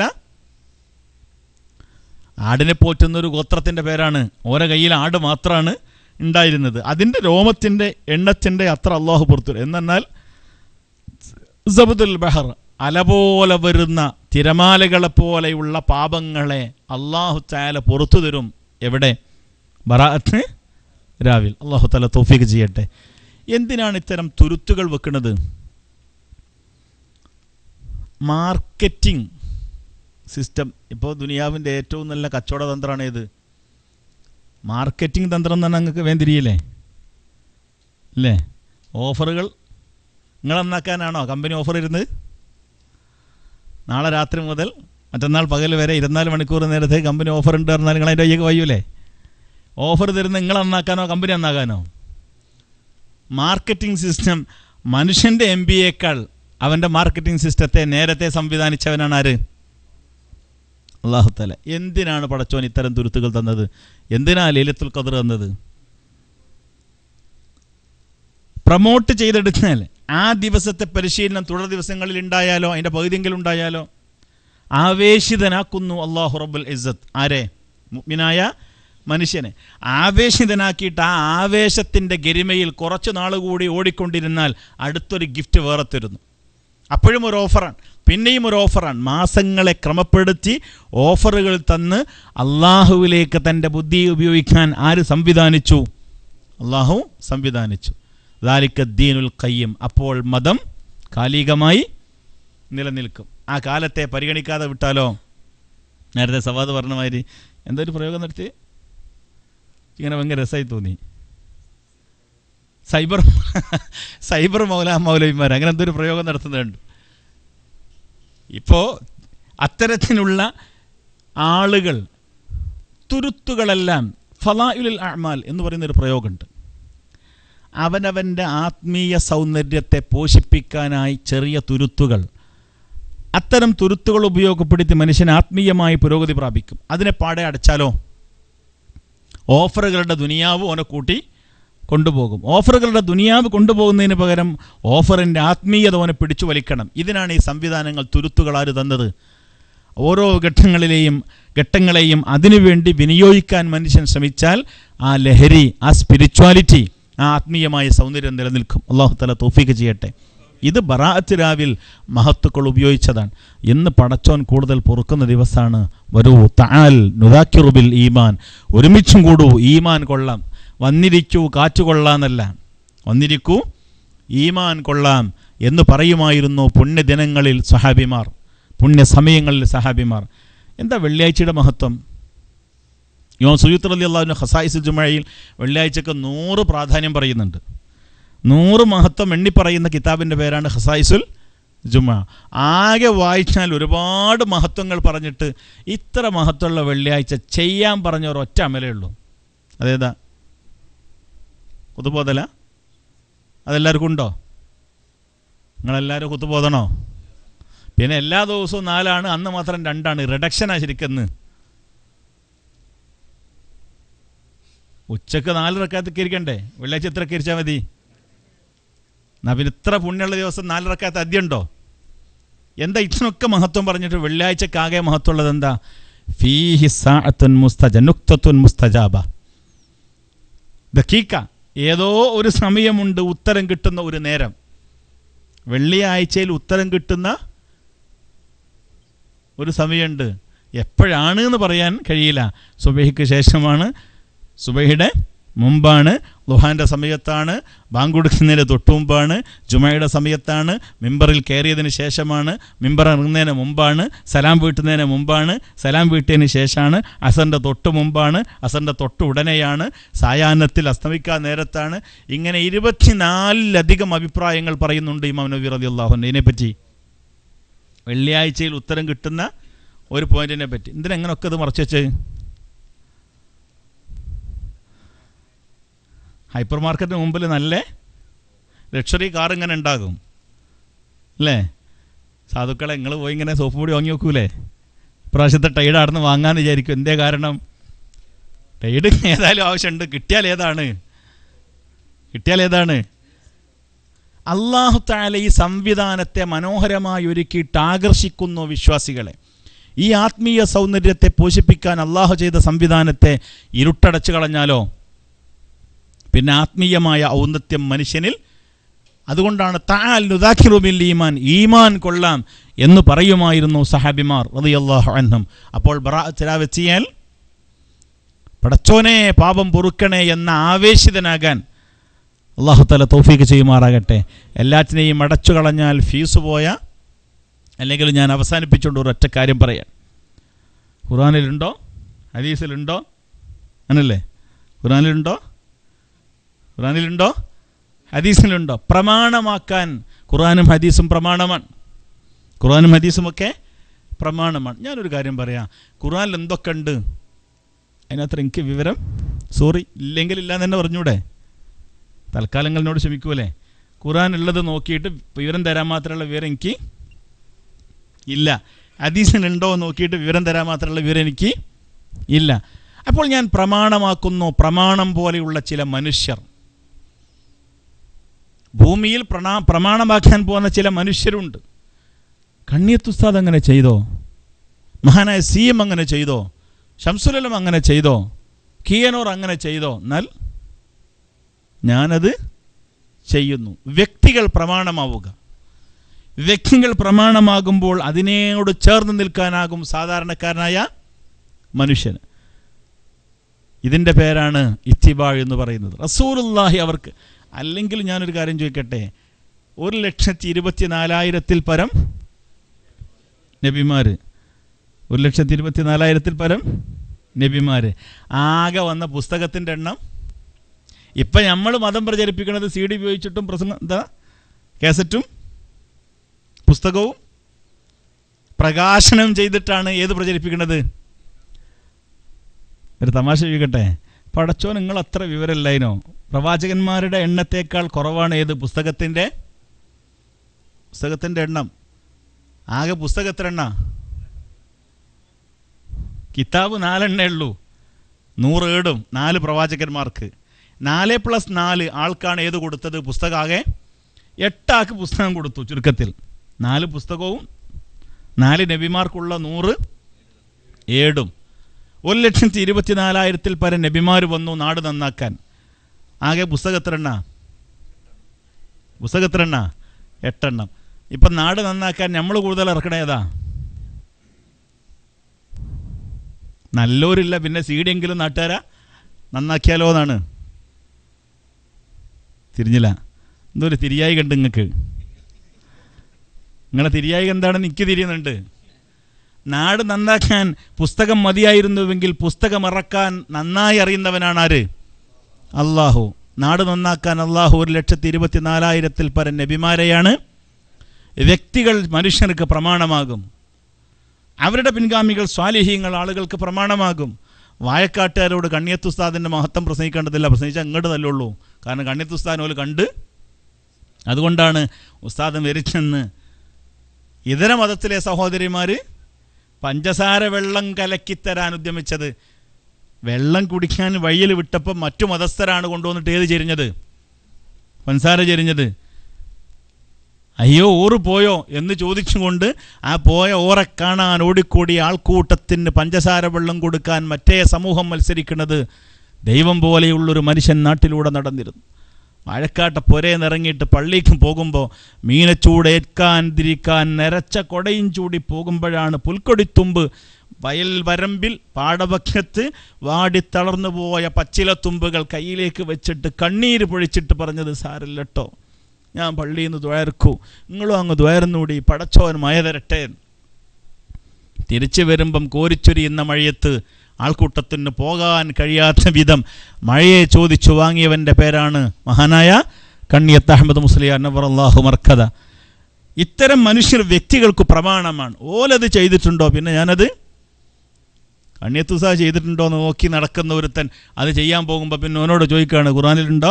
ആടിനെ പോറ്റുന്ന ഒരു ഗോത്രത്തിൻ്റെ പേരാണ് ഓരോ കയ്യിൽ ആട് മാത്രമാണ് ഉണ്ടായിരുന്നത് അതിൻ്റെ രോമത്തിൻ്റെ എണ്ണത്തിൻ്റെ അത്ര അള്ളാഹു പുറത്തു തരും എന്നാൽ സബുദുൽ ബഹർ അല പോലെ വരുന്ന തിരമാലകളെ പോലെയുള്ള പാപങ്ങളെ അള്ളാഹു താല പുറത്തു തരും എവിടെ ബറാഅത്ത് രാവിൽ അള്ളാഹു താല തോഫിക്ക് ചെയ്യട്ടെ എന്തിനാണ് ഇത്തരം തുരുത്തുകൾ വെക്കുന്നത് മാർക്കറ്റിംഗ് സിസ്റ്റം ഇപ്പോൾ ദുനിയാവിൻ്റെ ഏറ്റവും നല്ല കച്ചവട തന്ത്രമാണ് ഏത് മാർക്കറ്റിംഗ് തന്ത്രം തന്നെ നിങ്ങൾക്ക് വേന്തിരിയില്ലേ അല്ലേ ഓഫറുകൾ നിങ്ങൾ നന്നാക്കാനാണോ കമ്പനി ഓഫർ ഇരുന്നത് നാളെ രാത്രി മുതൽ മറ്റന്നാൾ പകൽ വരെ ഇരുപത്തിനാല് മണിക്കൂർ നേരത്തെ കമ്പനി ഓഫർ ഉണ്ട് പറഞ്ഞാൽ നിങ്ങൾ അതിൻ്റെ വയ്യൊക്കെ വയ്യൂലേ ഓഫർ തരുന്ന നിങ്ങൾ നന്നാക്കാനോ കമ്പനി നന്നാക്കാനോ മാർക്കറ്റിംഗ് സിസ്റ്റം മനുഷ്യൻ്റെ എം ബി എക്കാൾ അവൻ്റെ മാർക്കറ്റിംഗ് സിസ്റ്റത്തെ നേരത്തെ സംവിധാനിച്ചവനാണ് ആര് അള്ളാഹുത്തല എന്തിനാണ് പടച്ചോൻ ഇത്തരം തുരുത്തുകൾ തന്നത് എന്തിനാ ലീലത്തുൽ ഖദർ തന്നത് പ്രൊമോട്ട് ചെയ്തെടുത്താൽ ആ ദിവസത്തെ പരിശീലനം തുടർ ദിവസങ്ങളിൽ ഉണ്ടായാലോ അതിൻ്റെ പകുതിയെങ്കിലും ഉണ്ടായാലോ ആവേശിതനാക്കുന്നു അള്ളാഹു റബ്ബുൽ ഇസ്സത്ത് ആരെ മുഗ്മിനായ മനുഷ്യനെ ആവേശിതനാക്കിയിട്ട് ആ ആവേശത്തിൻ്റെ ഗരിമയിൽ കുറച്ച് നാൾ കൂടി ഓടിക്കൊണ്ടിരുന്നാൽ അടുത്തൊരു ഗിഫ്റ്റ് വേറെ തരുന്നു അപ്പോഴും ഒരു ഓഫറാണ് പിന്നെയും ഒരു ഓഫറാണ് മാസങ്ങളെ ക്രമപ്പെടുത്തി ഓഫറുകൾ തന്ന് അള്ളാഹുവിലേക്ക് തൻ്റെ ബുദ്ധി ഉപയോഗിക്കാൻ ആര് സംവിധാനിച്ചു അള്ളാഹു സംവിധാനിച്ചു ദാലിക്ക ദീനുൽ കയ്യം അപ്പോൾ മതം കാലികമായി നിലനിൽക്കും ആ കാലത്തെ പരിഗണിക്കാതെ വിട്ടാലോ നേരത്തെ സവാദ് പറഞ്ഞ മാതിരി എന്തൊരു പ്രയോഗം നടത്തി ഇങ്ങനെ ഭയങ്കര രസമായി തോന്നി സൈബർ സൈബർ മൗല മൗലവിമാർ അങ്ങനെ എന്തൊരു പ്രയോഗം നടത്തുന്നുണ്ട് ഇപ്പോൾ അത്തരത്തിലുള്ള ആളുകൾ തുരുത്തുകളെല്ലാം ഫലായുൽ അഹ്മാൽ എന്ന് പറയുന്നൊരു പ്രയോഗമുണ്ട് അവനവൻ്റെ ആത്മീയ സൗന്ദര്യത്തെ പോഷിപ്പിക്കാനായി ചെറിയ തുരുത്തുകൾ അത്തരം തുരുത്തുകൾ ഉപയോഗപ്പെടുത്തി മനുഷ്യൻ ആത്മീയമായി പുരോഗതി പ്രാപിക്കും അതിനെ പാടെ അടച്ചാലോ ഓഫറുകളുടെ ദുനിയാവ് ഓനെ കൂട്ടി കൊണ്ടുപോകും ഓഫറുകളുടെ ദുനിയാവ് കൊണ്ടുപോകുന്നതിന് പകരം ഓഫറിൻ്റെ ആത്മീയത ഓനെ പിടിച്ചു വലിക്കണം ഇതിനാണ് ഈ സംവിധാനങ്ങൾ തുരുത്തുകൾ ആര് തന്നത് ഓരോ ഘട്ടങ്ങളിലെയും ഘട്ടങ്ങളെയും അതിനുവേണ്ടി വിനിയോഗിക്കാൻ മനുഷ്യൻ ശ്രമിച്ചാൽ ആ ലഹരി ആ സ്പിരിച്വാലിറ്റി ആ ആത്മീയമായ സൗന്ദര്യം നിലനിൽക്കും അള്ളാഹു തല തോഫീക്ക് ചെയ്യട്ടെ ഇത് ബറാഅത്ത് രാവിൽ മഹത്തുക്കൾ ഉപയോഗിച്ചതാണ് ഇന്ന് പടച്ചോൻ കൂടുതൽ പൊറുക്കുന്ന ദിവസമാണ് വരൂ താൽ നുദാക്കിറുബിൽ ഈമാൻ ഒരുമിച്ചും കൂടൂ ഈമാൻ കൊള്ളാം വന്നിരിക്കൂ കാറ്റ് കൊള്ളാന്നല്ല വന്നിരിക്കൂ ഈമാൻ കൊള്ളാം എന്ന് പറയുമായിരുന്നു പുണ്യദിനങ്ങളിൽ സഹാബിമാർ പുണ്യ സമയങ്ങളിൽ സഹാബിമാർ എന്താ വെള്ളിയാഴ്ചയുടെ മഹത്വം യോ സുയൂത്ത് അലി അള്ളാഹുവിൻ്റെ ഹസായിസ് ജുമഴയിൽ വെള്ളിയാഴ്ചക്ക് നൂറ് പ്രാധാന്യം പറയുന്നുണ്ട് നൂറ് മഹത്വം എണ്ണി പറയുന്ന കിതാബിൻ്റെ പേരാണ് ഹസായിസുൽ ജുമ ആകെ വായിച്ചാൽ ഒരുപാട് മഹത്വങ്ങൾ പറഞ്ഞിട്ട് ഇത്ര മഹത്വമുള്ള വെള്ളിയാഴ്ച ചെയ്യാൻ പറഞ്ഞ ഒരൊറ്റ അമലേ ഉള്ളൂ അതേതാ കുത്തുബോധല അതെല്ലാവർക്കും ഉണ്ടോ നിങ്ങളെല്ലാവരും കുത്തുബോധണോ പിന്നെ എല്ലാ ദിവസവും നാലാണ് അന്ന് മാത്രം രണ്ടാണ് റിഡക്ഷനാണ് ശരിക്കെന്ന് ഉച്ചക്ക് നാല് റക്കാത്ത് ഇരിക്കണ്ടേ വെള്ളിയാഴ്ച എത്ര ഇരിച്ചാൽ മതി എന്നാ പിന്നെ ഇത്ര പുണ്യമുള്ള ദിവസം നാല് റക്കാത്ത് അദ്യമുണ്ടോ എന്താ ഇതിനൊക്കെ മഹത്വം പറഞ്ഞിട്ട് വെള്ളിയാഴ്ചക്കാകെ മഹത്വമുള്ളത് എന്താ ഫീഹി സാഅത്തുൻ മുസ്തജ നുക്തത്തുൻ മുസ്തജാബ ദക്കീക്ക ഏതോ ഒരു സമയമുണ്ട് ഉത്തരം കിട്ടുന്ന ഒരു നേരം വെള്ളിയാഴ്ചയിൽ ഉത്തരം കിട്ടുന്ന ഒരു സമയമുണ്ട് എപ്പോഴാണ് എന്ന് പറയാൻ കഴിയില്ല സുബഹിക്ക് ശേഷമാണ് സുബഹിയുടെ മുമ്പാണ് ലുഹാൻ്റെ സമയത്താണ് ബാങ്ക് കൊടുക്കുന്നതിന് തൊട്ടു മുമ്പാണ് ജുമയുടെ സമയത്താണ് മിമ്പറിൽ കയറിയതിന് ശേഷമാണ് മിമ്പർ ഇറങ്ങുന്നതിന് മുമ്പാണ് സലാം വീട്ടുന്നതിന് മുമ്പാണ് സലാം വീട്ടിയതിന് ശേഷമാണ് അസറിൻ്റെ തൊട്ട് മുമ്പാണ് അസറിൻ്റെ തൊട്ട് ഉടനെയാണ് സായാഹ്നത്തിൽ അസ്തമിക്കാൻ നേരത്താണ് ഇങ്ങനെ ഇരുപത്തിനാലിലധികം അഭിപ്രായങ്ങൾ പറയുന്നുണ്ട് ഇമാം നബി റതി അള്ളാഹുൻ്റെ ഇതിനെപ്പറ്റി വെള്ളിയാഴ്ചയിൽ ഉത്തരം കിട്ടുന്ന ഒരു പോയിന്റിനെ പറ്റി എന്തിനെങ്ങനെയൊക്കെ ഇത് മറച്ചു വെച്ച് ഹൈപ്പർ മാർക്കറ്റിന് മുമ്പിൽ നല്ല ലക്ഷറി കാർ ഇങ്ങനെ ഉണ്ടാകും അല്ലേ സാധുക്കളെ നിങ്ങൾ പോയി ഇങ്ങനെ സോപ്പ് പൊടി വാങ്ങി നോക്കൂലേ ഇപ്രാവശ്യത്തെ ടൈഡ് ആടുന്ന് വാങ്ങാന്ന് വിചാരിക്കും എന്തേ കാരണം ടൈഡ് ഏതായാലും ആവശ്യമുണ്ട് കിട്ടിയാൽ ഏതാണ് കിട്ടിയാൽ ഏതാണ് അള്ളാഹു താല ഈ സംവിധാനത്തെ മനോഹരമായി ഒരുക്കിയിട്ട് ആകർഷിക്കുന്നു വിശ്വാസികളെ ഈ ആത്മീയ സൗന്ദര്യത്തെ പോഷിപ്പിക്കാൻ അള്ളാഹു ചെയ്ത സംവിധാനത്തെ ഇരുട്ടടച്ചു കളഞ്ഞാലോ പിന്നെ ആത്മീയമായ ഔന്നത്യം മനുഷ്യനിൽ അതുകൊണ്ടാണ് താൽ നുദാഖിറുബിൽ ഈമാൻ ഈമാൻ കൊള്ളാം എന്ന് പറയുമായിരുന്നു സഹാബിമാർ റളിയല്ലാഹു അൻഹും അപ്പോൾ ബറാത്തിലാവെത്തിയാൽ പടച്ചോനെ പാപം പൊറുക്കണേ എന്ന ആവേശിതനാകാൻ അള്ളാഹു തല തൗഫീക്ക് ചെയ്യുമാറാകട്ടെ എല്ലാറ്റിനെയും അടച്ചു കളഞ്ഞാൽ ഫീസ് പോയ അല്ലെങ്കിൽ ഞാൻ അവസാനിപ്പിച്ചുകൊണ്ട് ഒരൊറ്റ കാര്യം പറയാം ഖുറാനിലുണ്ടോ ഹദീസിലുണ്ടോ അങ്ങനല്ലേ ഖുറാനിലുണ്ടോ ഖുറാനിലുണ്ടോ ഹദീസിലുണ്ടോ പ്രമാണമാക്കാൻ ഖുറാനും ഹദീസും പ്രമാണമാണ് ഖുറാനും ഹദീസും ഒക്കെ പ്രമാണമാണ് ഞാനൊരു കാര്യം പറയാം ഖുറാനിൽ എന്തൊക്കെ ഉണ്ട് അതിനകത്ത് എനിക്ക് വിവരം സോറി ഇല്ലെങ്കിൽ ഇല്ല എന്ന് തന്നെ പറഞ്ഞൂടെ തൽക്കാലം നിങ്ങളോട് ക്ഷമിക്കൂലേ ഖുറാൻ ഉള്ളത് നോക്കിയിട്ട് വിവരം തരാൻ മാത്രമുള്ള വിവരം എനിക്ക് ഇല്ല ഹദീസിനുണ്ടോ എന്ന് നോക്കിയിട്ട് വിവരം തരാൻ മാത്രമുള്ള വിവരം എനിക്ക് ഇല്ല അപ്പോൾ ഞാൻ പ്രമാണമാക്കുന്നു പ്രമാണം പോലെയുള്ള ചില മനുഷ്യർ ഭൂമിയിൽ പ്രണാ പ്രമാണമാക്കാൻ പോകുന്ന ചില മനുഷ്യരുണ്ട് കണ്ണിയത്തുസ്താദ് അങ്ങനെ ചെയ്തോ മഹാനായ സി എം അങ്ങനെ ചെയ്തോ ഷംസുലം അങ്ങനെ ചെയ്തോ കിയനോർ അങ്ങനെ ചെയ്തോ എന്നാൽ ഞാനത് ചെയ്യുന്നു വ്യക്തികൾ പ്രമാണമാവുക വ്യക്തികൾ പ്രമാണമാകുമ്പോൾ അതിനോട് ചേർന്ന് നിൽക്കാനാകും സാധാരണക്കാരനായ മനുഷ്യന് ഇതിൻ്റെ പേരാണ് ഇത്തിബാഴ് എന്ന് പറയുന്നത് റസൂലുല്ലാഹി അവർക്ക് അല്ലെങ്കിൽ ഞാനൊരു കാര്യം ചോദിക്കട്ടെ ഒരു ലക്ഷത്തി ഇരുപത്തി നാലായിരത്തിൽ പരം നബിമാർ ഒരു ലക്ഷത്തി ഇരുപത്തി നാലായിരത്തിൽ പരം നബിമാർ ആകെ വന്ന പുസ്തകത്തിൻ്റെ എണ്ണം ഇപ്പം നമ്മൾ മതം പ്രചരിപ്പിക്കുന്നത് സി ഡി ഉപയോഗിച്ചിട്ടും പ്രസംഗം എന്താ കാസറ്റും പുസ്തകവും പ്രകാശനം ചെയ്തിട്ടാണ് ഏത് പ്രചരിപ്പിക്കുന്നത് ഒരു തമാശ ചോദിക്കട്ടെ പടച്ചോ നിങ്ങൾ അത്ര വിവരമില്ലായിനോ പ്രവാചകന്മാരുടെ എണ്ണത്തേക്കാൾ കുറവാണ് ഏത് പുസ്തകത്തിൻ്റെ പുസ്തകത്തിൻ്റെ എണ്ണം ആകെ പുസ്തകത്ര എണ്ണ കിതാബ് നാലെണ്ണേ ഉള്ളൂ നൂറ് ഏടും നാല് പ്രവാചകന്മാർക്ക് നാല് പ്ലസ് നാല് ആൾക്കാണ് ഏത് കൊടുത്തത് പുസ്തകമാകെ എട്ടാൾക്ക് പുസ്തകം കൊടുത്തു ചുരുക്കത്തിൽ നാല് പുസ്തകവും നാല് നബിമാർക്കുള്ള നൂറ് ഏടും ഒരു ലക്ഷത്തി ഇരുപത്തിനാലായിരത്തിൽ പരം നബിമാർ വന്നു നാട് നന്നാക്കാൻ ആകെ പുസ്തകത്തിരെണ്ണ പുസ്തകത്തിരെണ്ണ എട്ടെണ്ണം ഇപ്പം നാട് നന്നാക്കാൻ നമ്മൾ കൂടുതൽ ഇറക്കണേതാ നല്ലവരില്ല പിന്നെ സീഡിയെങ്കിലും നാട്ടുകാരാ നന്നാക്കിയാലോ എന്നാണ് തിരിഞ്ഞില്ല എന്തോ ഒരു തിരിയായി കണ്ട് നിങ്ങൾക്ക് നിങ്ങളെ തിരിയായി എന്താണെന്ന് എനിക്ക് തിരിയുന്നുണ്ട് നാട് നന്നാക്കാൻ പുസ്തകം മതിയായിരുന്നുവെങ്കിൽ പുസ്തകം ഇറക്കാൻ നന്നായി അറിയുന്നവനാണ് ആര് അള്ളാഹു നാട് നന്നാക്കാൻ അള്ളാഹു ഒരു ലക്ഷത്തി ഇരുപത്തി നാലായിരത്തിൽ പരം നബിമാരെയാണ് വ്യക്തികൾ മനുഷ്യർക്ക് പ്രമാണമാകും അവരുടെ പിൻഗാമികൾ സ്വാലിഹീങ്ങൾ ആളുകൾക്ക് പ്രമാണമാകും വായക്കാട്ടുകാരോട് കണ്ണിയത്തുസ്താദിൻ്റെ മഹത്വം പ്രസംഗിക്കേണ്ടതില്ല പ്രസംഗിച്ചാൽ അങ്ങോട്ട് തല്ലുള്ളൂ കാരണം കണ്ണിയത്തുസ്താദിനെ പോലെ കണ്ട് അതുകൊണ്ടാണ് ഉസ്താദം വരിച്ചെന്ന് ഇതര മതത്തിലെ സഹോദരിമാർ പഞ്ചസാര വെള്ളം കലക്കിത്തരാൻ ഉദ്യമിച്ചത് വെള്ളം കുടിക്കാൻ വഴിയിൽ വിട്ടപ്പോൾ മറ്റു മതസ്ഥരാണ് കൊണ്ടുവന്നിട്ട് ഏത് ചെരിഞ്ഞത് പഞ്ചസാര ചെരിഞ്ഞത് അയ്യോ ഓറ് പോയോ എന്ന് ചോദിച്ചുകൊണ്ട് ആ പോയ ഓറെ കാണാൻ ഓടിക്കൂടി ആൾക്കൂട്ടത്തിന് പഞ്ചസാര വെള്ളം കൊടുക്കാൻ മറ്റേ സമൂഹം മത്സരിക്കുന്നത് ദൈവം പോലെയുള്ളൊരു മനുഷ്യൻ നാട്ടിലൂടെ നടന്നിരുന്നു മഴക്കാട്ട പുരയിറങ്ങിയിട്ട് പള്ളിക്ക് പോകുമ്പോൾ മീനച്ചൂടേൽക്കാൻ തിരിക്കാൻ നിരച്ച കൊടയും ചൂടി പോകുമ്പോഴാണ് പുൽക്കൊടിത്തുമ്പ് വയൽ വരമ്പിൽ പാടവക്കത്ത് വാടിത്തളർന്നു പോയ പച്ചിലത്തുമ്പുകൾ കയ്യിലേക്ക് വെച്ചിട്ട് കണ്ണീര് പൊഴിച്ചിട്ട് പറഞ്ഞത് സാരില്ലട്ടോ ഞാൻ പള്ളിയിൽ നിന്ന് ദ്വയർക്കൂ നിങ്ങളും അങ്ങ് ദ്വയർന്നൂടി പടച്ചോൻ മഴ തരട്ടെ തിരിച്ചു വരുമ്പം കോരിച്ചൊരിയുന്ന മഴയത്ത് ആൾക്കൂട്ടത്തിന് പോകാൻ കഴിയാത്ത വിധം മഴയെ ചോദിച്ചു വാങ്ങിയവൻ്റെ പേരാണ് മഹാനായ കണ്ണിയത്ത് അഹമ്മദ് മുസ്ലിയാർ നവർ അള്ളാഹു മർക്കത ഇത്തരം മനുഷ്യർ വ്യക്തികൾക്ക് പ്രമാണമാണ് ഓലത് ചെയ്തിട്ടുണ്ടോ പിന്നെ ഞാനത് കണ്ണിയത്തുസ ചെയ്തിട്ടുണ്ടോ എന്ന് നോക്കി നടക്കുന്ന ഒരുത്തൻ അത് ചെയ്യാൻ പോകുമ്പോൾ പിന്നെ ഓനോട് ചോദിക്കുകയാണ് ഖുറാനിലുണ്ടോ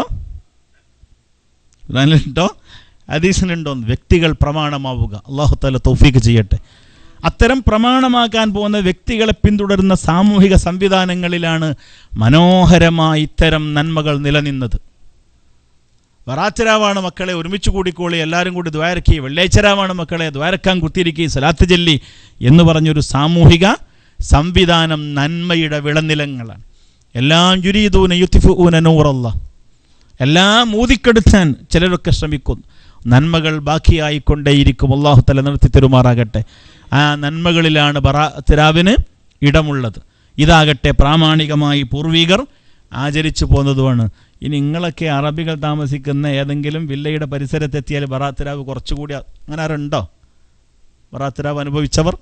ഖുറാനിലുണ്ടോ ഹദീസിനുണ്ടോ എന്ന് വ്യക്തികൾ പ്രമാണമാവുക അള്ളാഹു താല തൗഫീക്ക് ചെയ്യട്ടെ അത്തരം പ്രമാണമാക്കാൻ പോകുന്ന വ്യക്തികളെ പിന്തുടരുന്ന സാമൂഹിക സംവിധാനങ്ങളിലാണ് മനോഹരമായി ഇത്തരം നന്മകൾ നിലനിന്നത് വറാച്ചരാവാണ് മക്കളെ ഒരുമിച്ച് കൂടിക്കോളി എല്ലാവരും കൂടി ദ്വാരക്കി വെള്ളേച്ചരാവാണ് മക്കളെ ദ്വാരക്കാൻ കുത്തിയിരിക്കി സലാത്ത് ചൊല്ലി എന്ന് പറഞ്ഞൊരു സാമൂഹിക സംവിധാനം നന്മയുടെ വിളനിലങ്ങളാണ് എല്ലാം യുരീദൂന യുത്തിഫു ഊന നൂറല്ല എല്ലാം ഊതിക്കെടുത്താൻ ചിലരൊക്കെ ശ്രമിക്കുന്നു നന്മകൾ ബാക്കിയായിക്കൊണ്ടേയിരിക്കും അള്ളാഹു തല നിർത്തി തെരുമാറാകട്ടെ ആ നന്മകളിലാണ് ബറാത്തിരാവിന് ഇടമുള്ളത് ഇതാകട്ടെ പ്രാമാണികമായി പൂർവികർ ആചരിച്ചു പോന്നതുമാണ് ഇനി നിങ്ങളൊക്കെ അറബികൾ താമസിക്കുന്ന ഏതെങ്കിലും വില്ലയുടെ പരിസരത്തെത്തിയാൽ ബറാത്തിരാവ് കുറച്ചുകൂടി അങ്ങനെ ആരുണ്ടോ ബറാത്തിരാവ് അനുഭവിച്ചവർ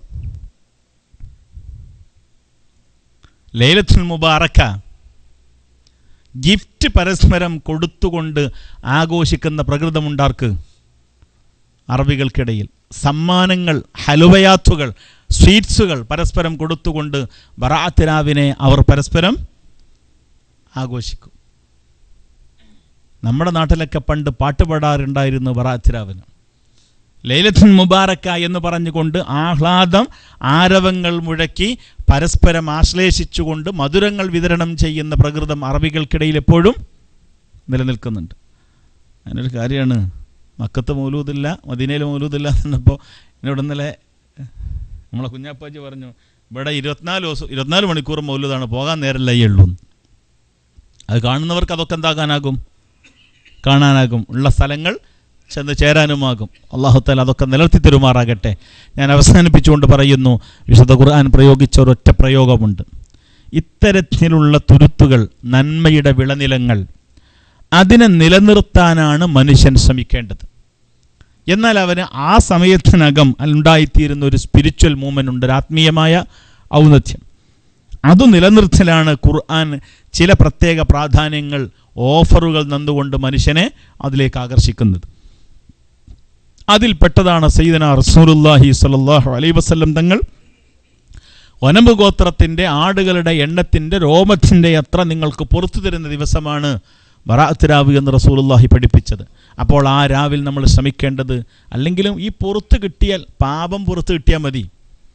ലൈലത്തുൽ മുബാറക്ക ഗിഫ്റ്റ് പരസ്പരം കൊടുത്തുകൊണ്ട് ആഘോഷിക്കുന്ന പ്രകൃതമുണ്ടാർക്ക് അറബികൾക്കിടയിൽ സമ്മാനങ്ങൾ ഹലുവയാത്തുകൾ സ്വീറ്റ്സുകൾ പരസ്പരം കൊടുത്തുകൊണ്ട് ബറാത്തിരാവിനെ അവർ പരസ്പരം ആഘോഷിക്കും നമ്മുടെ നാട്ടിലൊക്കെ പണ്ട് പാട്ട് പാടാറുണ്ടായിരുന്നു ബറാത്തിരാവിന് ലൈലത്തുൻ മുബാറക്ക എന്ന് പറഞ്ഞുകൊണ്ട് ആഹ്ലാദം ആരവങ്ങൾ മുഴക്കി പരസ്പരം ആശ്ലേഷിച്ചുകൊണ്ട് മധുരങ്ങൾ വിതരണം ചെയ്യുന്ന പ്രകൃതം അറബികൾക്കിടയിൽ എപ്പോഴും നിലനിൽക്കുന്നുണ്ട് അതിനൊരു കാര്യമാണ് മക്കത്ത് മൗലൂദില്ല മദീനയിൽ മൗലൂദില്ല എന്നപ്പോൾ എന്നോട് ഇന്നലെ നമ്മളെ കുഞ്ഞാപ്പാജി പറഞ്ഞു ഇവിടെ ഇരുപത്തിനാല് ദിവസം ഇരുപത്തിനാല് മണിക്കൂർ മൗലൂദാണ് പോകാൻ നേരല്ലേ ഉള്ളൂ അത് കാണുന്നവർക്ക് അതൊക്കെ എന്താകാനാകും കാണാനാകും ഉള്ള സ്ഥലങ്ങൾ ചെന്ന് ചേരാനുമാകും അള്ളാഹുത്താൽ അതൊക്കെ നിലർത്തി തരുമാറാകട്ടെ ഞാൻ അവസാനിപ്പിച്ചുകൊണ്ട് പറയുന്നു വിശുദ്ധ ഖുർആൻ പ്രയോഗിച്ച ഒരൊറ്റ പ്രയോഗമുണ്ട് ഇത്തരത്തിലുള്ള തുരുത്തുകൾ നന്മയുടെ വിളനിലങ്ങൾ അതിനെ നിലനിർത്താനാണ് മനുഷ്യൻ ശ്രമിക്കേണ്ടത് എന്നാൽ അവന് ആ സമയത്തിനകം ഉണ്ടായിത്തീരുന്ന ഒരു സ്പിരിച്വൽ മൂവ്മെൻ്റ് ഉണ്ട് ഒരു ആത്മീയമായ ഔന്നത്യം അത് നിലനിർത്തലാണ് ഖുർആൻ ചില പ്രത്യേക പ്രാധാന്യങ്ങൾ ഓഫറുകൾ നന്നുകൊണ്ട് മനുഷ്യനെ അതിലേക്ക് ആകർഷിക്കുന്നത് അതിൽപ്പെട്ടതാണ് സയ്യിദന റസൂലുല്ലാഹി സ്വല്ലല്ലാഹു അലൈഹി വസല്ലം തങ്ങൾ ഒനമ്പ് ഗോത്രത്തിൻ്റെ ആടുകളുടെ എണ്ണത്തിൻ്റെ രോമത്തിൻ്റെ അത്ര നിങ്ങൾക്ക് പുറത്തു തരുന്ന ദിവസമാണ് ബറാത്ത് രാവ് എന്ന് റസൂലുല്ലാഹി പഠിപ്പിച്ചത് അപ്പോൾ ആ രാവിൽ നമ്മൾ ശ്രമിക്കേണ്ടത് അല്ലെങ്കിലും ഈ പുറത്ത് കിട്ടിയാൽ പാപം പുറത്ത് കിട്ടിയാൽ മതി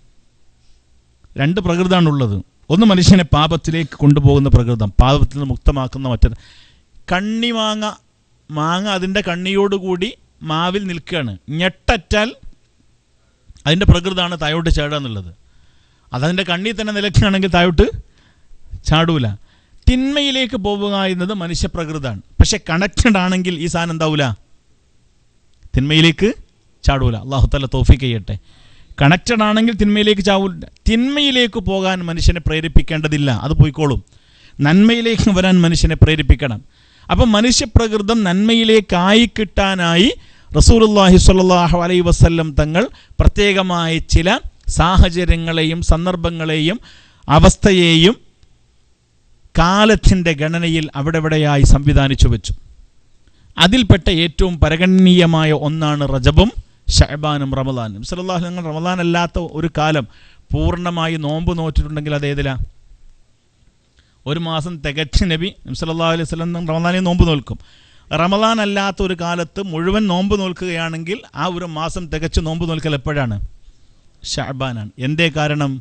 രണ്ട് പ്രകൃതമാണുള്ളത് ഒന്ന് മനുഷ്യനെ പാപത്തിലേക്ക് കൊണ്ടുപോകുന്ന പ്രകൃതം പാപത്തിൽ നിന്ന് മുക്തമാക്കുന്ന മറ്റൊരു കണ്ണി മാങ്ങ മാങ്ങ അതിൻ്റെ കണ്ണിയോടുകൂടി മാവിൽ നിൽക്കുകയാണ് ഞെട്ടറ്റാൽ അതിൻ്റെ പ്രകൃതമാണ് തായോട്ട് ചാടുക എന്നുള്ളത് അതതിൻ്റെ കണ്ണി തന്നെ നിലക്കുകയാണെങ്കിൽ തായോട്ട് ചാടൂല തിന്മയിലേക്ക് പോവുക എന്നത് മനുഷ്യപ്രകൃതമാണ് പക്ഷെ കണക്റ്റഡ് ആണെങ്കിൽ ഈ സാധനം എന്താവൂല തിന്മയിലേക്ക് ചാടൂല അള്ളാഹുത്തല്ല തോഫിക്ക് ചെയ്യട്ടെ കണക്റ്റഡ് ആണെങ്കിൽ തിന്മയിലേക്ക് ചാവൂല തിന്മയിലേക്ക് പോകാൻ മനുഷ്യനെ പ്രേരിപ്പിക്കേണ്ടതില്ല അത് പോയിക്കോളും നന്മയിലേക്ക് വരാൻ മനുഷ്യനെ പ്രേരിപ്പിക്കണം അപ്പം മനുഷ്യപ്രകൃതം നന്മയിലേക്കായി കിട്ടാനായി റസൂലുള്ളാഹി സ്വല്ലല്ലാഹു അലൈഹി വസല്ലം തങ്ങൾ പ്രത്യേകമായ ചില സാഹചര്യങ്ങളെയും സന്ദർഭങ്ങളെയും അവസ്ഥയെയും കാലത്തിൻ്റെ ഗണനയിൽ അവിടെ ഇവിടെയായി സംവിധാനിച്ചു വെച്ചു അതിൽപ്പെട്ട ഏറ്റവും പരഗണനീയമായ ഒന്നാണ് റജബും ഷഹബാനും റമദാനും സല്ലല്ലാഹു നിങ്ങൾ റമദാൻ അല്ലാത്ത ഒരു കാലം പൂർണ്ണമായി നോമ്പ് നോറ്റിട്ടുണ്ടെങ്കിൽ അത് ഏതിലാ ഒരു മാസം തികച്ച് നബി സല്ലല്ലാഹു അലൈഹി വസല്ലം റമദാനിൽ നോമ്പ് നോൽക്കും റമദാൻ അല്ലാത്ത ഒരു കാലത്ത് മുഴുവൻ നോമ്പ് നോൽക്കുകയാണെങ്കിൽ ആ ഒരു മാസം തികച്ച് നോമ്പ് നോൽക്കൽ എപ്പോഴാണ് ഷഅബാനാണ് എന്തേ കാരണം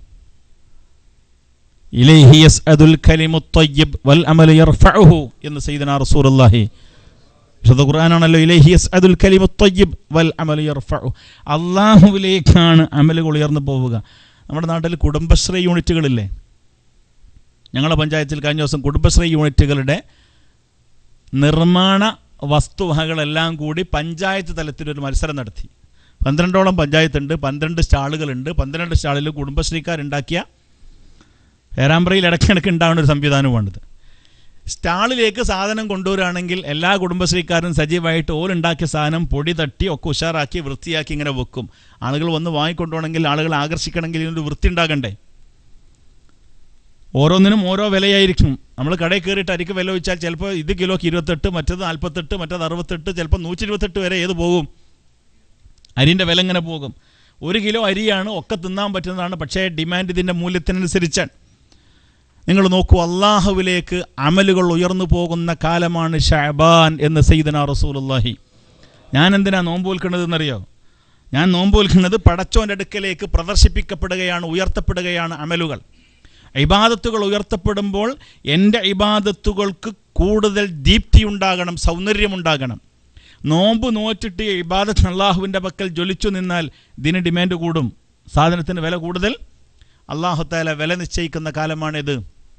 ഇലൈഹി യസ്അദുൽ കലിമു ത്വയ്യിബ് വൽ അമലു യർഫഉഹു എന്ന് സയ്യിദന റസൂലുള്ളാഹി വിശുദ്ധ ഖുർആനാണല്ലോ ഇലൈഹി യസ്അദുൽ കലിമു ത്വയ്യിബ് വൽ അമലു യർഫഉ അള്ളാഹുവിലേക്കാണ് അമലുകൾ ഉയർന്നു പോവുക നമ്മുടെ നാട്ടിൽ കുടുംബശ്രീ യൂണിറ്റുകളില്ലേ ഞങ്ങളുടെ പഞ്ചായത്തിൽ കഴിഞ്ഞ ദിവസം കുടുംബശ്രീ യൂണിറ്റുകളുടെ നിർമ്മാണ വസ്തുവകകളെല്ലാം കൂടി പഞ്ചായത്ത് തലത്തിലൊരു മത്സരം നടത്തി പന്ത്രണ്ടോളം പഞ്ചായത്തുണ്ട് പന്ത്രണ്ട് സ്റ്റാളുകളുണ്ട് പന്ത്രണ്ട് സ്റ്റാളിൽ കുടുംബശ്രീക്കാരുണ്ടാക്കിയ പേരാമ്പ്രയിൽ ഇടയ്ക്കിടയ്ക്ക് ഉണ്ടാവുന്ന ഒരു സംവിധാനമാണിത് സ്റ്റാളിലേക്ക് സാധനം കൊണ്ടുവരികയാണെങ്കിൽ എല്ലാ കുടുംബശ്രീക്കാരും സജീവമായിട്ട് ഓലുണ്ടാക്കിയ സാധനം പൊടി തട്ടി ഒക്കെ ഉഷാറാക്കി വൃത്തിയാക്കി ഇങ്ങനെ വെക്കും ആളുകൾ വന്ന് വാങ്ങിക്കൊണ്ടുപോകണമെങ്കിൽ ആളുകൾ ആകർഷിക്കണമെങ്കിൽ ഇതിനൊരു വൃത്തി ഉണ്ടാകണ്ടേ ഓരോന്നിനും ഓരോ വിലയായിരിക്കും നമ്മൾ കടയിൽ കയറിയിട്ട് അരിക്ക് വില വെച്ചാൽ ചിലപ്പോൾ ഇത് കിലോക്ക് ഇരുപത്തെട്ട് മറ്റത് നാൽപ്പത്തെട്ട് മറ്റത് അറുപത്തെട്ട് ചിലപ്പോൾ നൂറ്റി ഇരുപത്തെട്ട് വരെ ഏത് പോകും അരിൻ്റെ വില ഇങ്ങനെ പോകും ഒരു കിലോ അരിയാണ് ഒക്കെ തിന്നാൻ പറ്റുന്നതാണ് പക്ഷേ ഡിമാൻഡ് ഇതിൻ്റെ മൂല്യത്തിനനുസരിച്ചാണ് നിങ്ങൾ നോക്കൂ അള്ളാഹുവിലേക്ക് അമലുകൾ ഉയർന്നു പോകുന്ന കാലമാണ് ഷാബാൻ എന്ന് സയ്യിദന റസൂലുള്ളാഹി ഞാൻ എന്തിനാ നോമ്പ് വിൽക്കുന്നതെന്നറിയോ ഞാൻ നോമ്പ് വിൽക്കുന്നത് പടച്ചോൻ്റെ അടുക്കലേക്ക് പ്രദർശിപ്പിക്കപ്പെടുകയാണ് ഉയർത്തപ്പെടുകയാണ് അമലുകൾ ഇബാദത്തുകൾ ഉയർത്തപ്പെടുമ്പോൾ എൻ്റെ ഇബാദത്തുകൾക്ക് കൂടുതൽ ദീപ്തി ഉണ്ടാകണം സൗന്ദര്യമുണ്ടാകണം നോമ്പ് നോറ്റിട്ട് ഇബാദത്ത് അള്ളാഹുവിൻ്റെ പക്കൽ ജ്വലിച്ചു നിന്നാൽ ഇതിന് ഡിമാൻഡ് കൂടും സാധനത്തിന് വില കൂടുതൽ അള്ളാഹുത്താല വില നിശ്ചയിക്കുന്ന കാലമാണിത്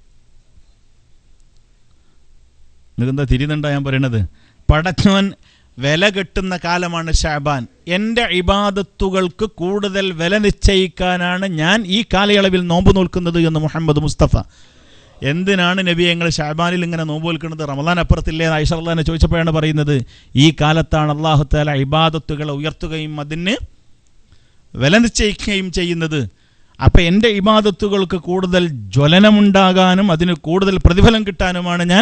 നിങ്ങന്താ തിരിയുന്നുണ്ടാ ഞാൻ പറയണത് പടച്ചവൻ വില കെട്ടുന്ന കാലമാണ് ഷാബാൻ എൻ്റെ ഇബാദത്തുകൾക്ക് കൂടുതൽ വില നിശ്ചയിക്കാനാണ് ഞാൻ ഈ കാലയളവിൽ നോമ്പ് നോൽക്കുന്നത് എന്ന് മുഹമ്മദ് മുസ്തഫ എന്തിനാണ് നബി ഞങ്ങൾ ഷാബാനിൽ ഇങ്ങനെ നോമ്പ് നോൽക്കുന്നത് റമദാൻ അപ്പുറത്തില്ലേ ഐഷർലാനെ ചോദിച്ചപ്പോഴാണ് പറയുന്നത് ഈ കാലത്താണ് അള്ളാഹു താല ഇബാദത്തുകളെ ഉയർത്തുകയും അതിന് വില നിശ്ചയിക്കുകയും ചെയ്യുന്നത് അപ്പം എൻ്റെ ഇബാദത്തുകൾക്ക് കൂടുതൽ ജ്വലനമുണ്ടാകാനും അതിന് കൂടുതൽ പ്രതിഫലം കിട്ടാനുമാണ് ഞാൻ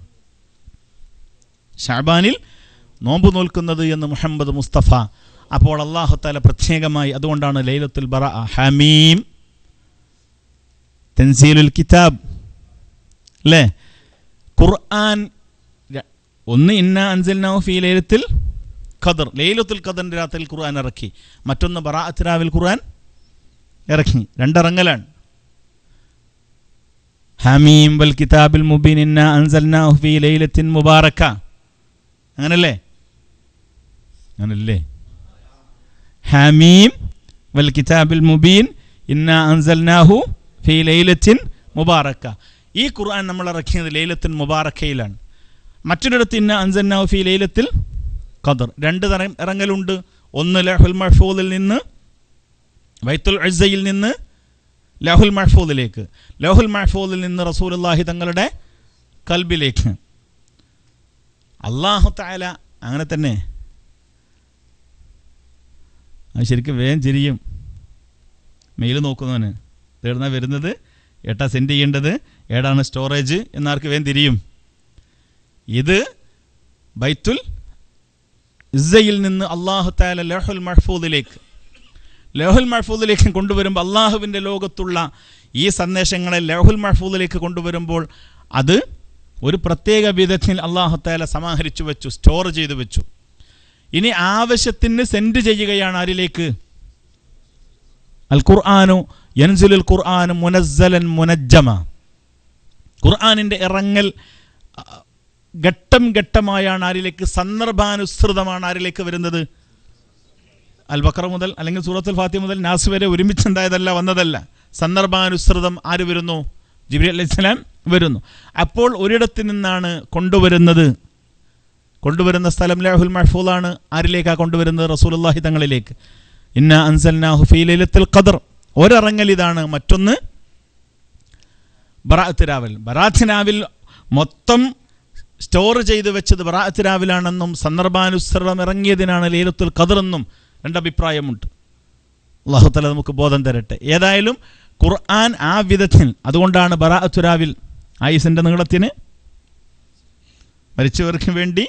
ഷാബാനിൽ നോമ്പ് നോൽക്കുന്നത് എന്ന് മുഹമ്മദ് മുസ്തഫ അപ്പോൾ അള്ളാഹു താല പ്രത്യേകമായി അതുകൊണ്ടാണ് ലൈലത്തുൽ ബറ ഹമീം തൻസീലുൽ കിതാബ് അല്ലേ ഖുർആൻ ര- ഒന്ന് ഇന്ന അൻസൽനാഹു ഫീ ലൈലത്തിൽ ഖദർ ലൈലത്തുൽ ഖദറിൻ്റെ രാത്രിയിൽ ഖുർആൻ ഇറക്കി മറ്റൊന്ന് ബറാഅത്ത് രാവിൽ ഖുർആൻ ഇറക്കി രണ്ടിറങ്ങലാണ് ഹമീം വൽ കിതാബിൽ മുബീൻ ഇന്ന അൻസൽനാഹു ഫീ ലൈലത്തിൻ മുബാറക്ക അങ്ങനല്ലേ അങ്ങനല്ലേ ഹമീം വൽ കിതാബിൽ മുബീൻ ഇന്ന അൻസൽനാഹു ഫീ ലൈലത്തിൻ മുബാറക്ക ഈ ഖുർആൻ നമ്മൾ ഇറക്കിയത് ലൈലത്തിൻ മുബാറക്കയിലാണ് മറ്റൊരിടത്ത് ഇന്ന അൻസൽനാഹു ഫീ ലൈലത്തിൽ ഖദർ രണ്ട് തരം ഇറങ്ങലുണ്ട് ഒന്ന് ലഹുൽ മഹ്ഫൂദിൽ നിന്ന് വൈത്തുൽ അസയിൽ നിന്ന് ലഹുൽ മഹ്ഫൂദിലേക്ക് ലഹുൽ മഹ്ഫൂദിൽ നിന്ന് റസൂലുള്ളാഹി തങ്ങളുടെ കൽബിലേക്ക് അള്ളാഹു താല അങ്ങനെ തന്നെ അത് ശരിക്കും വേഗം ചിരിയും മെയിൽ നോക്കുന്നവന് തീർന്നാ വരുന്നത് ഏട്ടാ സെൻഡ് ചെയ്യേണ്ടത് ഏടാണ് സ്റ്റോറേജ് എന്നാർക്ക് വേഗം തിരിയും ഇത് ബൈത്തുൽ ഇസ്സയിൽ നിന്ന് അള്ളാഹു താല ലഹുൽ മഹ്ഫൂദിലേക്ക് ലഹുൽ മഹ്ഫൂദിലേക്ക് കൊണ്ടുവരുമ്പോൾ അള്ളാഹുവിൻ്റെ ലോകത്തുള്ള ഈ സന്ദേശങ്ങളെ ലഹുൽ മഹ്ഫൂദിലേക്ക് കൊണ്ടുവരുമ്പോൾ അത് ഒരു പ്രത്യേക വിധത്തിൽ അള്ളാഹു താല സമാഹരിച്ചു വെച്ചു സ്റ്റോർ ചെയ്തു വെച്ചു ഇനി ആവശ്യത്തിന് സെൻഡ് ചെയ്യുകയാണ് ആരിലേക്ക് അൽ ഖുർആാനു യൻസുലുൽ ഖുർആാനു മുനസ്സലൻ മുനജ്ജമ ഖുർആാനിൻ്റെ ഇറങ്ങൽ ആ, ഘട്ടം ഘട്ടമായാണ് ആരിലേക്ക് സന്ദർഭാനുസൃതമാണ് ആരിലേക്ക് വരുന്നത് അൽ ബക്കറ മുതൽ അല്ലെങ്കിൽ സൂറത്തുൽ ഫാത്തി മുതൽ നാസ് വരെ ഒരുമിച്ചുണ്ടായതല്ല വന്നതല്ല സന്ദർഭാനുസൃതം ആര് വരുന്നു ജിബ്രി അലൈഹി സ്വലാം വരുന്നു അപ്പോൾ ഒരിടത്ത് നിന്നാണ് കൊണ്ടുവരുന്നത് കൊണ്ടുവരുന്ന സ്ഥലം ലാഹുൽ മഹ്ഫൂദാണ് ആരിലേക്കാണ് കൊണ്ടുവരുന്നത് റസൂലുള്ളാഹി തങ്ങളിലേക്ക് ഇന്ന അൻസൽനാഹു ഫീ ലൈലത്തുൽ ഖദർ ഒരിറങ്ങൽ ഇതാണ് മറ്റൊന്ന് ബറാഅത്ത് രാവിൽ ബറാഅത്ത് രാവിൽ മൊത്തം സ്റ്റോർ ചെയ്ത് വെച്ചത് ബറാഅത്ത് രാവിലാണെന്നും സന്ദർഭാനുസൃതം ഇറങ്ങിയതിനാണ് ലൈലത്തുൽ ഖദർ എന്നും രണ്ടഭിപ്രായമുണ്ട് അള്ളാഹുത്തല നമുക്ക് ബോധം തരട്ടെ ഏതായാലും ഖുർആൻ ആ വിധത്തിൽ അതുകൊണ്ടാണ് ബറാഅത്തുരാവിൽ ആയുസിൻ്റെ നീളത്തിന് മരിച്ചവർക്ക് വേണ്ടി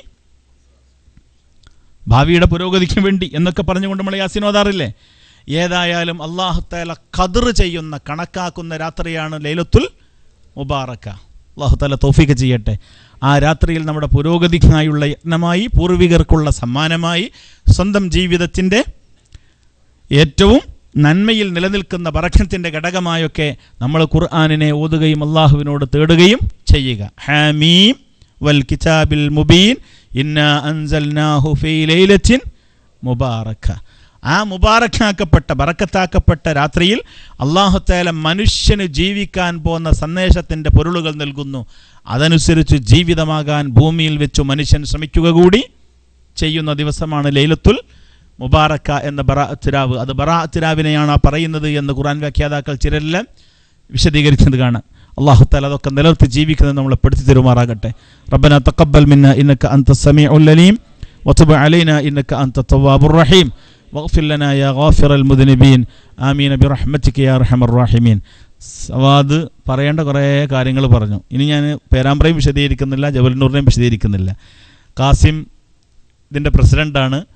ഭാവിയുടെ പുരോഗതിക്ക് വേണ്ടി എന്നൊക്കെ പറഞ്ഞുകൊണ്ട് നമ്മൾ യാസീൻ ഓതാറില്ലേ ഏതായാലും അള്ളാഹുത്താല ഖദർ ചെയ്യുന്ന കണക്കാക്കുന്ന രാത്രിയാണ് ലൈലത്തുൽ മുബാറക്ക അള്ളാഹുത്താല തോഫിക്ക് ചെയ്യട്ടെ ആ രാത്രിയിൽ നമ്മുടെ പുരോഗതിക്കായുള്ള യത്നമായി പൂർവികർക്കുള്ള സമ്മാനമായി സ്വന്തം ജീവിതത്തിൻ്റെ ഏറ്റവും നന്മയിൽ നിലനിൽക്കുന്ന ബറഖത്തിൻ്റെ ഘടകമായൊക്കെ നമ്മൾ ഖുർആാനിനെ ഓതുകയും അള്ളാഹുവിനോട് തേടുകയും ചെയ്യുക ഹാമീം വൽ കിതാബിൽ മുബീൻ ഇന്ന അൻസൽനാഹു ഫീ ലൈലത്തിൻ മുബാറക്ക ആ മുബാറക്കാക്കപ്പെട്ട ബറക്കത്താക്കപ്പെട്ട രാത്രിയിൽ അള്ളാഹുത്താല മനുഷ്യന് ജീവിക്കാൻ പോകുന്ന സന്ദേശത്തിൻ്റെ പൊരുളുകൾ നൽകുന്നു അതനുസരിച്ച് ജീവിതമാകാൻ ഭൂമിയിൽ വെച്ചു മനുഷ്യൻ ശ്രമിക്കുക കൂടി ചെയ്യുന്ന ദിവസമാണ് ലൈലത്തുൽ മുബാറക്ക എന്ന ബറാഅത്തിരാവ് അത് ബറാഅത്തിരാവിനെയാണ് ആ പറയുന്നത് എന്ന് ഖുർആൻ വ്യാഖ്യാതാക്കൾ ചിലരെല്ലാം വിശദീകരിച്ചത് കാണാം അള്ളാഹു താല അതൊക്കെ നിലനിർത്തി ജീവിക്കുന്നത് നമ്മളെ പെടുത്തി തരുമാറാകട്ടെ റബ്ബന തഖബ്ബൽ മിന്ന ഇന്നക അൻത സമീഉൽ അലീം വതുബ് അലൈന ഇന്നക അൻത തവ്വാബുർ റഹീം واغفر لنا يا غافر المذنبين آمين برحمتك يا أرحم الراحمين സവാദ് പറയേണ്ട കുറേ കാര്യങ്ങൾ പറഞ്ഞു ഇനി ഞാൻ പേരാമ്പ്രയും വിശദീകരിക്കുന്നില്ല ജബൽനൂറിനെയും വിശദീകരിക്കുന്നില്ല കാസിം ഇതിൻ്റെ പ്രസിഡൻ്റാണ്